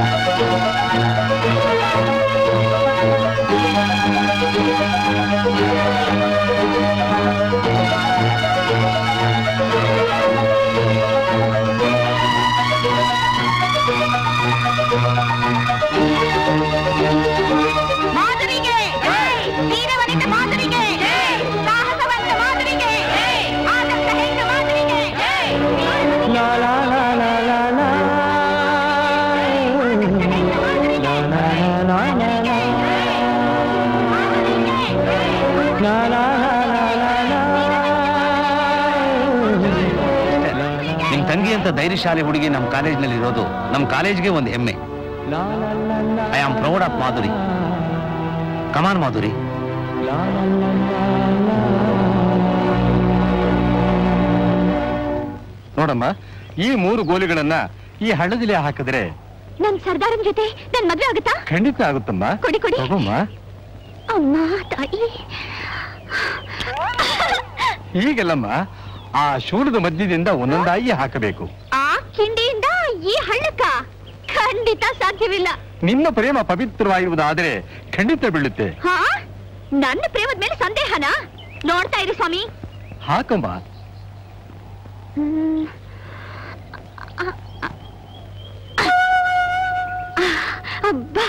ಆ ತಂಗಿ ಅಂತ ಧೈರ್ಯಶಾಲಿ ಹುಡುಗಿ ನಮ್ಮ ಕಾಲೇಜ್ನಲ್ಲಿ ಇರೋದು ನಮ್ಮ ಕಾಲೇಜ್ಗೆ ಒಂದು ಹೆಮ್ಮೆ I am proud of Madhuri come on Madhuri ನೋಡಮ್ಮ ಈ ಮೂರು ಗೋಲಿಗಳನ್ನ ಈ ಹಳ್ಳದಲ್ಲಿ ಹಾಕಿದ್ರೆ ನನ್ ಸರ್ದಾರನ್ ಜೊತೆ ನನ್ ಮದ್ವೆ ಆಗುತ್ತಾ ಖಂಡಿತ ಆಗುತ್ತಮ್ಮ ಕೊಡಿ, ಕೊಡಿ. ತಗೊಮ್ಮ ಅಮ್ಮ ತಾಯಿ ಹೀಗೆಲ್ಲಮ್ಮ ಆ ಶೂಲದ ಮಧ್ಯದಿಂದ ಒಂದೊಂದಾಗಿ ಹಾಕಬೇಕು ಆ ಕಿಂಡಿಯಿಂದ ಈ ಹಳ್ಳಕ್ಕ ಖಂಡಿತ ಸಾಧ್ಯವಿಲ್ಲ ನಿಮ್ಮ ಪ್ರೇಮ ಪವಿತ್ರವಾಗಿರುವುದಾದರೆ ಖಂಡಿತ ಬೀಳುತ್ತೆ ಹಾ ನನ್ನ ಪ್ರೇಮದ ಮೇಲೆ ಸಂದೇಹನಾ ನೋಡ್ತಾ ಇರಿ ಸ್ವಾಮಿ ಹಾಕಮ್ಮ ಹ್ಮ್. ಅ- ಅ- ಅಬ್ಬಾ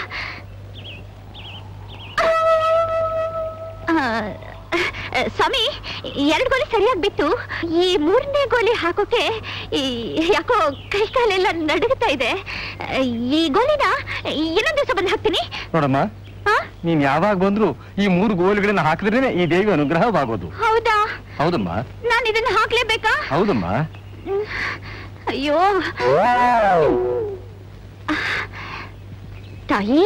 ಆ, ಸ್ವಾಮಿ ಎರಡು ಗೋಲಿ ಸರಿಯಾಗಿ ಬಿತ್ತು ಈ ಮೂರನೇ ಗೋಲಿ ಹಾಕೋಕೆ ಈ ಯಾಕೋ ಕೈ ಕಾಲೆಲ್ಲ ನಡುಗುತ್ತಾ ಇದೆ ಈ ಗೋಲಿನ ಇನ್ನೊಂದ್ ದಿವಸ ಬಂದು ಹಾಕ್ತೀನಿ ನೋಡಮ್ಮ ಆ? ನೀನ್ ಯಾವಾಗ ಬಂದ್ರು ಈ ಮೂರು ಗೋಲಿಗಳನ್ನ ಹಾಕಿದ್ರೇನೆ ಈ ದೇವಿ ಅನುಗ್ರಹವಾಗೋದು ಹೌದಾ ಹೌದಮ್ಮ ನಾನು ಇದನ್ನ ಹಾಕ್ಲೇಬೇಕಾ ಹೌದಮ್ಮ ಅಯ್ಯೋ ತಾಯಿ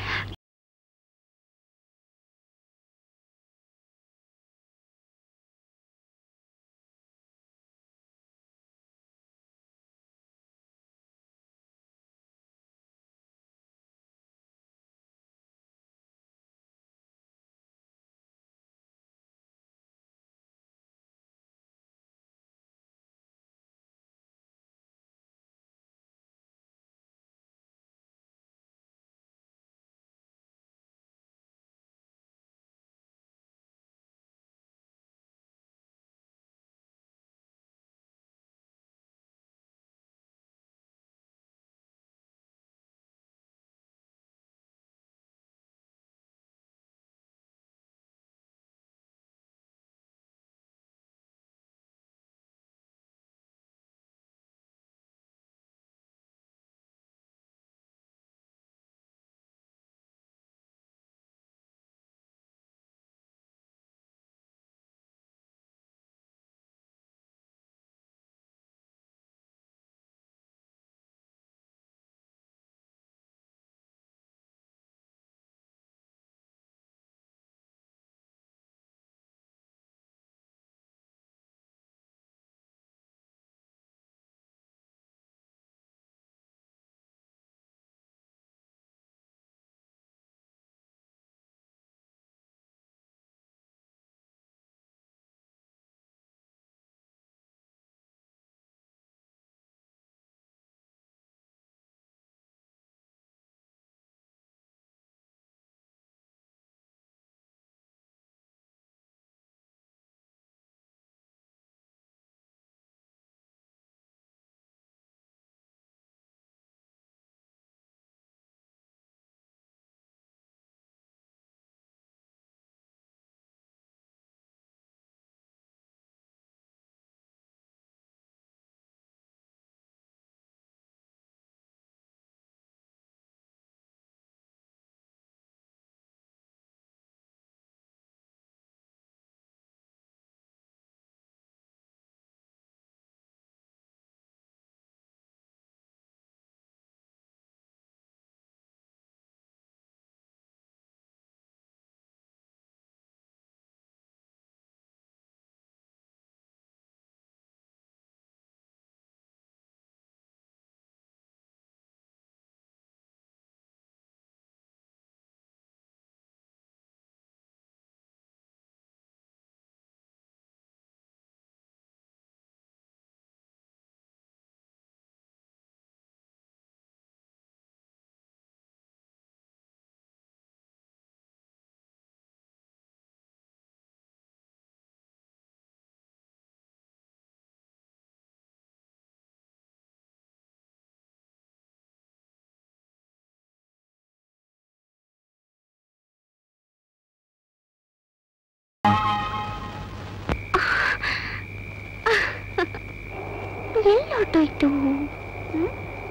ಎಲ್ಲಿ ಹೊಟ್ಟೋಯ್ತು ಹ್ಮ್?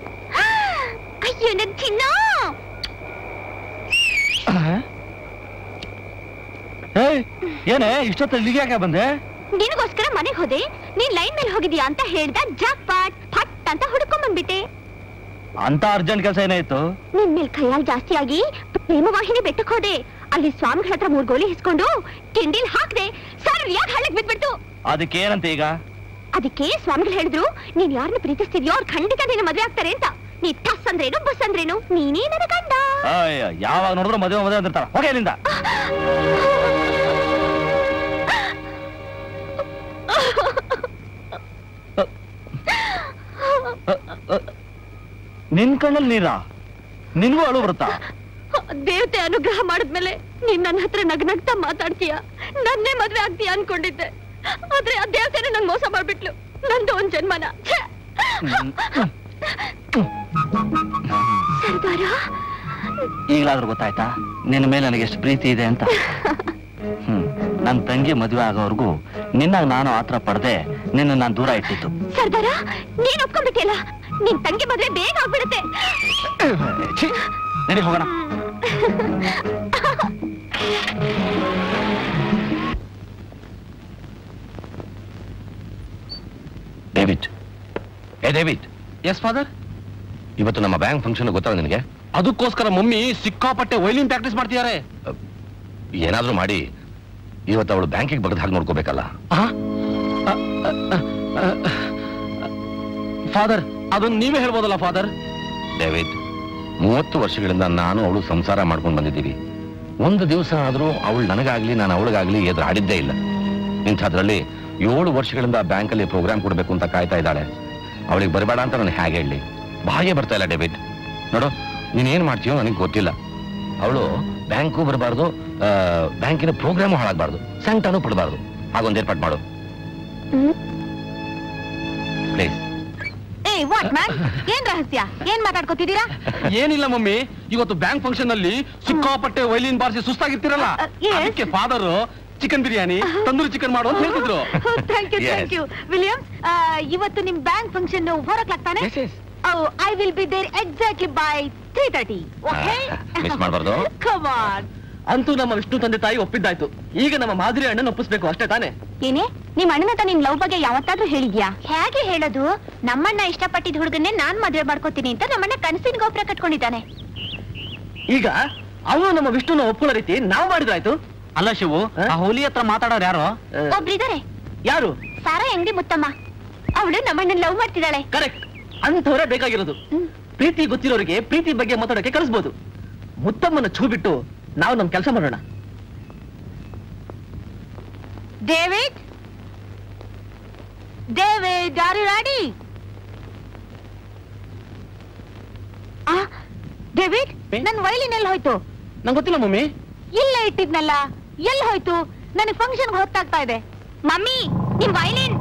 ಅಯ್ಯೋ ನನ್ ಚಿನ್ನ ಏಯ್ ಏನೇ ಇಷ್ಟೊತ್ತು ಇಲ್ಲಿಗೆ ಯಾಕೆ ಬಂದೆ ನಿನಗೋಸ್ಕರ ಮನೆಗೆ ಹೋದೆ ನೀನ್ ಲೈನ್ ಮೇಲೆ ಹೋಗಿದ್ಯಾ ಅಂತ ಹೇಳ್ದ ಜಾಕ್ ಪಾಟ್ ಫಟ್ ಅಂತ ಹುಡ್ಕೊಂಡ್ ಬಂದ್ಬಿಟ್ಟೆ ಅಂತ ಅರ್ಜೆಂಟ್ ಕೆಲಸ ಏನಾಯ್ತು ನಿನ್ ಮೇಲ್ ಕೈಯಾಲ್ ಜಾಸ್ತಿ ಆಗಿ ಪ್ರೇಮವಾಹಿನಿ ಬೆಟ್ಟಕ್ ಹೋದೆ ಅಲ್ಲಿ ಸ್ವಾಮಿಗಳ ಹತ್ರ ಮೂರ್ ಗೋಲಿ ಹಿಸ್ಕೊಂಡು ಕಿಂಡಿಲ್ ಹಾಕ್ದೆ ಸರಿಯಾಗಿ ಹಳ್ಳಕ್ ಬಿದ್ಬಿಡ್ತು ಅದಕ್ಕೆ ಏನಂತ ಈಗ ಅದಕ್ಕೆ ಸ್ವಾಮಿಗಳು ಹೇಳಿದ್ರು ನೀನ್ ಯಾರನ್ನ ಪ್ರೀತಿಸ್ತಿದ್ಯೋ ಅವ್ರು ಖಂಡಿತ ನಿನ್ನ ಮದ್ವೆ ಆಗ್ತಾರೆ ಅಂತ ನೀ ಟಸ್ ಅಂದ್ರೇನು ಬಸ್ ಅಂದ್ರೇನು ನೀನೇ ನನ್ನ ಗಂಡ ಅಯ್ಯ ಯಾವಾಗ ನೋಡಿದ್ರು ಮದುವೆ ಮದುವೆ ಅಂತಿರ್ತಾರ ಹೋಗಿ ಅಲ್ಲಿಂದ ನಿನ್ ಕಣ್ಣಲ್ಲಿ ನೀರ ನಿನ್ಗೂ ಅಳು ಬರುತ್ತಾ ದೇವತೆ ಅನುಗ್ರಹ ಮಾಡಿದ್ಮೇಲೆ ನೀನ್ ನನ್ನ ಹತ್ರ ನಗ್ನಗ್ತಾ ಮಾತಾಡ್ತೀಯ ನನ್ನೇ ಮದ್ವೆ ಆಗ್ತೀಯ ಅನ್ಕೊಂಡಿದ್ದೆ ಆದ್ರೆ ಆ ದೇವತೆನ ನಂಗ್ ಮೋಸ ಮಾಡ್ಬಿಟ್ಲು ನಂದು ಒಂದ್ ಜನ್ಮನ ಛೆ! ಸರ್ದಾರ ಈಗಲಾದ್ರೂ ಗೊತ್ತಾಯ್ತಾ ನಿನ್ನ ಮೇಲೆ ನನಗೆ ಎಷ್ಟು ಪ್ರೀತಿ ಇದೆ ಅಂತ ಹ್ಮ್ ನನ್ನ ತಂಗಿ ಮದುವೆ ಆಗೋವರೆಗೂ ನಿನ್ನಾಗ ನಾನು ಆತರ ಪಡೆದೆ ನಿನ್ನ ನಾನು ದೂರ ಇಟ್ಟಿದ್ದು ಸರ್ದಾರ ನೀನ್ ಒಪ್ಕೊಂಡ್ಬಿಟ್ಟಿಯಲ್ಲ ನಿನ್ ತಂಗಿ ಮದ್ವೆ ಬೇಗ ಆಗ್ಬಿಡುತ್ತೆ ಛೀ, ನಡಿ ಹೋಗೋಣ ಡೇವಿಡ್ ಏ ಡೇವಿಡ್ ಎಸ್ ಫಾದರ್ ಇವತ್ತು ನಮ್ಮ ಬ್ಯಾಂಕ್ ಫಂಕ್ಷನ್ ಗೊತ್ತಲ್ಲ ನಿನಗೆ ಅದಕ್ಕೋಸ್ಕರ ಮಮ್ಮಿ ಸಿಕ್ಕಾಪಟ್ಟೆ ವೈಲಿನ್ ಪ್ರಾಕ್ಟೀಸ್ ಮಾಡ್ತಿದ್ದಾರೆ ಏನಾದ್ರೂ ಮಾಡಿ ಇವತ್ತು ಅವಳು ಬ್ಯಾಂಕಿಗೆ ಬಗ್ದ ಹಾಗೆ ನೋಡ್ಕೋಬೇಕಲ್ಲ ಫಾದರ್ ಅದನ್ನ ನೀವೇ ಹೇಳ್ಬೋದಲ್ಲ ಫಾದರ್ ಡೇವಿಡ್ ಮೂವತ್ತು ವರ್ಷಗಳಿಂದ ನಾನು ಅವಳು ಸಂಸಾರ ಮಾಡ್ಕೊಂಡು ಬಂದಿದ್ದೀವಿ ಒಂದು ದಿವಸ ಆದ್ರೂ ಅವಳು ನನಗಾಗ್ಲಿ ನಾನು ಅವಳಿಗಾಗ್ಲಿ ಎದುರು ಆಡಿದ್ದೇ ಇಲ್ಲ ಇಂಥದ್ರಲ್ಲಿ ಏಳು ವರ್ಷಗಳಿಂದ ಬ್ಯಾಂಕಲ್ಲಿ ಪ್ರೋಗ್ರಾಮ್ ಕೊಡಬೇಕು ಅಂತ ಕಾಯ್ತಾ ಇದ್ದಾಳೆ ಅವಳಿಗೆ ಬರಬೇಡ ಅಂತ ನಾನು ಹೇಗೆ ಹೇಳಿ ಬಾಯೇ ಬರ್ತಾ ಇಲ್ಲ ಡೇವಿಡ್ ನೋಡು ನೀನೇನ್ ಮಾಡ್ತೀಯೋ ನನಗೆ ಗೊತ್ತಿಲ್ಲ ಅವಳು ಬ್ಯಾಂಕು ಬರಬಾರ್ದು ಬ್ಯಾಂಕಿನ ಪ್ರೋಗ್ರಾಮು ಹಾಳಾಗಬಾರ್ದು ಸಂಕಟನೂ ಪಡಬಾರ್ದು ಹಾಗೊಂದು ಏರ್ಪಾಟ್ ಮಾಡು ಪ್ಲೀಸ್ ಏ ವಾಟ್ ಮ್ಯಾನ್ ಏನ್ ರಹಸ್ಯ ಏನ್ ಮಾತಾಡ್ಕೊತಿದ್ದೀರಾ ಏನಿಲ್ಲ ಮಮ್ಮಿ ಇವತ್ತು ಬ್ಯಾಂಕ್ ಫಂಕ್ಷನ್ ಅಲ್ಲಿ ಸಿಕ್ಕಾಪಟ್ಟೆ ವೈಲಿನ್ ಬಾರಿಸಿ ಸುಸ್ತಾಗಿರ್ತಿರಲ್ಲ ಅ, yes. ಅದಕ್ಕೆ father chicken biryani tandoori chicken ಮಾಡು ಅಂತ ಹೇಳ್ತಿದ್ರು thank you Yes. Thank you Williams ಇವತ್ತು ನಿಮ್ bank function four o'clock ತಾನೆ Yes, yes. I will be there exactly by three thirty okay Ah, miss ಮಾಡ್ಬಾರ್ದು. ಕಮಾನ್ ಅಂತೂ ನಮ್ಮ ವಿಷ್ಣು ತಂದೆ ತಾಯಿ ಒಪ್ಪಿದ್ದಾಯ್ತು ಈಗ ನಮ್ಮ ಮಾಧುರಿ ಅಣ್ಣನ ಒಪ್ಪಿಸ್ಬೇಕು ಅಷ್ಟೇ ತಾನೇ ಏನೇ ನಿಮ್ ಅಣ್ಣನ ಹತ್ರ ನಿನ್ ಲವ್ ಬಗ್ಗೆ ಯಾವತ್ತಾದ್ರೂ ಹೇಳಿದ್ಯಾ ಹೇಗೆ ಹೇಳೋದು ನಮ್ಮಣ್ಣ ಇಷ್ಟಪಟ್ಟಿದ್ ಹುಡುಗನ್ನೇ ನಾನ್ ಮದ್ವೆ ಮಾಡ್ಕೋತೀನಿ ಅಂತ ನಮ್ಮಣ್ಣ ಕನಸಿನ ಗೋಪುರ ಕಟ್ಕೊಂಡಿದ್ದಾನೆ ಈಗ ಅವನು ನಮ್ಮ ವಿಷ್ಣುನ ಒಪ್ಪುವ ರೀತಿ ನಾವು ಮಾಡಿದ್ರಾಯ್ತು ಅಲ್ಲ ಶಿವು ಆ ಹುಲಿ ಹತ್ರ ಮಾತಾಡೋರು ಯಾರು ಆ, ಒಬ್ರಿದಾರೆ ಯಾರು ಸಾರಾ ಅಂಗಡಿ ಮುತ್ತಮ್ಮ ಅವಳು ನಮ್ಮಣ್ಣನ್ ಲವ್ ಮಾಡ್ತಿದ್ದಾಳೆ ಕರೆಕ್ಟ್ ಅಂಥವರೇ ಬೇಕಾಗಿರೋದು ಹ್ಮ್. ಪ್ರೀತಿ ಗೊತ್ತಿರೋರಿಗೆ ಪ್ರೀತಿ ಬಗ್ಗೆ ಮಾತಾಡೋಕೆ ಕಳಿಸ್ಬೋದು ಮುತ್ತಮ್ಮನ ಛೂ ಬಿಟ್ಟು ನಾವು ನಮ್ ಕೆಲಸ ಮಾಡೋಣ David David are you ready ಆ ಡೇವಿಡ್ ಏ? ನನ್ ವೈಲಿನ್ ಎಲ್ಲಿ ಹೋಯ್ತು ನಂಗೆ ಗೊತ್ತಿಲ್ಲ ಮಮ್ಮಿ ಇಲ್ಲ ಇಟ್ಟಿದ್ನಲ್ಲ ಎಲ್ಲಿ ಹೋಯ್ತು ನನಗೆ ಫಂಕ್ಷನ್ ಹೊತ್ತಾಗ್ತಾ ಇದೆ ಮಮ್ಮಿ ನಿಮ್ ವೈಲಿನ್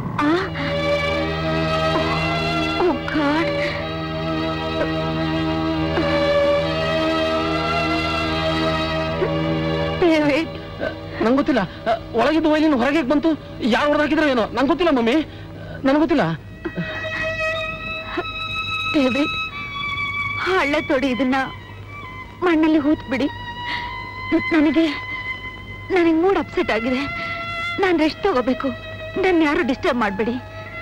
ಡೇವಿಡ್ ನಂಗೆ ಗೊತ್ತಿಲ್ಲ ಆ, ಒಳಗಿದ್ದು ವೈಲಿನ್ ಹೊರಗೆ ಹೇಗ್ ಬಂತು ಯಾರು ಹೊರಗೆ ಏನೋ ನಂಗೆ ಗೊತ್ತಿಲ್ಲ ಮಮ್ಮಿ ನನಗೆ ಗೊತ್ತಿಲ್ಲ ಡೇವಿಡ್ ಹಳ್ಳ ತೊಡಿ ಇದನ್ನ ಮಣ್ಣಲ್ಲಿ ಹೂತ್ ಬಿಡಿ ನನಗೆ ನನಗೆ ಮೂಡ್ ಅಪ್ಸೆಟ್ ಆಗಿದೆ ನಾನು ರೆಸ್ಟ್ ತಗೋಬೇಕು ನನ್ನ ಯಾರು ಡಿಸ್ಟರ್ಬ್ ಮಾಡಬೇಡಿ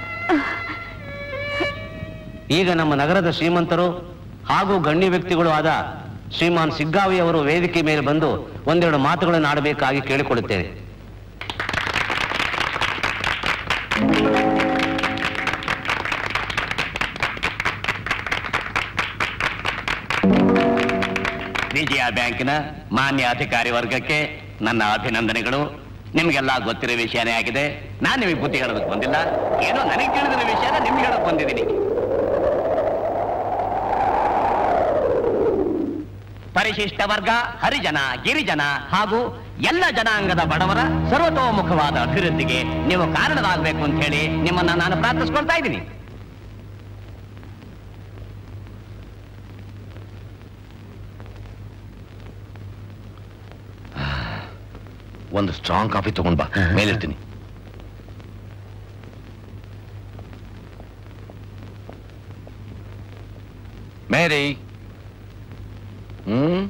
ಈಗ ನಮ್ಮ ನಗರದ ಶ್ರೀಮಂತರು ಹಾಗೂ ಗಣ್ಯ ವ್ಯಕ್ತಿಗಳು ಆದ ಶ್ರೀಮಾನ್ ಸಿಗ್ಗಾವಿ ಅವರು ವೇದಿಕೆ ಮೇಲೆ ಬಂದು ಒಂದೆರಡು ಮಾತುಗಳನ್ನು ಆಡಬೇಕಾಗಿ ಕೇಳಿಕೊಳ್ಳುತ್ತೇನೆ ವಿಜಯ ಬ್ಯಾಂಕಿನ ಮಾನ್ಯ ಅಧಿಕಾರಿ ವರ್ಗಕ್ಕೆ ನನ್ನ ಅಭಿನಂದನೆಗಳು ನಿಮ್ಗೆಲ್ಲ ಗೊತ್ತಿರೋ ವಿಷಯನೇ ಆಗಿದೆ ನಾನು ನಿಮಗೆ ಬುದ್ಧಿ ಹೇಳೋದಕ್ಕೆ ಬಂದಿಲ್ಲ ಏನೋ ನನಗೆ ತಿಳಿದಿರೋ ವಿಷಯನ ನಿಮ್ಗೆ ಹೇಳೋಕೆ ಬಂದಿದ್ದೀನಿ ಪರಿಶಿಷ್ಟ ವರ್ಗ ಹರಿಜನ ಗಿರಿಜನ ಹಾಗೂ ಎಲ್ಲ ಜನಾಂಗದ ಬಡವರ ಸರ್ವತೋಮುಖವಾದ ಅಭಿವೃದ್ಧಿಗೆ ನೀವು ಕಾರಣರಾಗಬೇಕು ಅಂತ ಹೇಳಿ ನಿಮ್ಮನ್ನ ನಾನು ಪ್ರಾರ್ಥಿಸ್ಕೊಳ್ತಾ ಇದ್ದೀನಿ ಒಂದು ಸ್ಟ್ರಾಂಗ್ ಕಾಫಿ ತಗೊಂಡ್ ಬಾ ಮೇಲಿರ್ತೀನಿ ಮೇರಿ ಹ್ಮ್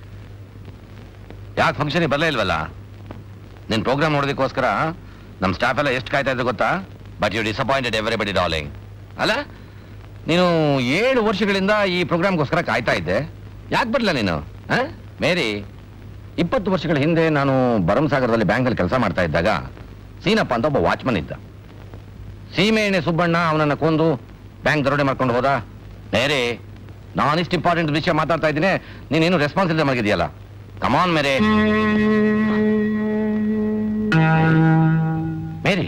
ಯಾಕೆ ಫಂಕ್ಷನ್ ಬರಲೇ ಇಲ್ವಲ್ಲ ನಿನ್ ಪ್ರೋಗ್ರಾಮ್ ನೋಡೋದಕ್ಕೋಸ್ಕರ ನಮ್ಮ ಸ್ಟಾಫ್ ಎಲ್ಲ ಎಷ್ಟು ಕಾಯ್ತಾ ಇದ್ರು ಗೊತ್ತಾ but you disappointed everybody darling ಅಲ್ಲ ನೀನು ಏಳು ವರ್ಷಗಳಿಂದ ಈ ಪ್ರೋಗ್ರಾಮ್ಗೋಸ್ಕರ ಕಾಯ್ತಾ ಇದ್ದೆ ಯಾಕೆ ಬರ್ಲಿಲ್ಲ ನೀನು ಆ? ಮೇರಿ ಇಪ್ಪತ್ತು ವರ್ಷಗಳ ಹಿಂದೆ ನಾನು ಭರಮಸಾಗರದಲ್ಲಿ ಬ್ಯಾಂಕಲ್ಲಿ ಕೆಲಸ ಮಾಡ್ತಾ ಇದ್ದಾಗ ಸೀನಪ್ಪ ಅಂತ ಒಬ್ಬ ವಾಚ್ಮನ್ ಇದ್ದ ಸೀಮೆ ಎಣ್ಣೆ ಸುಬ್ಬಣ್ಣ ಅವನನ್ನ ಕೊಂದು ಬ್ಯಾಂಕ್ ದರೋಡೆ ಮಾಡ್ಕೊಂಡು ಹೋದ ಮೇರಿ ನಾನಿಷ್ಟು ಇಂಪಾರ್ಟೆಂಟ್ ವಿಷಯ ಮಾತಾಡ್ತಾ ಇದ್ದೀನಿ ನೀನೇನು ರೆಸ್ಪಾನ್ಸ್ ಇಲ್ಲದೆ ಮಲಗಿದೆಯಲ್ಲ ಕಮಾನ್ ಮೇರೆ Mary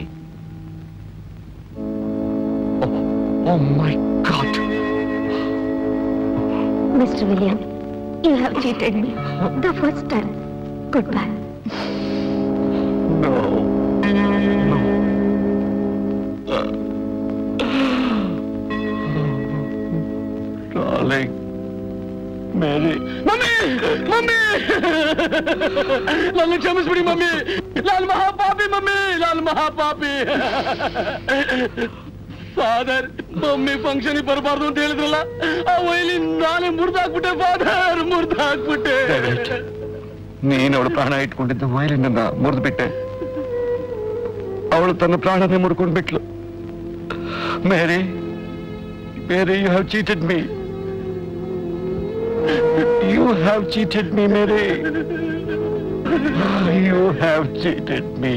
oh my god Mr. William, you have cheated me the first time. Goodbye. Darling Mary mummy mummy ನನ್ನ ಕ್ಷಮಿಸ್ಬಿಡಿ ಮಮ್ಮಿ ನಾನು ಮಹಾಪಾಪಿ ಮಮ್ಮಿ ನಾನು ಮಹಾಪಾಪಿ ಫಾದರ್ ಮಮ್ಮಿ ಫಂಕ್ಷನ್ ಬರಬಾರ್ದು ಅಂತ ಹೇಳಿದ್ರಲ್ಲ ಆ ವೈಲಿ ನಾನೇ ಮುರಿದಾಕ್ಬಿಟ್ಟೆ ಫಾದರ್ ಮುರಿದಾಕ್ಬಿಟ್ಟೆ ನೀನು ಅವಳು ಪ್ರಾಣ ಇಟ್ಕೊಂಡಿದ್ದ ವೈಲಿನ ಮುರಿದು ಬಿಟ್ಟೆ ಅವಳು ತನ್ನ ಪ್ರಾಣನೇ ಮುಡ್ಕೊಂಡು ಬಿಟ್ಲು Mary Mary you have cheated me You have cheated me, Mary. You have cheated me.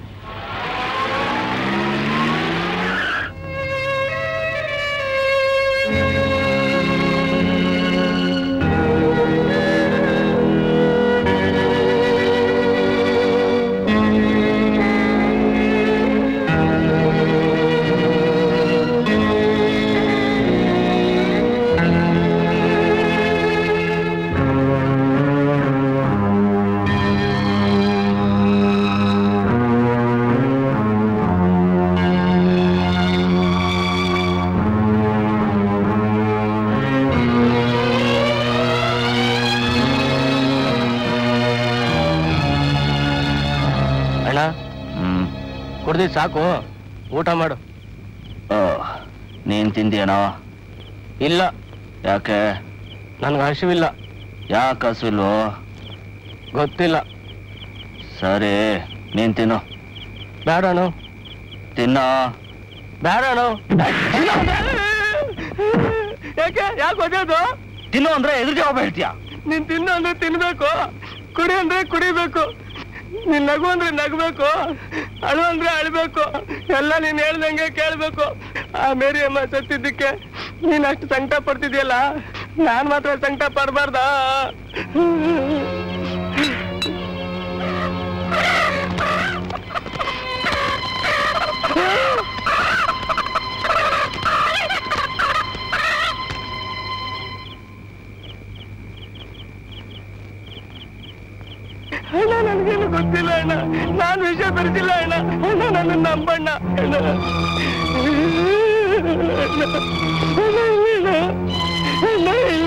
ಅಣ್ಣ ಹ್ಮ್ ಕುಡ್ದಿದ್ ಸಾಕು ಊಟ ಮಾಡು ನೀನ್ ತಿಂದಿಯೇನೋ ಇಲ್ಲ ಯಾಕೆ ನನ್ಗೆ ಹಸಿವಿಲ್ಲ ಯಾಕೆ ಹಸುವಿಲ್ವೋ ಗೊತ್ತಿಲ್ಲ ಸರಿ ನೀನ್ ತಿನ್ನು ಬೇಡಣ ತಿನ್ನೋ ಬೇಡಣ ಯಾಕೆ ಯಾಕೆ ಹೋಗೋದು ತಿನ್ನು ಅಂದ್ರೆ ಎದುರು ಜವಾಬ್ ಹೇಳ್ತೀಯ ನೀನ್ ತಿನ್ನು ಅಂದ್ರೆ ತಿನ್ಬೇಕು ಕುಡಿ ಅಂದ್ರೆ ಕುಡಿಬೇಕು ನೀನ್ ನಗು ಅಂದ್ರೆ ನಗಬೇಕು ಅಳು ಅಂದ್ರೆ ಅಳ್ಬೇಕು ಎಲ್ಲ ನೀನ್ ಹೇಳ್ದಂಗೆ ಕೇಳ್ಬೇಕು ಆ ಮೇರಿ ಅಮ್ಮ ಸತ್ತಿದ್ದಕ್ಕೆ ನೀನ್ ಅಷ್ಟು ಸಂಕಟ ಪಡ್ತಿದ್ಯಲ್ಲ ನಾನ್ ಮಾತ್ರ ಸಂಕಟ ಪಡ್ಬಾರ್ದಾ ಅಣ್ಣ ನನ್ಗೇನು ಗೊತ್ತಿಲ್ಲ ಅಣ್ಣ ನಾನ್ ವಿಷಯ ತರಿಸಿಲ್ಲ ಅಣ್ಣ ಅಣ್ಣ ನನ್ನ ನಂಬಣ್ಣ ಅಣ್ಣ ಅಣ್ಣ, ಅಣ್ಣ ಇಲ್ಲ ಅಣ್ಣ ಇಲ್ಲ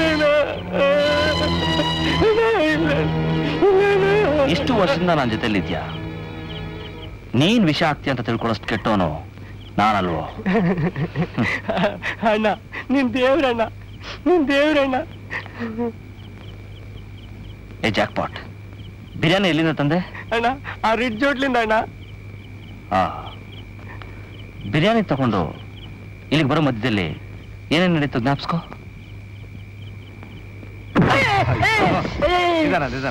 ಅಣ್ಣ ಇಲ್ಲ ಇಲ್ಲ ಇಷ್ಟು ವರ್ಷದಿಂದ ನನ್ನ ಜೊತೆಲಿದ್ಯಾ ನೀನ್ ವಿಷ ಆಗ್ತೀಯ ಅಂತ ತಿಳ್ಕೊಳ್ಳೋಷ್ಟು ಕೆಟ್ಟವನು ನಾನಲ್ವೋ ಅಣ್ಣ ನಿನ್ ದೇವ್ರಣ್ಣ ನಿನ್ ದೇವ್ರಣ್ಣ ಏ ಜಾಕ್ ಪಾಟ್ ಬಿರಿಯಾನಿ ಎಲ್ಲಿಂದ ತಂದೆ ಅಣ್ಣ ಆ ರಿಡ್ ಜೋಟ್ಲಿಂದ ಅಣ್ಣ ಆ ಬಿರಿಯಾನಿ ತಗೊಂಡು ಇಲ್ಲಿಗೆ ಬರೋ ಮಧ್ಯದಲ್ಲಿ ಏನೇನು ನಡೀತು ಜ್ಞಾಪಿಸ್ಕೋ ನಿಧಾನ ನಿಧಾನ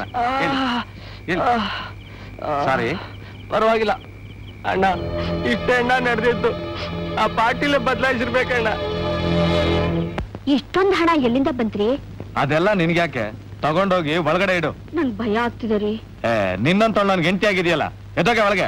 ಸಾರಿ ಪರವಾಗಿಲ್ಲ ಅಣ್ಣ ಇಷ್ಟೇ ಅಣ್ಣ ನಡೆದಿದ್ದು ಆ ಪಾರ್ಟಿಲೇ ಬದಲಾಯಿಸಿರ್ಬೇಕಣ್ಣ ಇಷ್ಟೊಂದು ಹಣ ಎಲ್ಲಿಂದ ಬಂತ್ರಿ ಅದೆಲ್ಲ ನಿನ್ಗ್ಯಾಕೆ ತಗೊಂಡೋಗಿ ಒಳಗಡೆ ಇಡು ನಂಗ್ ಭಯ ಆಗ್ತಿದೆ ರೀ ಏ ನಿನ್ನಂತ ನನ್ ಹೆಂಡತಿ ಆಗಿದೆಯಲ್ಲ ಎದ್ದೋಗೆ ಒಳಗೆ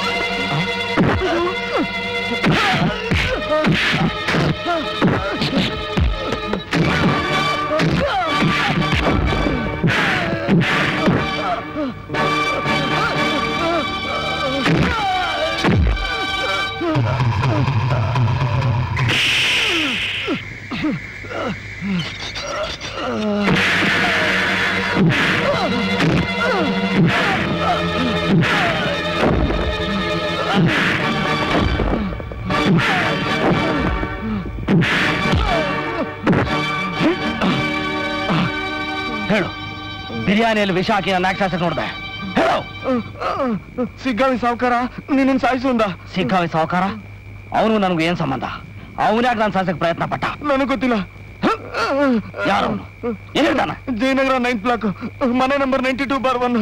ಹೇಳು ಬಿರಿಯಾನಿಯಲ್ಲಿ ವಿಷ ಹಾಕಿ ನನ್ನ ಆಕ್ಸಾಸ ನೋಡ್ದೆ ಹೇಳು ಸಿಗ್ಗಾವಿ ಸಾವುಕಾರ ನಿನ್ನ ಸಾಯಿಸುಂದ ಸಿಗ್ಗಾವಿ ಸಾವುಕಾರ ಅವನು ನನಗೂ ಏನ್ ಸಂಬಂಧ ಅವನ್ಯಾಕೆ ನಾನು ಸಾಸಕ್ ಪ್ರಯತ್ನ ಪಟ್ಟ ನನಗೆ ಗೊತ್ತಿಲ್ಲ ಯಾರು ಏನಿದ್ದಾನ ಜಯನಗರ ನೈನ್ತ್ ಬ್ಲಾಕ್ ಮನೆ number ninety two bar one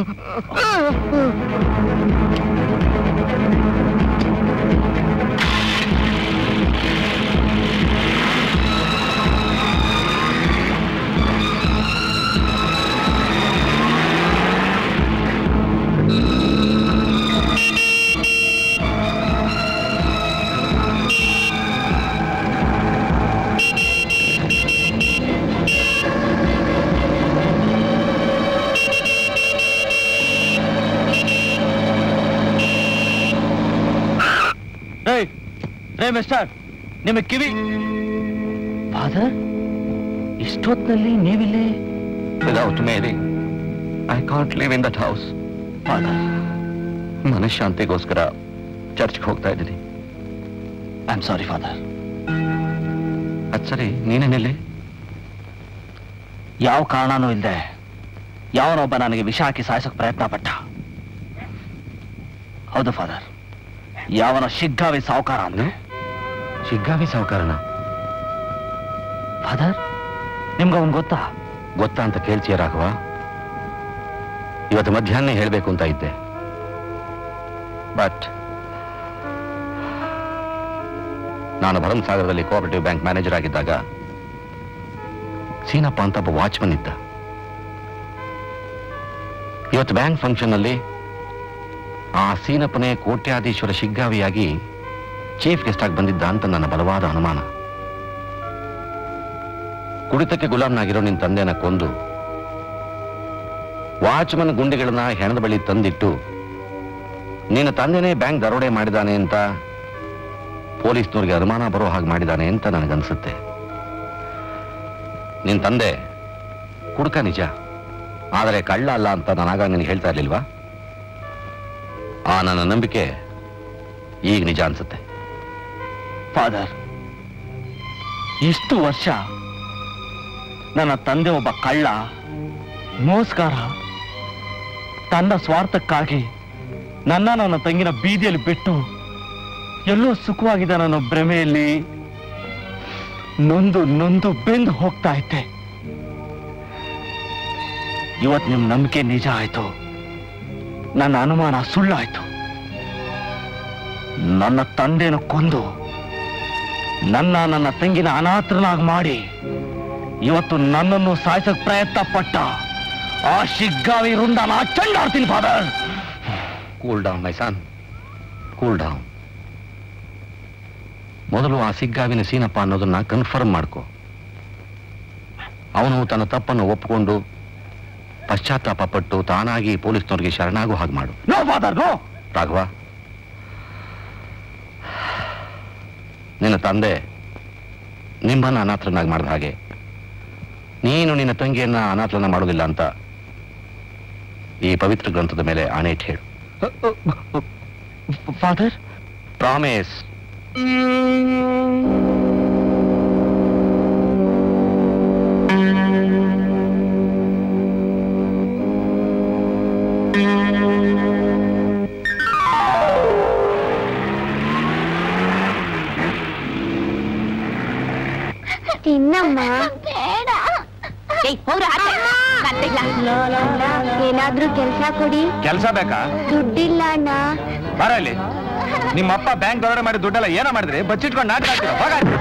ಏಯ್ ರೇ ಮಿಸ್ಟರ್ ನಿಮಗೆ ಕಿವಿ ಫಾದರ್ ಇಷ್ಟೊತ್ತಿನಲ್ಲಿ ನೀವಿಲ್ಲಿ without Mary I can't live in that house father ಮನಃಶಾಂತಿಗೋಸ್ಕರ ಚರ್ಚ್ಗೆ ಹೋಗ್ತಾ ಇದ್ದೀನಿ ಐ ಆಮ್ ಸಾರಿ ಫಾದರ್ ಅದ್ ಸರಿ ನೀನೇನಿಲ್ಲಿ ಯಾವ ಕಾರಣನೂ ಇಲ್ಲದೆ ಯಾವನೊಬ್ಬ ನನಗೆ ವಿಷ ಹಾಕಿ ಸಾಯಿಸೋಕೆ ಪ್ರಯತ್ನ ಪಟ್ಟ ಹೌದು ಫಾದರ್ ಯಾವನ ಶಿಗ್ಗಾವಿ ಸಾವುಕಾರ ಅಂದ್ರೆ ಶಿಗ್ಗಾವಿ ಸಾವುಕಾರನ ಫಾದರ್ ನಿಮ್ಗೆ ಅವನ್ ಗೊತ್ತಾ ಗೊತ್ತಾ ಅಂತ ಕೇಳ್ತೀಯ ರಾಘವ ಇವತ್ತು ಮಧ್ಯಾಹ್ನ ಹೇಳಬೇಕು ಅಂತ ಇದ್ದೆ ಬಟ್ ನಾನು ಭರಮಸಾಗರದಲ್ಲಿ ಕೋಆಪರೇಟಿವ್ ಬ್ಯಾಂಕ್ ಮ್ಯಾನೇಜರ್ ಆಗಿದ್ದಾಗ ಸೀನಪ್ಪ ಅಂತ ಒಬ್ಬ ವಾಚ್ಮನ್ ಇದ್ದ ಇವತ್ತು ಬ್ಯಾಂಕ್ ಫಂಕ್ಷನ್ ಅಲ್ಲಿ ಆ ಸೀನಪ್ಪನೇ ಕೋಟ್ಯಾಧೀಶ್ವರ ಶಿಗ್ಗಾವಿಯಾಗಿ ಚೀಫ್ ಗೆಸ್ಟ್ ಆಗಿ ಬಂದಿದ್ದ ಅಂತ ನನ್ನ ಬಲವಾದ ಅನುಮಾನ ಕುಡಿತಕ್ಕೆ ಗುಲಾಮ್ನಾಗಿರೋ ನಿನ್ ತಂದೆನ ಕೊಂದು ವಾಚ್ಮನ್ ಗುಂಡಿಗಳನ್ನ ಹೆಣದ ಬಳಿ ತಂದಿಟ್ಟು ನಿನ್ನ ತಂದೆನೇ ಬ್ಯಾಂಕ್ ದರೋಡೆ ಮಾಡಿದಾನೆ ಅಂತ ಪೊಲೀಸ್ನವ್ರಿಗೆ ಅನುಮಾನ ಬರೋ ಹಾಗೆ ಮಾಡಿದಾನೆ ಅಂತ ನನಗನ್ಸುತ್ತೆ ನಿನ್ ತಂದೆ ಕುಡ್ಕ ನಿಜ ಆದರೆ ಕಳ್ಳ ಅಲ್ಲ ಅಂತ ನಾನಾಗ ನಿನಗೆ ಹೇಳ್ತಾ ಇರ್ಲಿಲ್ವಾ ಆ ನನ್ನ ನಂಬಿಕೆ ಈಗ ನಿಜ ಅನ್ಸುತ್ತೆ ಫಾದರ್ ಇಷ್ಟು ವರ್ಷ ನನ್ನ ತಂದೆ ಒಬ್ಬ ಕಳ್ಳ ಮೋಸ್ಕಾರ ತನ್ನ ಸ್ವಾರ್ಥಕ್ಕಾಗಿ ನನ್ನ ನನ್ನ ತಂಗಿನ ಬೀದಿಯಲ್ಲಿ ಬಿಟ್ಟು ಎಲ್ಲೋ ಸುಖವಾಗಿದೆ ನನ್ನ ಭ್ರಮೆಯಲ್ಲಿ ನೊಂದು ನೊಂದು ಬೆಂದು ಹೋಗ್ತಾ ಇದ್ದೆ ಇವತ್ತು ನಿಮ್ ನಂಬಿಕೆ ನಿಜ ಆಯ್ತು ನನ್ನ ಅನುಮಾನ ಸುಳ್ಳಾಯ್ತು ನನ್ನ ತಂದೆನ ಕೊಂದು ನನ್ನ ನನ್ನ ತಂಗಿನ ಅನಾಥರನಾಗಿ ಮಾಡಿ ಇವತ್ತು ನನ್ನನ್ನು ಸಾಯಿಸಕ್ ಪ್ರಯತ್ನ ಪಟ್ಟ ಆ ಶಿಗ್ಗಾವಿ ವೃಂದನ ಚಂಡಾಡ್ತೀನಿ father cool down my son cool down ಮೊದಲು ಆ ಸಿಗ್ಗಾವಿನ ಸೀನಪ್ಪ ಅನ್ನೋದನ್ನ ಕನ್ಫರ್ಮ್ ಮಾಡ್ಕೊ ಅವನು ತನ್ನ ತಪ್ಪನ್ನು ಒಪ್ಪಿಕೊಂಡು ಪಶ್ಚಾತ್ತಾಪ ಪಟ್ಟು ತಾನಾಗಿ ಪೊಲೀಸ್ನವ್ರಿಗೆ ಶರಣಾಗೋ ಹಾಗೆ ಮಾಡು ನೋ ಫಾದರ್ ನೋ ರಾಘವ ನಿನ್ನ ತಂದೆ ನಿಮ್ಮನ್ನ ಅನಾಥರನ್ನಾಗಿ ಮಾಡಿದ ಹಾಗೆ ನೀನು ನಿನ್ನ ತಂಗಿಯನ್ನ ಅನಾಥರನ್ನ ಮಾಡೋದಿಲ್ಲ ಅಂತ ಈ ಪವಿತ್ರ ಗ್ರಂಥದ ಮೇಲೆ ಆಣೆ ಇಟ್ಟು ಹೇಳು ಫಾದರ್ ಪ್ರಾಮಿಸ್ ತಿನ್ನಮ್ಮ ಬೇಡ ಏನಾದ್ರೂ ಕೆಲ್ಸ ಕೊಡಿ ಕೆಲಸ ಬೇಕಾ ದುಡ್ಡಿಲ್ಲ ಅಣ್ಣ ಬರ ಇಲ್ಲಿ ನಿಮ್ಮಪ್ಪ ಬ್ಯಾಂಕ್ ದೊರಡೆ ಮಾಡಿ ದುಡ್ಡೆಲ್ಲ ಏನೋ ಮಾಡಿದ್ರಿ ಬಚ್ಚಿಟ್ಕೊಂಡು ನಾಟಕ ಆಡ್ತೀರ ಹೋಗಾಡ್ತೀರ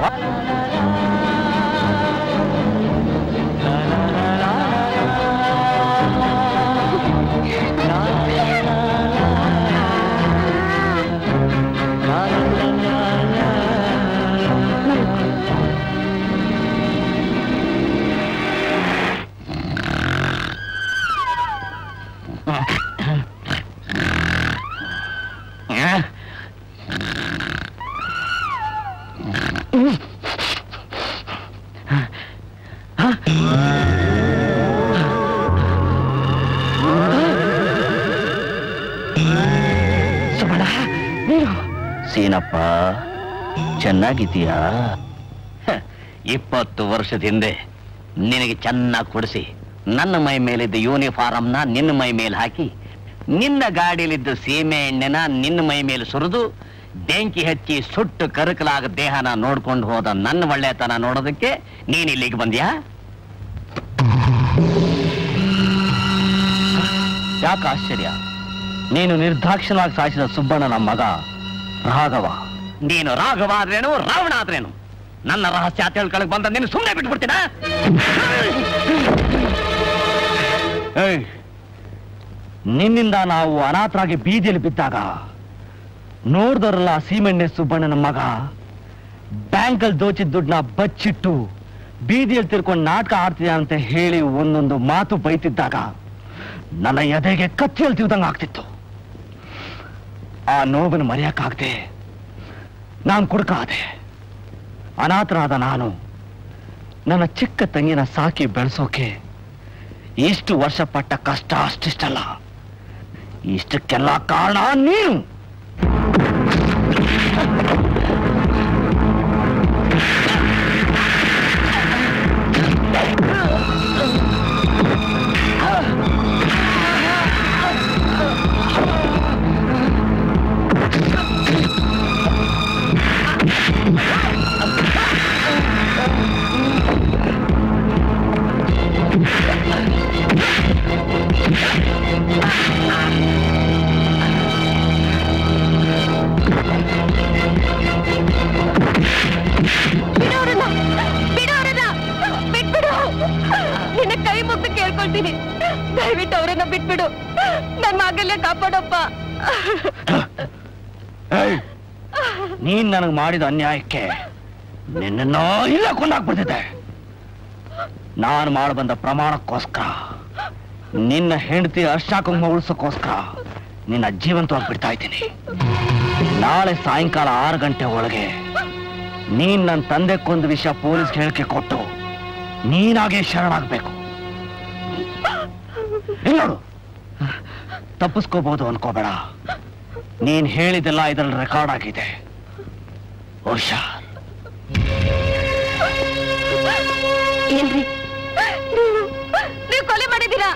ಸೀನಪ್ಪ ಚೆನ್ನಾಗಿದ್ದೀಯಾ ಹ, ಇಪ್ಪತ್ತು ವರ್ಷದ ಹಿಂದೆ ನಿನಗೆ ಚೆನ್ನಾಗಿ ಕೊಡಿಸಿ ನನ್ನ ಮೈ ಮೇಲಿದ್ದ ಯೂನಿಫಾರಮ್ನ ನಿನ್ನ ಮೈ ಮೇಲೆ ಹಾಕಿ ನಿನ್ನ ಗಾಡಿಯಲ್ಲಿದ್ದ ಸೀಮೆ ಎಣ್ಣೆನ ನಿನ್ನ ಮೈ ಮೇಲೆ ಸುರಿದು ಬೆಂಕಿ ಹಚ್ಚಿ ಸುಟ್ಟು ಕರಕಲಾಗ ದೇಹನ ನೋಡ್ಕೊಂಡು ಹೋದ ನನ್ನ ಒಳ್ಳೆತನ ನೋಡೋದಕ್ಕೆ ನೀನ್ ಇಲ್ಲಿಗೆ ಬಂದ್ಯಾ ಯಾಕೆ ಆಶ್ಚರ್ಯ ನೀನು ನಿರ್ದಾಕ್ಷಿಣ್ಯವಾಗಿ ಸಾಯಿಸಿದ ಸುಬ್ಬಣ್ಣನ ಮಗ ರಾಘವ ನೀನು ರಾಘವ ಆದ್ರೇನು ರಾವಣ ಆದ್ರೇನು ನನ್ನ ರಹಸ್ಯ ತಿಳ್ಕೊಳಕ್ ಬಂದ ನೀನು ಸುಮ್ಮನೆ ಬಿಟ್ಬಿಡ್ತೀನ ನಿನ್ನಿಂದ ನಾವು ಅನಾಥರಾಗಿ ಬೀದಿಯಲ್ಲಿ ಬಿದ್ದಾಗ ನೋಡ್ದವ್ರಲ್ಲ ಸೀಮೆಣ್ಣೆ ಸುಬ್ಬಣ್ಣನ ಮಗ ಬ್ಯಾಂಕಲ್ಲಿ ದೋಚಿದ ದುಡ್ಡನ್ನ ಬಚ್ಚಿಟ್ಟು ಬೀದಿಯಲ್ಲಿ ತಿರ್ಕೊಂಡು ನಾಟಕ ಆಡ್ತಿದ್ದ ಅಂತ ಹೇಳಿ ಒಂದೊಂದು ಮಾತು ಬೈತಿದ್ದಾಗ ನನ್ನ ಎದೆಗೆ ಕತ್ತಿಯಲ್ಲಿ ತಿವ್ದಂಗೆ ಆಗ್ತಿತ್ತು ಆ ನೋವನ್ನು ಮರೆಯಕ್ಕಾಗದೆ ನಾನು ಕುಡ್ಕಾದೆ ಅನಾಥರಾದ ನಾನು ನನ್ನ ಚಿಕ್ಕ ತಂಗಿನ ಸಾಕಿ ಬೆಳೆಸೋಕೆ ಇಷ್ಟು ವರ್ಷ ಪಟ್ಟ ಕಷ್ಟ ಅಷ್ಟಿಷ್ಟಲ್ಲ ಇಷ್ಟಕ್ಕೆಲ್ಲ ಕಾರಣ ನೀನು ಬಿಡೋರಲ್ಲ ಬಿಡೋರಲ್ಲ ಬಿಟ್ಬಿಡು ನಿನ್ನ ಕೈ ಮುಗ್ದು ಕೇಳ್ಕೊಳ್ತೀನಿ ದಯವಿಟ್ಟು ಅವರನ್ನ ಬಿಟ್ಬಿಡು ನನ್ನ ಮಗಲ್ಲೇ ಕಾಪಾಡಪ್ಪ ನೀನ್ ನನಗೆ ಮಾಡಿದ ಅನ್ಯಾಯಕ್ಕೆ ನಿನ್ನನ್ನು ಇಲ್ಲ ಕೊಂದಾಕ್ಬಿಡ್ತಿದ್ದೆ ನಾನು ಮಾಡಬಂದ ಪ್ರಮಾಣಕ್ಕೋಸ್ಕರ ನಿನ್ನ ಹೆಂಡತಿ ಅರ್ಶಾ ಕುಂಕುಮ ಉಳಿಸೋಕ್ಕೋಸ್ಕರ ನಿನ್ನ ಜೀವಂತವಾಗಿ ಬಿಡ್ತಾ ಇದ್ದೀನಿ ನಾಳೆ ಸಾಯಂಕಾಲ ಆರು ಗಂಟೆ ಒಳಗೆ ನೀನ್ ನನ್ನ ತಂದೆ ಕೊಂದ ವಿಷಯ ಪೊಲೀಸ್ ಹೇಳಿಕೆ ಕೊಟ್ಟು ನೀನಾಗೆ ಶರಣಾಗ್ಬೇಕು ಇಲ್ಲಿ ನೋಡು ತಪ್ಪಿಸ್ಕೋಬಹುದು ಅನ್ಕೋಬೇಡ ನೀನ್ ಹೇಳಿದೆಲ್ಲ ಇದ್ರಲ್ಲಿ ರೆಕಾರ್ಡ್ ಆಗಿದೆ ಹುಷಾರ್ ಏನ್ರಿ ನೀವು ನೀವು ಕೊಲೆ ಮಾಡಿದ್ದೀರಾ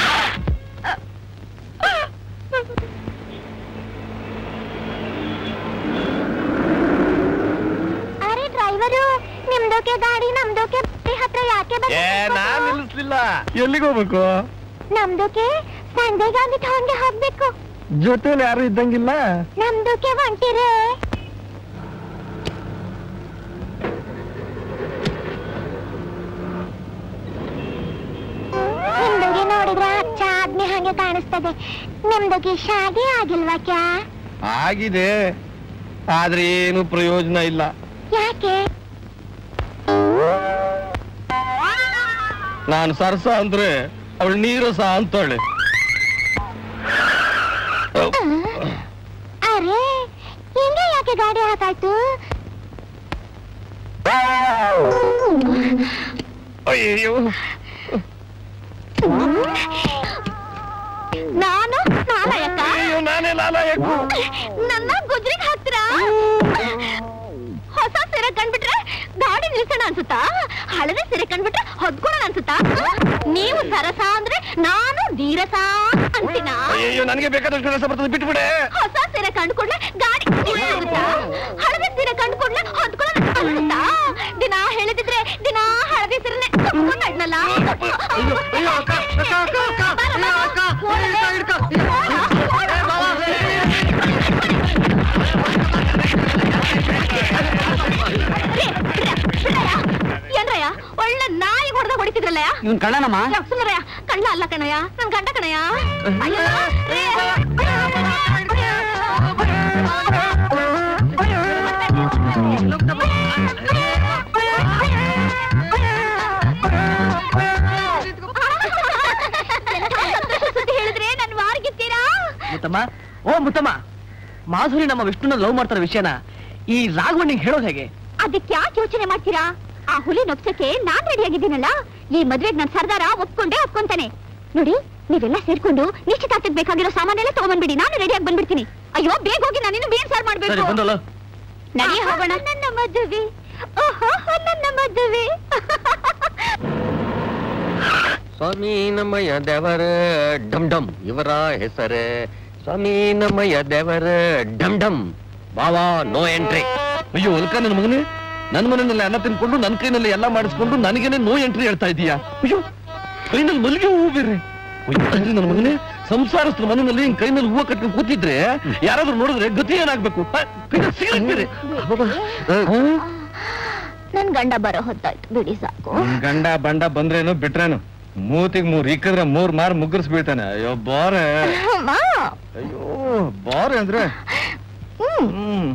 ಅರೆ ಡ್ರೈವರು ನಿಮ್ದೋಕೆ ಗಾಡಿ ನಮ್ದೋಕೆ ಬಸ್ಸಿ ಹತ್ರ ಯಾಕೆ ಏ ನಾನ್ ಬಂದ ನಿಲ್ಲಿಸ್ಲಿಲ್ಲ ಎಲ್ಲಿಗೆ ಹೋಗ್ಬೇಕು ನಮ್ದೋಕೆ ಸಂಜಯ್ ಗಾಂಧಿ ಟೌನ್ಗೆ ಹೋಗ್ಬೇಕು ಜೊತೆಲಿ ಯಾರು ಇದ್ದಂಗಿಲ್ಲ ನಮ್ದೋಕೆ ಹೊಂಟಿರೆ ನಿಮ್ದೋಗೆ ನೋಡಿದ್ರೆ ಹಚ್ಚ ಆದ್ಮಿ ಹಂಗೆ ಕಾಣಿಸ್ತದೆ ನಿಮ್ದೋಗೆ ಶಾದಿ ಆಗಿಲ್ವಾ ಕ್ಯಾ ಆಗಿದೆ ಆದ್ರೆ ಏನು ಪ್ರಯೋಜನ ಇಲ್ಲ ಯಾಕೆ ನಾನು ಸರ್ಸ ಅಂದ್ರೆ ಅವಳು ನೀರಸ ಅಂತಾಳೆ ಅರೆ ಹಿಂಗೆ ಯಾಕೆ ಗಾಡಿ ಹಾಕಾಯ್ತು ಅಯ್ಯೋ ನಾನು ನಾಲಾಯಕ ಅಯ್ಯೋ ನಾನೇ ಲಾಲಾಯಕು ನನ್ನ ಗುಜ್ರಿಗೆ ಹಾಕ್ತೀರಾ ಹೊಸ ಸೀರೆ ಕಂಡ್ಬಿಟ್ರೆ ಗಾಡಿ ನಿಲ್ಸೋಣ ಅನ್ಸುತ್ತಾ ಹಳದೆ ಸೀರೆ ಕಂಡ್ಬಿಟ್ರೆ ಹೊದ್ಕೊಳ್ಳೋಣ ಅನ್ಸುತ್ತಾ ನೀವು ಸರಸ ಅಂದ್ರೆ ನಾನು ಧೀರಸ ಅಂತೀನ ಅಯ್ಯೋ ನನಗೆ ಬೇಕಾದಷ್ಟು ಕೆಲಸ ಬರ್ತದೆ ಬಿಟ್ಬಿಡೆ ಹೊಸ ಸೀರೆ ಕಂಡ್ಕೊಂಡ್ರೆ ಗಾಡಿ ನಿಲ್ಸೋಗುತ್ತಾ ಹಳದೆ ಸೀರೆ ಕಂಡ್ಕೊಂಡ್ರೆ ಹೊದ್ಕೊಳ್ಳೋಣ ಅನ್ಸುತ್ತಾ ದಿನ ಹೇಳಿದಿದ್ರೆ ದಿನ ಹಳದಿ ಸೀರೆನೆ ಕಪ್ಕೊಂಡು ಅಡ್ನಲ್ಲ ಏನ್ರಯ್ಯ ಒಳ್ಳೆ ನಾಯಿ ಹೊಡೆದ ಹೊಡಿತಿದ್ರಲ್ಲಯ್ಯ ಇವನ್ ಕಳ್ಳನಮ್ಮ ಸುಂದರಯ್ಯ ಕಳ್ಳ ಅಲ್ಲ ಕಣಯ್ಯ ನನ್ ಗಂಡ ಕಣಯ್ಯ ಅಯ್ಯೋ ರೇ. ಸುದ್ದಿ ಹೇಳಿದ್ರೆ ನನ್ ವಾರ್ಗಿತ್ತೀರಾ ಮುತ್ತಮ್ಮ ಓ ಮುತ್ತಮ್ಮ ಮಾಧುರಿ ನಮ್ಮ ವಿಷ್ಣುನ ಲವ್ ಮಾಡ್ತಾರ ವಿಷಯನ ಈ ರಾಘವಣ್ಣಿಗೆ ಹೇಳೋದು ಹೇಗೆ ಅದಕ್ಕೆ ಯಾಕೆ ಯೋಚನೆ ಮಾಡ್ತೀರಾ ಆ ಹುಲಿ ನೊಪ್ಸಕ್ಕೆ ನಾನ್ ರೆಡಿ ಆಗಿದ್ದೀನಲ್ಲ ಈ ಮದ್ವೆಗ್ ನನ್ ಸರ್ದಾರ ಒಪ್ಕೊಂಡೇ ಒಪ್ಕೊಂತಾನೆ ನೋಡಿ ನೀವೆಲ್ಲ ಸೇರ್ಕೊಂಡು ನಿಶ್ಚಿತಾರ್ಥಕ್ಕೆ ಬೇಕಾಗಿರೋ ಸಾಮಾನೆಲ್ಲ ತಗೊಂಡ್ಬಿಡಿ ನಾನು ರೆಡಿಯಾಗಿ ಬಂದ್ಬಿಡ್ತೀನಿ ಅಯ್ಯೋ ಬೇಗ ಹೋಗಿ ನಾನಿನ್ನು ಬೇನ್ ಸಾರ್ ಸರಿ ಮಾಡ್ಬೇಕು ಬಂದಲ್ಲ ನಡಿ ಹೋಗೋಣ ನನ್ನ ಮದುವೆ ಓಹೋ ನನ್ನ ಮದುವೆ ಸ್ವಾಮಿ ನಮ್ಮಯ್ಯ ದೇವರ ಡಮ್ ಡಮ್ ಇವರ ಹೆಸರೇ ಸ್ವಾಮಿ ನಮ್ಮಯ್ಯ ದೇವರ ಡಮ್ ಡಮ್ ಬಾವಾ ನೋ ಎಂಟ್ರಿ ಅಯ್ಯೋ ಅಲ್ಕ ನನ್ನ ಮಗನೇ ನನ್ನ ಮನೆಯಲ್ಲಿ ಅನ್ನ ತಿನ್ಕೊಂಡು ನನ್ನ ಕೈನಲ್ಲಿ ಎಲ್ಲ ಮಾಡಿಸ್ಕೊಂಡು ನನಗೇನೆ ನೋ ಎಂಟ್ರಿ ಹೇಳ್ತಾ ಇದೀಯಾ ಅಯ್ಯೋ ಕೈನಲ್ಲಿ ಮಲ್ಲಿಗೆ ಹೂವು ಬೇರೆ ಅಯ್ಯೋ, ಅಂದ್ರೆ ನನ್ನ ಮಗನೇ ಸಂಸಾರಸ್ಥರ ಮನೆಯಲ್ಲಿ ಹಿಂಗ್ ಕೈನಲ್ಲಿ ಹೂವು ಕಟ್ಕೊಂಡು ಕೂತಿದ್ರೆ ಯಾರಾದ್ರೂ ನೋಡಿದ್ರೆ ಗತಿ ಏನಾಗ್ಬೇಕು ಹ, ಕೈನಲ್ಲಿ ಸಿಗರೇಟ್ ಬೇರೆ ನನ್ ಗಂಡ ಬರೋ ಹೊತ್ತಾಯ್ತು ಬಿಡಿ ಸಾಕು ನಿನ್ ಗಂಡ ಬಂಡ ಬಂದ್ರೇನು ಬಿಟ್ರೇನು ಮೂತಿಗ್ ಮೂರ್ ಇಕ್ಕಿದ್ರೆ ಮೂರ್ ಮಾರ್ ಮುಗ್ಗರ್ಸ್ ಬೀಳ್ತಾನೆ ಅಯ್ಯೋ ಬಾರೆ ಅಮ್ಮ. ಅಯ್ಯೋ ಬಾರೆ ಅಂದ್ರೆ ಹ್ಮ್. ಹ್ಮ್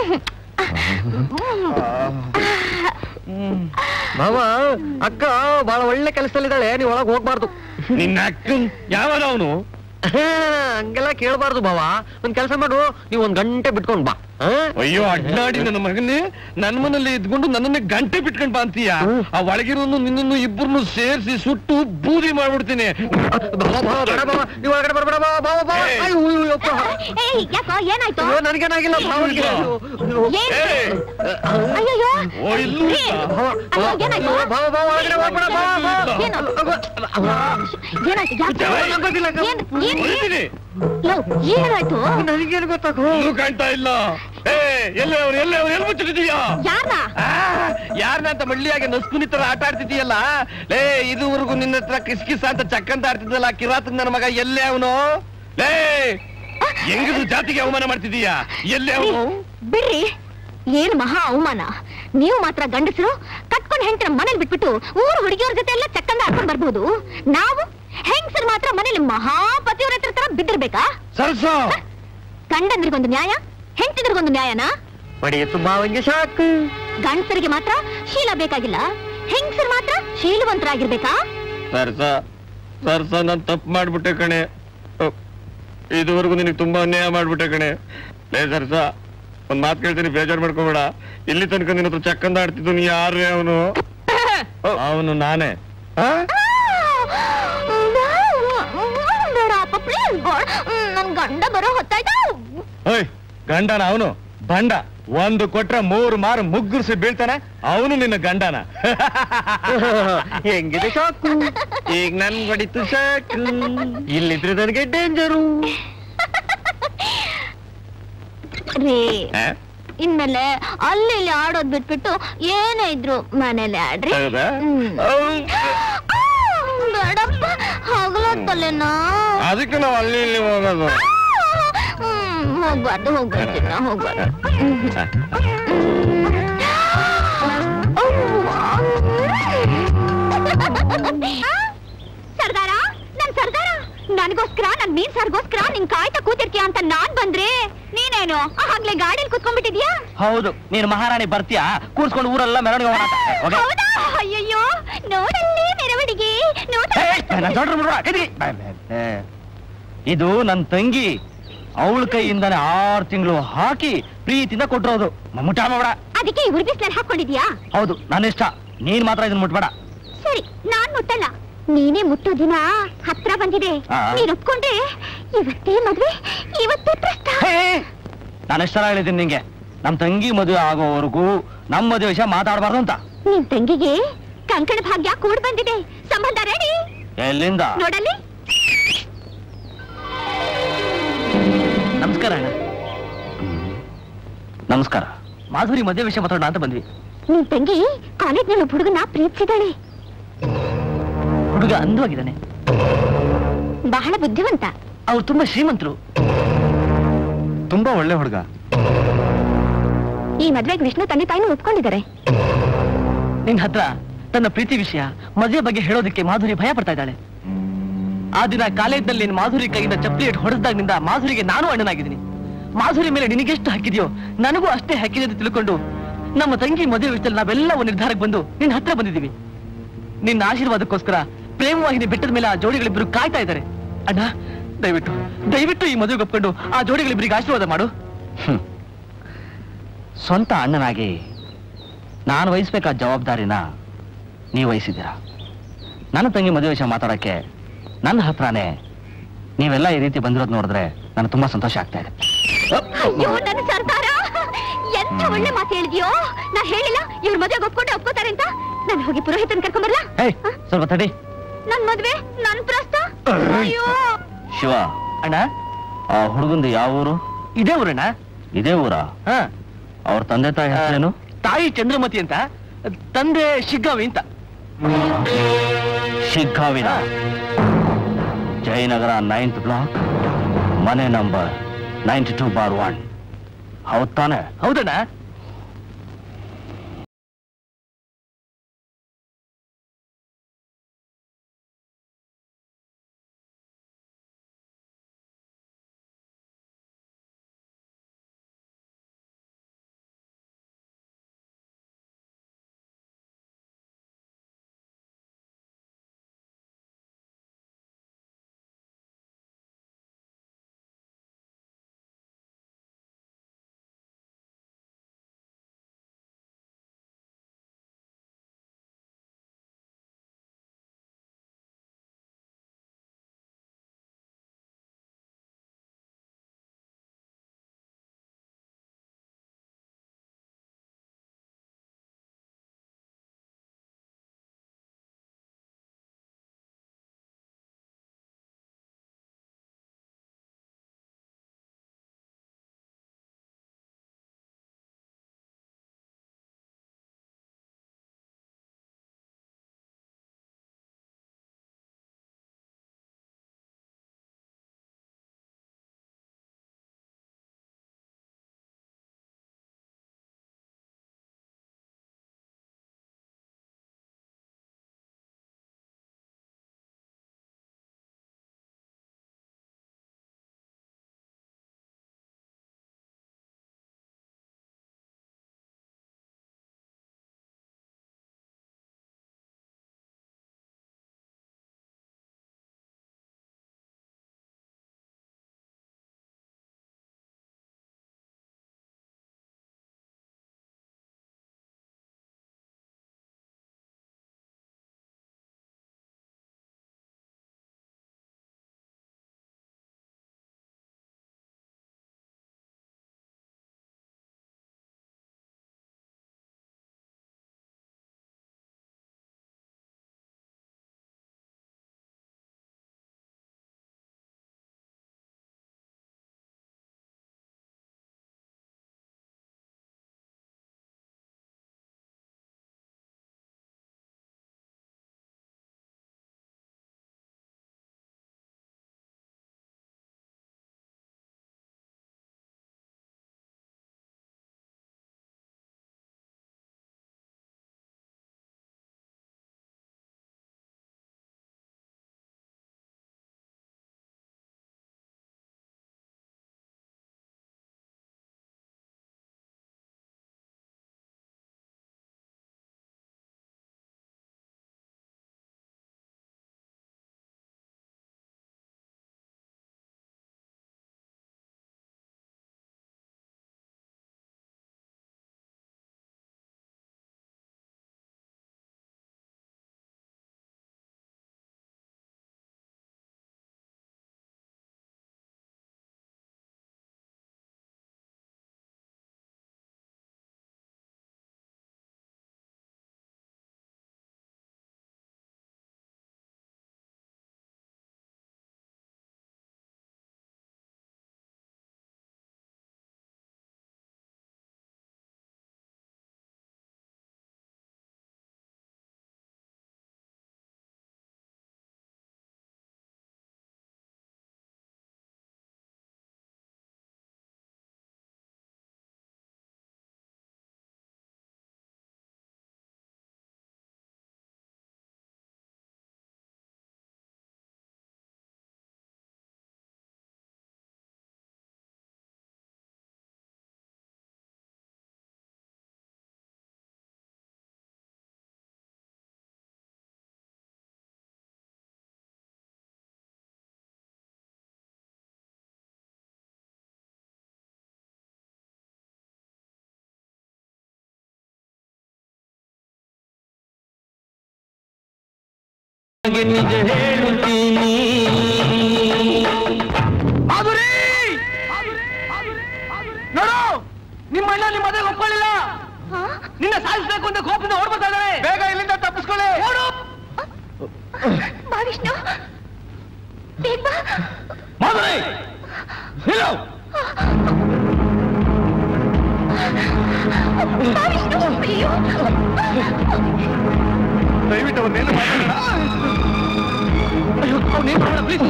ಬಾವ ಅಕ್ಕ ಬಹಳ ಒಳ್ಳೆ ಕೆಲಸದಲ್ಲಿದ್ದಾಳೆ ನೀವು ಒಳಗ್ ಹೋಗ್ಬಾರ್ದು ನಿನ್ನ ಅಕ್ಕನ್ ಯಾವಾಗ ಅವನು ಹಂಗೆಲ್ಲ ಕೇಳಬಾರ್ದು ಬಾವ ಒಂದ್ ಕೆಲಸ ಮಾಡು ನೀವು ಒಂದ್ ಗಂಟೆ ಬಿಟ್ಕೊಂಡ್ ಬಾ ಆ? ಅಯ್ಯೋ ಅಡ್ಡಾಡಿ ನನ್ನ ಮಗನೇ ನನ್ನ ಮನೇಲಿ ಇದ್ಕೊಂಡು ನನ್ನನ್ನೇ ಗಂಟೆ ಬಿಟ್ಕೊಂಡ್ ಬಾ ಅಂತೀಯ ಆ ಒಳಗಿರೋನು ನಿನ್ನನ್ನು ಇಬ್ಬರನ್ನು ಸೇರಿಸಿ ಸುಟ್ಟು ಬೂದಿ ಮಾಡ್ಬಿಡ್ತೀನಿ ಬಾವ, ಬಾವ, ಬೇಡ ಬಾವ, ನೀವು ಒಳಗಡೆ ಬರ್ಬೇಡ ಬಾವ, ಬಾವ, ಬಾವ. ಏಯ್. ಅಯ್ಯೋ, ಅಯ್ಯೋ, ಅಪ್ಪ. ಏಯ್ ಯಾಕೋ ಏನಾಯ್ತು ಅಯ್ಯೋ, ನನಗೇನಾಗಿಲ್ಲ ಭಾವನಿಗೆ ಅಯ್ಯೋ, ಅಯ್ಯೋ. ಏನ್ ಏಯ್! ಅಯ್ಯಯ್ಯೋ ಓ ಇಲ್ಲೂ ಏ, ಬಾವ, ಅಯ್ಯೋ, ಏನಾಯ್ತು ಬಾವ, ಬಾವ, ಒಳಗಡೆ ಹೋಗ್ಬೇಡ, ಬಾವ, ಬಾವ. ಏನು? ಏನಾಯ್ತು ಯಾಕೆ ಗೊತ್ತಿಲ್ಲ ಅಕ್ಕ. ಏನ್ ಏನ್ ಹೊಡಿತೀನಿ. ಲೋ, ಏನಾಯ್ತು ನನಗೇನು ಗೊತ್ತಾಗೋ ಎಲ್ಲೂ ಕಾಣ್ತಾ ಇಲ್ಲ ಏ ಎಲ್ಲೇ ಅವ್ರು ಎಲ್ಲೇ ಅವ್ರು ಎಲ್ಲಿ ಮುಚ್ಚಿದೀಯಾ ಯಾರ ಯಾರನ್ನ ಅಂತ ಮಳ್ಳಿಯಾಗಿ ನಸ್ಕುನಿ ತರ ಆಟ ಆಡ್ತಿದೀಯಲ್ಲ ಲೇ ಇದುವರೆಗೂ ನಿನ್ನ ಹತ್ರ ಕಿಸ್ ಕಿಸ್ ಅಂತ ಚಕ್ಕಂತ ಆಡ್ತಿದ್ದಲ್ಲ ಕಿರಾತನ್ ನನ್ನ ಮಗ ಎಲ್ಲೇ ಅವನು ಲೇ ಹೆಂಗಿದ್ರು ಜಾತಿಗೆ ಅವಮಾನ ಮಾಡ್ತಿದೀಯಾ ಎಲ್ಲೇ ಅವನು ಬಿಡ್ರಿ ಏನ್ ಮಹಾ ಅವಮಾನ ನೀವು ಮಾತ್ರ ಗಂಡಸರು ಕಟ್ಕೊಂಡ್ ಹೆಂಡತಿನ ಮನೇಲಿ ಬಿಟ್ಬಿಟ್ಟು ಊರು ಹುಡುಗಿಯವ್ರ ಜೊತೆ ಎಲ್ಲ ಚಕ್ಕಂದ ಹಾಕೊಂಡ್ ಬರ್ಬೋದು ನಾವು ಹೆಂಗಸರು ಮಾತ್ರ ಮನೇಲಿ ಮಹಾಪತಿಯವ್ರ ಹತ್ರ ತರ ಬಿದ್ದಿರ್ಬೇಕಾ ಸರ್ಸ ಗಂಡಂದ್ರಿಗೊಂದು ನ್ಯಾಯ ಹೆಂಡತಿದ್ರಿಗೊಂದು ನ್ಯಾಯನಾ ಪಡೆಯಿತು ಬಾವಂಗೆ ಸಾಕು ಗಂಡಸರಿಗೆ ಮಾತ್ರ ಶೀಲ ಬೇಕಾಗಿಲ್ಲ ಹೆಂಗಸರು ಮಾತ್ರ ಶೀಲವಂತರಾಗಿರ್ಬೇಕಾ ಸರ್ಸ ಸರ್ಸ ನಾನ್ ತಪ್ಪು ಮಾಡ್ಬಿಟ್ಟೆ ಕಣೆ ಅಹ್, ಇದುವರೆಗೂ ನಿನಗೆ ತುಂಬಾ ಅನ್ಯಾಯ ಮಾಡ್ಬಿಟ್ಟೆ ಕಣೆ ಲೇ ಸರ್ಸ ಒಂದ್ ಮಾತು ಕೇಳ್ತೀನಿ ಬೇಜಾರ್ ಮಾಡ್ಕೋಬೇಡ ಇಲ್ಲಿ ತನಕ ನಿನ್ನ ಹತ್ರ ಚಕ್ಕಂದ ಆಡ್ತಿದ್ದು ನೀ ಯಾರೇ ಅವನು ಅವನು ನಾನೇ ಬೇಡಪ್ಪ ಪ್ಲೀಸ್ ನನ್ ಗಂಡ ಬರೋ ಹೊತ್ತಾಯ್ತಾ ಓಯ್ ಗಂಡನ ಅವನು ಬಂಡ ಒಂದು ಕೊಟ್ರೆ ಮೂರು ಮಾರು ಮುಗ್ಗುರ್ಸಿ ಬೀಳ್ತಾನೆ ಅವನು ನಿನ್ನ ಗಂಡನ ಹೆಂಗಿದೆ ಸಾಕು ಈಗ ನನ್ ಹೊಡಿತು ಸಾಕು ಇಲ್ಲಿದ್ರೆ ನನಗೆ ಡೇಂಜರು ರೀ ಆ? ಇನ್ಮೇಲೆ ಅಲ್ಲಿ ಇಲ್ಲಿ ಆಡೋದ್ ಬಿಟ್ಬಿಟ್ಟು ಏನೇ ಇದ್ರು ಮನೇಲಿ ಆಡ್ರಿ ಹೌದಾ ಹ್ಮ್. ಹೌದ್. ಆ, ಬೇಡಪ್ಪ ಹಗಲತ್ತಲ್ಲೇನಾ ಅದಕ್ಕೆ ನಾವು ಅಲ್ಲಿ ಇಲ್ಲಿ ಹೋಗೋದು ಹ್ಮ್ ಹೋಗ್ಬಾರ್ದು ಹೋಗ್ಬಾರ್ದು ನಾ ಹೋಗ್ಬಾರ್ದು ಸರ್ದಾರ ನನ್ ಸರ್ದಾರ ನನಗೋಸ್ಕರ ನನ್ ಮೀನ್ ಸರ್ಗೋಸ್ಕರ ನಿನ್ ಕಾಯ್ತಾ ಕೂತಿರ್ತೀಯ ಅಂತ ನಾನ್ ಬಂದ್ರೆ ನೀನೇನು ಆಗ್ಲೇ ಗಾಡಿಲಿ ಕುತ್ಕೊಂಡ್ಬಿಟ್ಟಿದ್ಯಾ ಹೌದು ನೀನು ಮಹಾರಾಣಿ ಬರ್ತೀಯಾ ಕೂರ್ಸ್ಕೊಂಡು ಊರೆಲ್ಲ ಮೆರವಣಿಗೆ ಹೋಗೋಣ ಅಂತ. ಏ, ಹೋಗೆ. ಹೌದಾ ಅಯ್ಯಯ್ಯೋ ನೋಡಲ್ಲಿ ಮೆರವಣಿಗೆ ನೋಡ ಏ, ನನ್ನ ದೊಡ್ಡ ಹುಡುಗ, ಕೈದಿರಿ. ಬಾ, ಬಾ, ಬಾ. ಇದು ನನ್ ತಂಗಿ ಅವಳ ಕೈಯಿಂದಾನೆ ಆರು ತಿಂಗಳು ಹಾಕಿ ಪ್ರೀತಿಯಿಂದ ಕೊಟ್ಟಿರೋದು ಮುಟ್ಟ ಮಾಡಬೇಡ ಅದಕ್ಕೆ ಇವ್ರ ಬಿಸ್ಲಲ್ಲಿ ಹಾಕೊಂಡಿದ್ಯಾ ಹೌದು ನನ್ನ ಇಷ್ಟ ನೀನ್ ಮಾತ್ರ ಇದನ್ನ ಮುಟ್ಬೇಡ ಸರಿ ನಾನ್ ಮುಟ್ಟಲ್ಲ ನೀನೇ ಮುಟ್ಟೋ ದಿನ ಹತ್ರ ಬಂದಿದೆ ಆ. ನೀನ್ ಒಪ್ಕೊಂಡ್ರೆ ಇವತ್ತೇ ಮದ್ವೆ ಇವತ್ತೇ ಪ್ರಸ್ತಾವ ಹೇ, ನಾನು ಎಷ್ಟರ ಹೇಳಿದ್ದೀನಿ ನಿಂಗೆ ನಮ್ ತಂಗಿ ಮದುವೆ ಆಗೋವರೆಗೂ ನಮ್ಮ ಮದುವೆ ವಿಷಯ ಮಾತಾಡಬಾರ್ದು ಅಂತ ನಿನ್ ತಂಗಿಗೆ ಕಂಕಣ ಭಾಗ್ಯ ಕೂಡ್ ಬಂದಿದೆ ಸಂಬಂಧ ರೆಡಿ ಎಲ್ಲಿಂದ ನೋಡಲ್ಲಿ ನಮಸ್ಕಾರ ಅಣ್ಣ ನಮಸ್ಕಾರ ಮಾಧುರಿ ಮದುವೆ ವಿಷಯ ಮಾತಾಡೋಣ ಅಂತ ಬಂದ್ವಿ ನಿನ್ ತಂಗಿ ಕಾಲೇಜ್ನಲ್ಲಿ ಒಬ್ಬ ಹುಡುಗನ ಪ್ರೀತಿಸಿದಾಳೆ ಹುಡುಗ ಅಂದವಾಗಿದ್ದಾನೆ ಬಹಳ ಬುದ್ಧಿವಂತ ಅವ್ರು ತುಂಬಾ ಶ್ರೀಮಂತರು ತುಂಬಾ ಒಳ್ಳೆ ಹುಡುಗ ಈ ಮದ್ವೆಗೆ ವಿಷ್ಣು ತಂದೆ ತಾಯಿನೂ ಒಪ್ಕೊಂಡಿದ್ದಾರೆ ನಿನ್ ಹತ್ರ ತನ್ನ ಪ್ರೀತಿ ವಿಷಯ ಮದುವೆ ಬಗ್ಗೆ ಹೇಳೋದಕ್ಕೆ ಮಾಧುರಿ ಭಯ ಪಡ್ತಾ ಇದ್ದಾಳೆ ಆ ದಿನ ಕಾಲೇಜ್ನಲ್ಲಿ ನಿನ್ ಮಾಧುರಿ ಕೈಯಿಂದ ಚಪ್ಪಲಿ ಇಟ್ಟು ಹೊಡೆದಾಗಿನಿಂದ ಮಾಧುರಿಗೆ ನಾನು ಅಣ್ಣನಾಗಿದ್ದೀನಿ ಮಾಧುರಿ ಮೇಲೆ ನಿನಗೆಷ್ಟು ಹಕ್ಕಿದೆಯೋ ನನಗೂ ಅಷ್ಟೇ ಹಕ್ಕಿದೆ ಅಂತ ತಿಳ್ಕೊಂಡು ನಮ್ಮ ತಂಗಿ ಮದುವೆ ವಿಷಯದಲ್ಲಿ ನಾವೆಲ್ಲ ಒಂದು ನಿರ್ಧಾರಕ್ಕೆ ಬಂದು ನಿನ್ನ ಹತ್ರ ಬಂದಿದ್ದೀವಿ ನಿನ್ನ ಆಶೀರ್ವಾದಕ್ಕೋಸ್ಕರ ಪ್ರೇಮವಾಹಿನಿ ಬೆಟ್ಟದ ಮೇಲೆ ಆ ಜೋಡಿಗಳಿಬ್ರು ಕಾಯ್ತಾ ಇದ್ದಾರೆ ಅಣ್ಣ ದಯವಿಟ್ಟು ದಯವಿಟ್ಟು ಈ ಮದುವೆಗೆ ಒಪ್ಕೊಂಡು ಆ ಜೋಡಿಗಳಿಬ್ಬರಿಗೆ ಆಶೀರ್ವಾದ ಮಾಡು ಸ್ವಂತ ಅಣ್ಣನಾಗಿ ನಾನು ವಹಿಸ್ಬೇಕಾದ ಜವಾಬ್ದಾರಿನ ನೀವು ವಹಿಸಿದ್ದೀರಾ ನನ್ನ ತಂಗಿ ಮದುವೆ ವಿಷಯ ಮಾತಾಡೋಕ್ಕೆ ನನ್ನ ಹತ್ರನೇ ನೀವೆಲ್ಲ ಈ ರೀತಿ ಬಂದಿರೋದು ನೋಡಿದ್ರೆ ನನಗೆ ತುಂಬಾ ಸಂತೋಷ ಆಗ್ತಾ ಇದೆ ಅಯ್ಯೋ ನನ್ನ ಸರ್ದಾರ ಎಂತ ಒಳ್ಳೆ ಮಾತು ಹೇಳಿದ್ಯೋ ನಾ ಹೇಳಿಲ್ಲ ಇವ್ರ ಮದ್ವೆಗೆ ಒಪ್ಕೊಂಡೆ ಒಪ್ಕೋತಾರೆ ಅಂತ ನಾನು ಹೋಗಿ ಪುರೋಹಿತನ್ ಕರ್ಕೊಂಬರ್ಲಾ ಏಯ್ ಸ್ವಲ್ಪ ತಡಿ ನನ್ ಮದ್ವೆ ನನ್ ಪ್ರಸ್ತ ಅಯ್ಯೋ ಶಿವ ಅಣ್ಣ ಆ ಹುಡುಗಂದು ಯಾವ ಊರು ಇದೇ ಊರಣ್ಣ ಇದೇ ಊರ ಹಾ ಅವ್ರ ತಂದೆ ತಾಯಿ ಹೆಸರೇನು ತಾಯಿ ಚಂದ್ರಮತಿ ಅಂತ ತಂದೆ ಶಿಗ್ಗಾವಿ ಅಂತ ಶಿಗ್ಗಾವಿನ ಜಯನಗರ ನೈನ್ತ್ ಬ್ಲಾಕ್ ಮನೆ number ninety two bar one ಹೌದ್ ತಾನೆ ಹೌದಣ್ಣ ಮಾಧುರಿ ನೋಡು ನಿಮ್ಮ ಅಣ್ಣ ನಿಮ್ಮ ಮದುವೆಗೆ ಒಪ್ಕೊಳ್ಳಿಲ್ಲ ನಿನ್ನ ಸಾಯಿಸ್ಬೇಕು ಅಂತ ಕೋಪದಿಂದ ಓಡ್ಬೋತಾ ಇದ್ದಾರೆ ಬೇಗ ಇಲ್ಲಿಂದ ತಪ್ಪಿಸ್ಕೊಳ್ಳಿ ಓಡು ಬಾ ವಿಷ್ಣು ಬೇಗ ಬಾ ಮಾಧುರಿ ನಿಲ್ಲು ದಯವಿಟ್ಟು ಅವನ್ನೇನು ಮಾತಾಡೋಣ ಅಯ್ಯೋ ಅವ್ನೇನ್ ಮಾಡ ಪ್ಲೀಸ್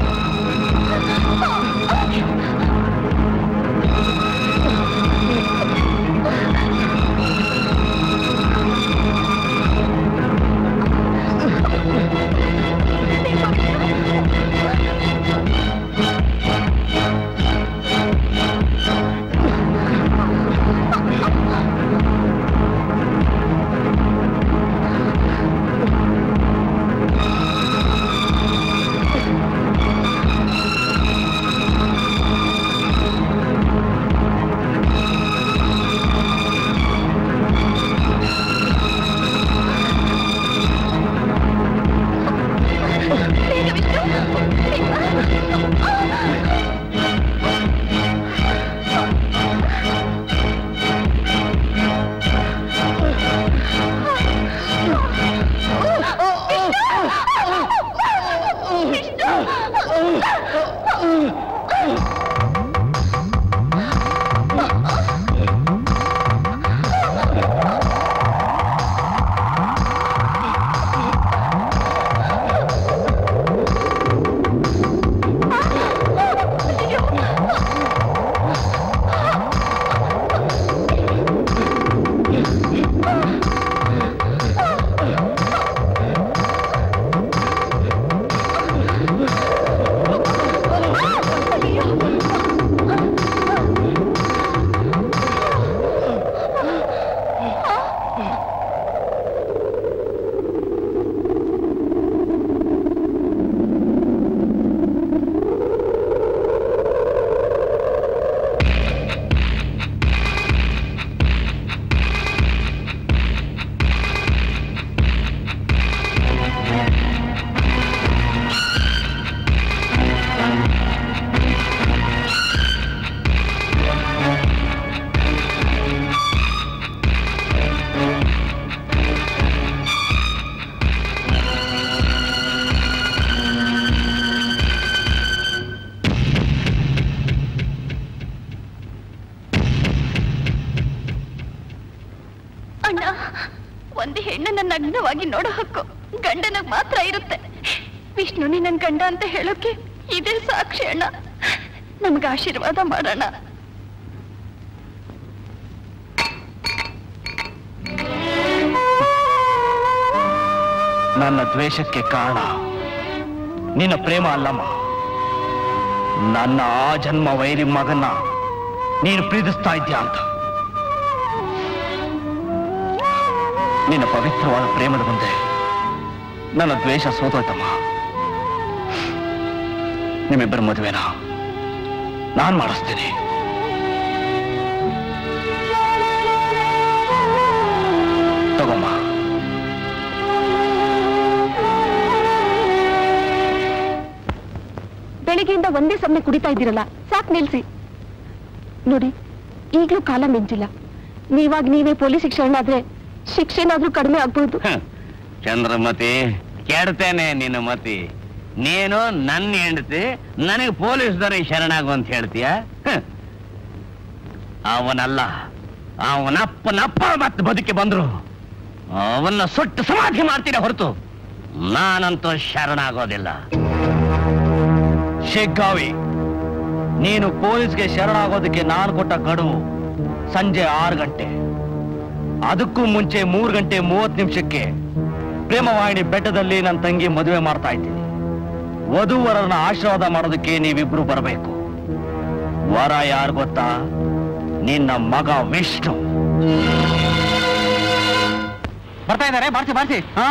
ಅಣ್ಣ ಒಂದು ಹೆಣ್ಣನ್ನ ನಗ್ನವಾಗಿ ನೋಡೋ ಹಕ್ಕು ಗಂಡನಿಗೆ ಮಾತ್ರ ಇರುತ್ತೆ ವಿಷ್ಣುನೇ ನನ್ ಗಂಡ ಅಂತ ಹೇಳೋಕೆ ಇದೇ ಸಾಕ್ಷಿ ಅಣ್ಣ ನಮ್ಗೆ ಆಶೀರ್ವಾದ ಮಾಡೋಣ ನನ್ನ ದ್ವೇಷಕ್ಕೆ ಕಾರಣ ನಿನ್ನ ಪ್ರೇಮ ಅಲ್ಲಮ್ಮ ನನ್ನ ಆ ಜನ್ಮ ವೈರಿ ಮಗನ್ನ ನೀನು ಪ್ರೀತಿಸ್ತಾ ಇದ್ಯಾ ಅಂತ ನಿನ್ನ ಪವಿತ್ರವಾದ ಪ್ರೇಮದ ಮುಂದೆ ನನ್ನ ದ್ವೇಷ ಸೋತೋಯ್ತಮ್ಮ ನಿಮ್ಮಿಬ್ಬರ ಮದುವೆನ ನಾನ್ ಮಾಡಿಸ್ತೀನಿ ತಗೊಮ್ಮ ಬೆಳಿಗ್ಗೆಯಿಂದ ಒಂದೇ ಸಮನೆ ಕುಡಿತಾ ಇದ್ದೀರಲ್ಲ ಸಾಕ್ ನಿಲ್ಸಿ ನೋಡಿ ಈಗ್ಲೂ ಕಾಲ ಮಿಂಚಿಲ್ಲ ನೀವಾಗ ನೀವೇ ಪೊಲೀಸ್ ಶಿಕ್ಷಣ ಶಿಕ್ಷೆನಾದ್ರೂ ಕಡಿಮೆ ಆಗ್ಬೋದು ಹ, ಚಂದ್ರಮತಿ ಕೆಡ್ತೇನೆ ನಿನ್ನ ಮತಿ ನೀನು ನನ್ನ ಹೆಂಡತಿ ನನಗೆ ಪೊಲೀಸ್ದವ್ರಿಗೆ ಶರಣಾಗು ಅಂತ ಹೇಳ್ತೀಯ ಹ. ಅವನಲ್ಲ ಅವನಪ್ಪನಪ್ಪ ಮತ್ತೆ ಬದುಕಿ ಬಂದ್ರು ಅವನ್ನ ಸುಟ್ಟು ಸಮಾಧಿ ಮಾಡ್ತೀರ ಹೊರತು ನಾನಂತೂ ಶರಣಾಗೋದಿಲ್ಲ ಶೇಗ್ಗಾವಿ ನೀನು ಪೊಲೀಸ್ಗೆ ಶರಣಾಗೋದಕ್ಕೆ ನಾನು ಕೊಟ್ಟ ಗಡುವು ಸಂಜೆ ಆರು ಗಂಟೆ ಅದಕ್ಕೂ ಮುಂಚೆ ಮೂರು ಗಂಟೆ ಮೂವತ್ತು ನಿಮಿಷಕ್ಕೆ ಪ್ರೇಮವಾಹಿನಿ ಬೆಟ್ಟದಲ್ಲಿ ನನ್ನ ತಂಗಿ ಮದುವೆ ಮಾಡ್ತಾ ಇದ್ದೀನಿ ವಧುವರನ್ನ ಆಶೀರ್ವಾದ ಮಾಡೋದಕ್ಕೆ ನೀವಿಬ್ರು ಬರಬೇಕು ವರ ಯಾರು ಗೊತ್ತಾ ನಿನ್ನ ಮಗ ವಿಷ್ಣು ಬರ್ತಾ ಇದಾರೆ ಬಾರ್ಸಿ ಬಾರ್ಸಿ ಹಾ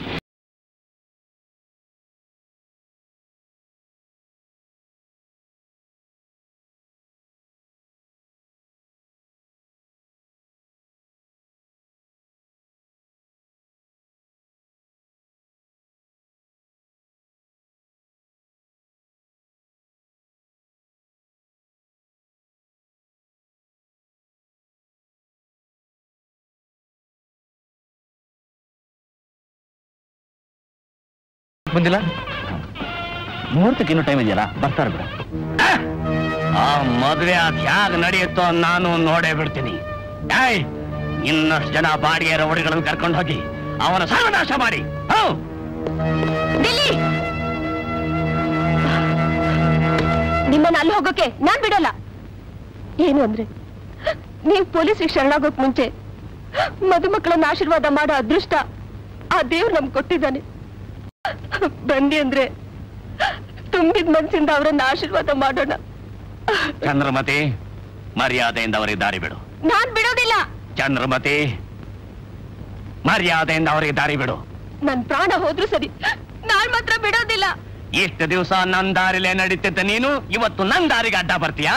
ಬಂದಿಲ್ಲ ಮುಹೂರ್ತಕ್ಕೆ ಇನ್ನೂ ಟೈಮ್ ಇದೆಯಲ್ಲ ಬರ್ತಾರೆ ಬಿಡ ಆ ಮದುವೆ ಆ ತ್ಯಾಗ ನಡೆಯುತ್ತೋ ನಾನು ನೋಡೇ ಬಿಡ್ತೀನಿ ಏಯ್ ಇನ್ನಷ್ಟು ಜನ ಬಾಡಿಗೆ ರೌಡಿಗಳನ್ನು ಕರ್ಕೊಂಡು ಹೋಗಿ ಅವನ ಸರ್ವನಾಶ ಮಾಡಿ ಹೌ ದಿಲ್ಲಿ ನಿಮ್ಮನ್ನ ಅಲ್ಲಿ ಹೋಗೋಕೆ ನಾನ್ ಬಿಡಲ್ಲ ಏನು ಅಂದ್ರೆ ನೀವು ಪೊಲೀಸಿಗೆ ಶರಣಾಗೋಕ್ ಮುಂಚೆ ಮದುಮಕ್ಕಳನ್ನ ಆಶೀರ್ವಾದ ಮಾಡೋ ಅದೃಷ್ಟ ಆ ದೇವ್ರು ನಮ್ಗೆ ಕೊಟ್ಟಿದ್ದಾನೆ ಬನ್ನಿ ಅಂದ್ರೆ ತುಂಬಿದ ಮನ್ಸಿಂದ ಅವರನ್ನ ಆಶೀರ್ವಾದ ಮಾಡೋಣ ಚಂದ್ರಮತಿ ಮರ್ಯಾದೆಯಿಂದ ಅವರಿಗೆ ದಾರಿ ಬಿಡು ನಾನ್ ಬಿಡೋದಿಲ್ಲ ಚಂದ್ರಮತಿ ಮರ್ಯಾದೆಯಿಂದ ಅವರಿಗೆ ದಾರಿ ಬಿಡು ನನ್ ಪ್ರಾಣ ಹೋದ್ರು ಸರಿ ನಾನ್ ಮಾತ್ರ ಬಿಡೋದಿಲ್ಲ ಇಷ್ಟು ದಿವಸ ನನ್ ದಾರಿಲೇ ನಡೀತಿದ್ದ ನೀನು ಇವತ್ತು ನನ್ ದಾರಿಗೆ ಅಡ್ಡ ಬರ್ತೀಯಾ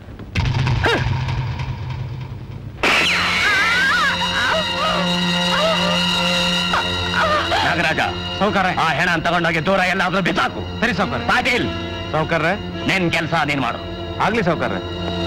ನಾಗರಾಜ ಸೌಕರ್ಯ ಆ ಹೆಣ ತಗೊಂಡೋಗಿ ದೂರ ಎಲ್ಲಾದ್ರೂ ಬಿಸಾಕು ಸರಿ ಸೌಕರ್ಯ ಪಾಟೀಲ್ ಸೌಕರ್ಯ ನಿನ್ ಕೆಲಸ ನೀನ್ ಮಾಡು ಆಗ್ಲಿ ಸೌಕರ್ಯ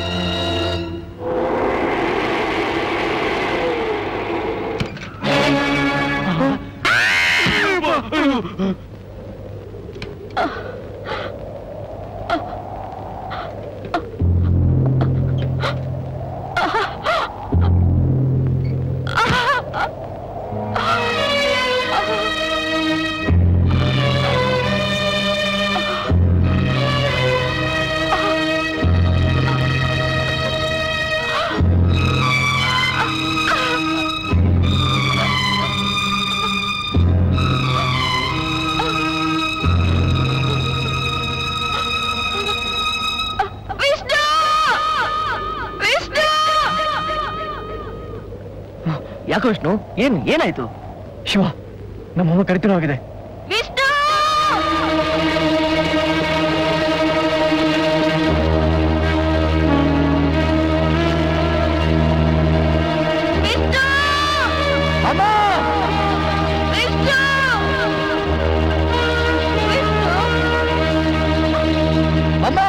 ವಿಷ್ಣು ವಿಷ್ಣು ಯಾಕೋ ವಿಷ್ಣು ಏನ್ ಏನಾಯ್ತು ಶಿವ ನಮ್ಮಮ್ಮ ಕರಿತಿರೋ ಆಗಿದೆ ವಿಷ್ಣು ವಿಷ್ಣು ಅಮ್ಮ ವಿಷ್ಣು ವಿಷ್ಣು ಅಮ್ಮ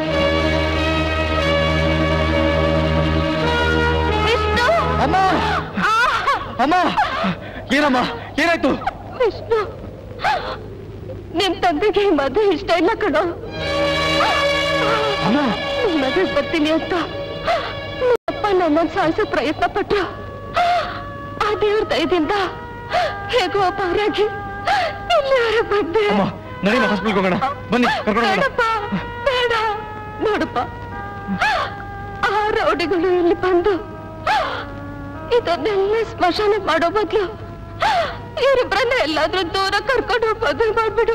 ವಿಷ್ಣು ಅಮ್ಮ ಅಮ್ಮ ಏನಮ್ಮ ಏನಾಯ್ತು ವಿಷ್ಣು ನಿಮ್ ತಂದೆಗೆ ಈ ಮದುವೆ ಇಷ್ಟ ಇಲ್ಲ ಕಣೋ ಅಮ್ಮ ನಿಮ್ ಮದುವೆ ಬರ್ತೀನಿ ಅಂತ ಅಪ್ಪ ನನ್ನನ್ನು ಸಾಯಿಸೋ ಪ್ರಯತ್ನ ಪಟ್ರು ಆ ದೇವ್ರ ದಯದಿಂದ ಹೇಗೋ ಪಾರಾಗಿ ಇಲ್ಲಿವರೆಗೆ ಬಂದೆ ಅಮ್ಮ ನಡೀನ ಹಾಸ್ಪಿಟಲ್ಗೆ ಹೋಗೋಣ ಬನ್ನಿ ಕರ್ಕೊಂಡು ಹೋಗೋಣ ಬೇಡಪ್ಪ ಬೇಡ ನೋಡಪ್ಪ ಆ ರೌಡಿಗಳು ಇಲ್ಲಿ ಬಂದು ಇದನ್ನೆಲ್ಲ ಸ್ಮಶಾನ ಮಾಡೋ ಬದಲು ಇವರಿಬ್ಬರನ್ನ ಎಲ್ಲಾದ್ರೂ ದೂರ ಕರ್ಕೊಂಡು ಹೋಗಿ ಮದುವೆ ಮಾಡ್ಬಿಡು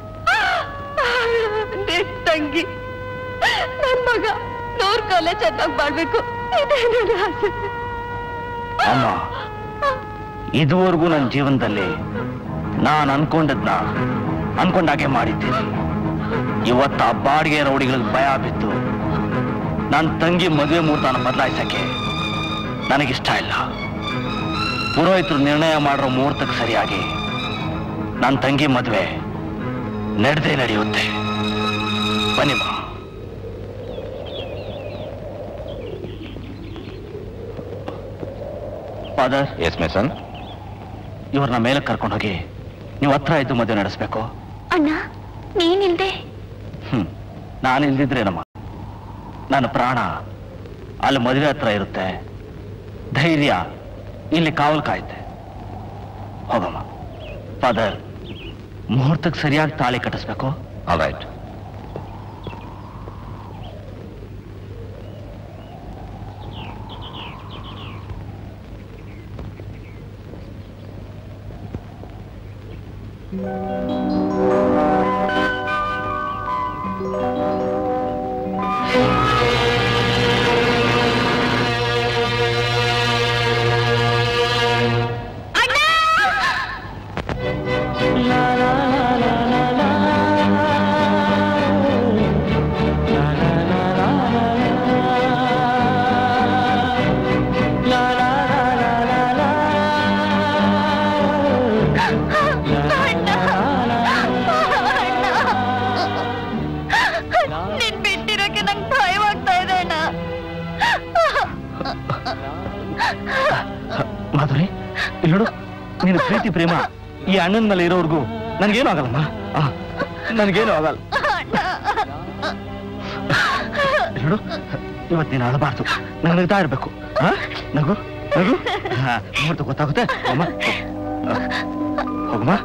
ನಿನ್ ತಂಗಿ ನನ್ ಮಗ ನೂರ್ ಕಾಲ ಚೆನ್ನಾಗಿ ಮಾಡ್ಬೇಕು ಇದೇ ನನ್ನ ಆಸೆ ಅಮ್ಮ ಇದುವರೆಗೂ ನನ್ನ ಜೀವನದಲ್ಲಿ ನಾನು ಅನ್ಕೊಂಡದ್ನ ಅನ್ಕೊಂಡಾಗೆ ಮಾಡಿದ್ದೀನಿ ಇವತ್ತು ಆ ಬಾಡಿಗೆ ರೌಡಿಗಳಿಗೆ ಭಯ ಬಿತ್ತು ನನ್ನ ತಂಗಿ ಮದುವೆ ಮುಹೂರ್ತನ ಬದಲಾಯಿಸಕ್ಕೆ ನನಗಿಷ್ಟ ಇಲ್ಲ ಪುರೋಹಿತರು ನಿರ್ಣಯ ಮಾಡಿರೋ ಮುಹೂರ್ತಕ್ಕೆ ಸರಿಯಾಗಿ ನನ್ನ ತಂಗಿ ಮದುವೆ ನಡೆದೇ ನಡೆಯುತ್ತೆ ಬನ್ನಿಮ್ಮ ಫಾದರ್ ಎಸ್ ಮೇಸನ್ ಇವ್ರನ್ನ ಮೇಲೆ ಕರ್ಕೊಂಡು ಹೋಗಿ ನೀವು ಹತ್ರ ಇದ್ದು ಮದುವೆ ನಡೆಸ್ಬೇಕು ಅಣ್ಣ ನೀನಿಲ್ದೆ ಹ್ಮ್ ನಾನು ಇಲ್ದಿದ್ರೇನಮ್ಮ ನನ್ನ ಪ್ರಾಣ ಅಲ್ಲಿ ಮದುವೆ ಹತ್ರ ಇರುತ್ತೆ ಧೈರ್ಯ ಇಲ್ಲಿ ಕಾವಲು ಕಾಯುತ್ತೆ ಹೋಗಮ್ಮ ಫಾದರ್ ಮುಹೂರ್ತಕ್ಕೆ ಸರಿಯಾಗಿ ತಾಳಿ ಕಟ್ಟಿಸ್ಬೇಕು ಆಲ್ ರೈಟ್ ನಿನ್ ಬಿಟ್ಟಿರೋಕೆ ನಂಗೆ ಭಯವಾಗ್ತಾ ಇದೆ ಅಣ್ಣ ಮಾಧುರಿ ಇಲ್ಲಿ ನೋಡು ನಿನ್ನ ಪ್ರೀತಿ ಪ್ರೇಮ ಈ ಅಣ್ಣನ ಮೇಲೆ ಇರೋವರೆಗೂ ನನ್ಗೇನು ಆಗಲ್ಲಮ್ಮ ಆ, ನನ್ಗೇನು ಆಗಲ್ಲ ಇಲ್ಲಿ ನೋಡು ಇವತ್ತು ನೀನು ಅಳಬಾರ್ದು ನಂಗೆ ನಗ್ತಾ ಇರ್ಬೇಕು ಆ? ನಗು ಹಾ, ಮುಹೂರ್ತ ಗೊತ್ತಾಗುತ್ತೆ ಅಮ್ಮ ಹೋಗಮ್ಮ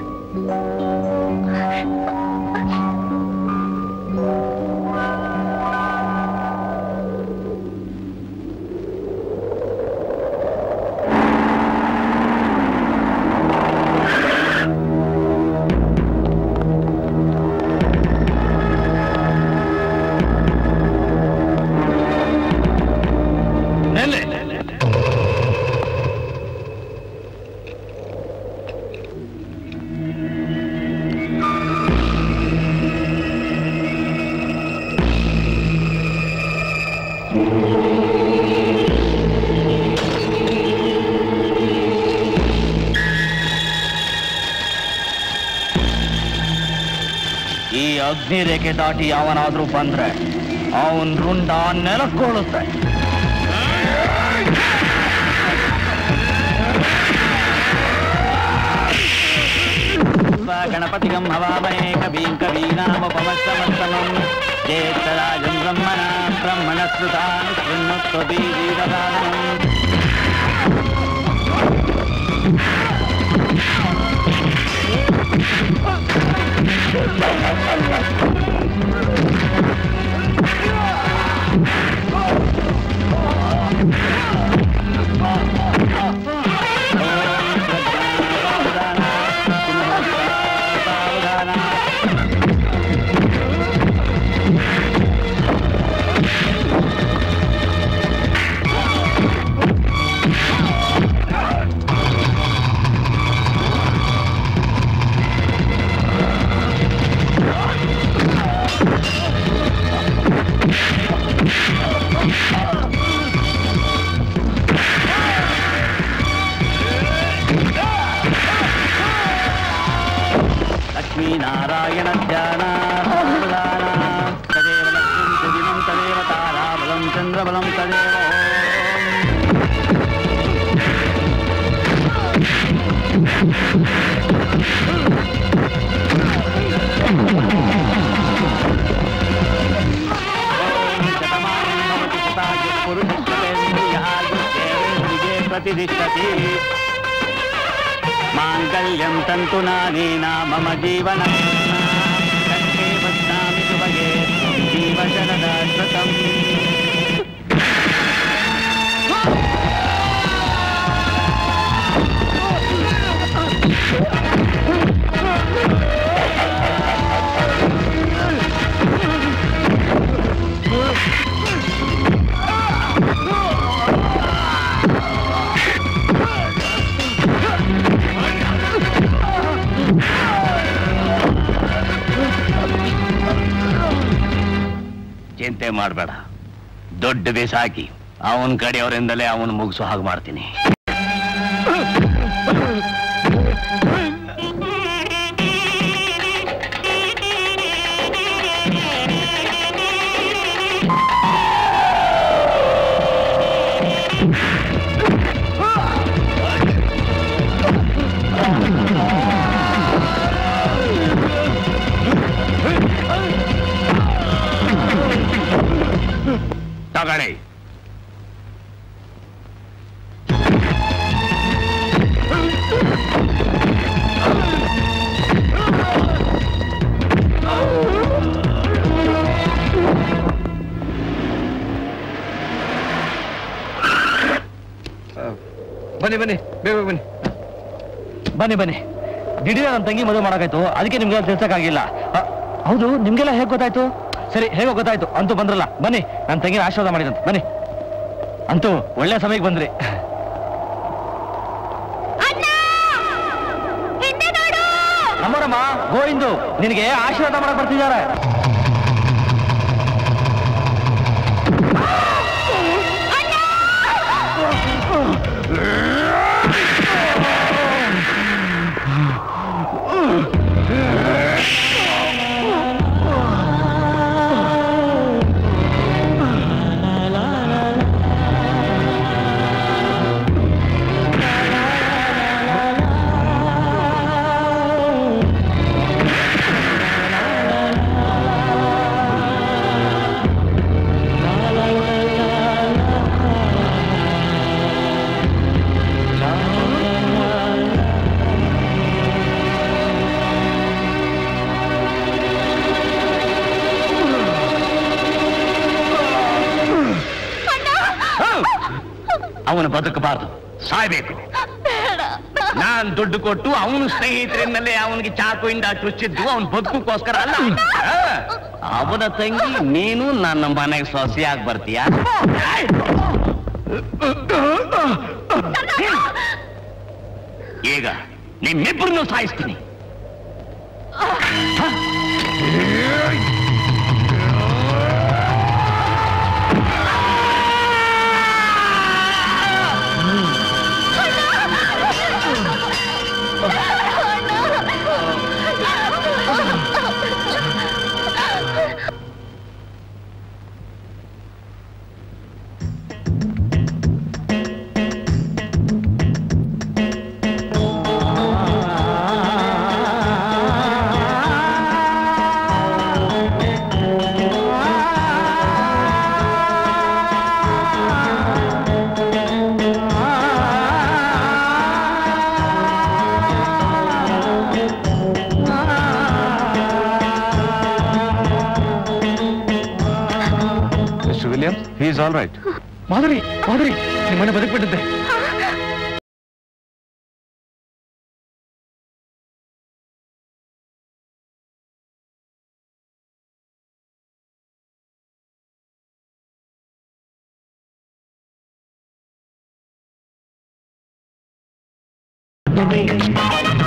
ಈ ಅಗ್ನಿ ರೇಖೆ ದಾಟಿ ಯಾವನಾದ್ರೂ ಬಂದ್ರೆ ಅವನ್ ರುಂಡ ನೆಲಕ್ಕೊಳ್ಳುತ್ತೆ ಗಣಪತಿಗಂ ಹವಾಮಹೇ ಕವೀಂ ಕವೀನಾಮಪಮಸ್ತಮಸ್ತಮಂ ಜ್ಯೇಷ್ಠರಾಜಂ ಬ್ರಹ್ಮಣ ಬ್ರಹ್ಮಣ ಸ್ಮೃತಾನು ಶೃಣ್ವತ್ವಬೀಜೀವದಾನಂ ಲಕ್ಷ್ಮೀನಾರಾಯಣ ಧ್ಯಾನ ಸಾವಧಾನ. ತದೇವ ಲಕ್ಷ್ಮೀಂ ಸುದಿನಂ ತದೇವ ತಾರಾಬಲಂ ಚಂದ್ರಬಲಂ ತದೇವ ಓಂ. प्रतिष्ठति माङ्गल्यं तन्तुनानेन मम जीवनं कण्ठे बध्नामि सुभगे जीवशरदाश्वतम् ಚಿಂತೆ ಮಾಡಬೇಡ ದೊಡ್ಡ ಬೇಸಾಕಿ ಅವನ ಕಡೆಯವರಿಂದಲೇ ಅವನು ಮುಗಿಸೋ ಹಾಗೆ ಮಾಡ್ತೀನಿ ತಗಳಿ ಬನ್ನಿ ಬನ್ನಿ ಬೇಗ ಬನ್ನಿ ಬನ್ನಿ ಬನ್ನಿ ದಿಢೀರ್ ನನ್ನ ತಂಗಿ ಮದುವೆ ಮಾಡಾಕಾಯ್ತು ಅದಕ್ಕೆ ನಿಮ್ಗೆ ತಿಳ್ಸಕ್ಕಾಗಿಲ್ಲ ಅ, ಹೌದು ನಿಮ್ಗೆಲ್ಲ ಹೇಗೆ ಗೊತ್ತಾಯ್ತು ಸರಿ ಹೇಗೋ ಗೊತ್ತಾಯ್ತು ಅಂತೂ ಬಂದ್ರಲ್ಲ ಬನ್ನಿ ನನ್ನ ತಂಗಿನ ಆಶೀರ್ವಾದ ಮಾಡಿದಂತೆ ಬನ್ನಿ ಅಂತೂ ಒಳ್ಳೆ ಸಮಯಕ್ಕೆ ಬಂದ್ರಿ ನಮ್ಮರಮ್ಮ ಗೋವಿಂದು ನಿನಗೆ ಆಶೀರ್ವಾದ ಮಾಡಕ್ ಬರ್ತಿದ್ದಾರೆ ಆ ಅವನು ಬದುಕಬಾರದು ಸಾಯ್ಬೇಕು ನಾನ್ ದುಡ್ಡು ಕೊಟ್ಟು ಅವನು ಸ್ನೇಹಿತರಿನಲ್ಲೇ ಅವನಿಗೆ ಚಾಕುಯಿಂದ ಚುಚ್ಚಿದ್ದು ಅವನ್ ಬದುಕೋಸ್ಕರ ಅಲ್ಲ ಆ, ಅವನ ತಂಗಿ ನೀನು ನನ್ನ ಮನೆಗೆ ಸೊಸೆಯಾಗಿ ಬರ್ತೀಯ ಈಗ ನಿಮ್ಮಿಬ್ಬರನ್ನು ಸಾಯಿಸ್ತೀನಿ mister Williams he is all right Madhuri Madhuri ನಿಮ್ಮನೆ ಬದುಕ್ಬಿಟ್ಟಿದ್ದೆ Thank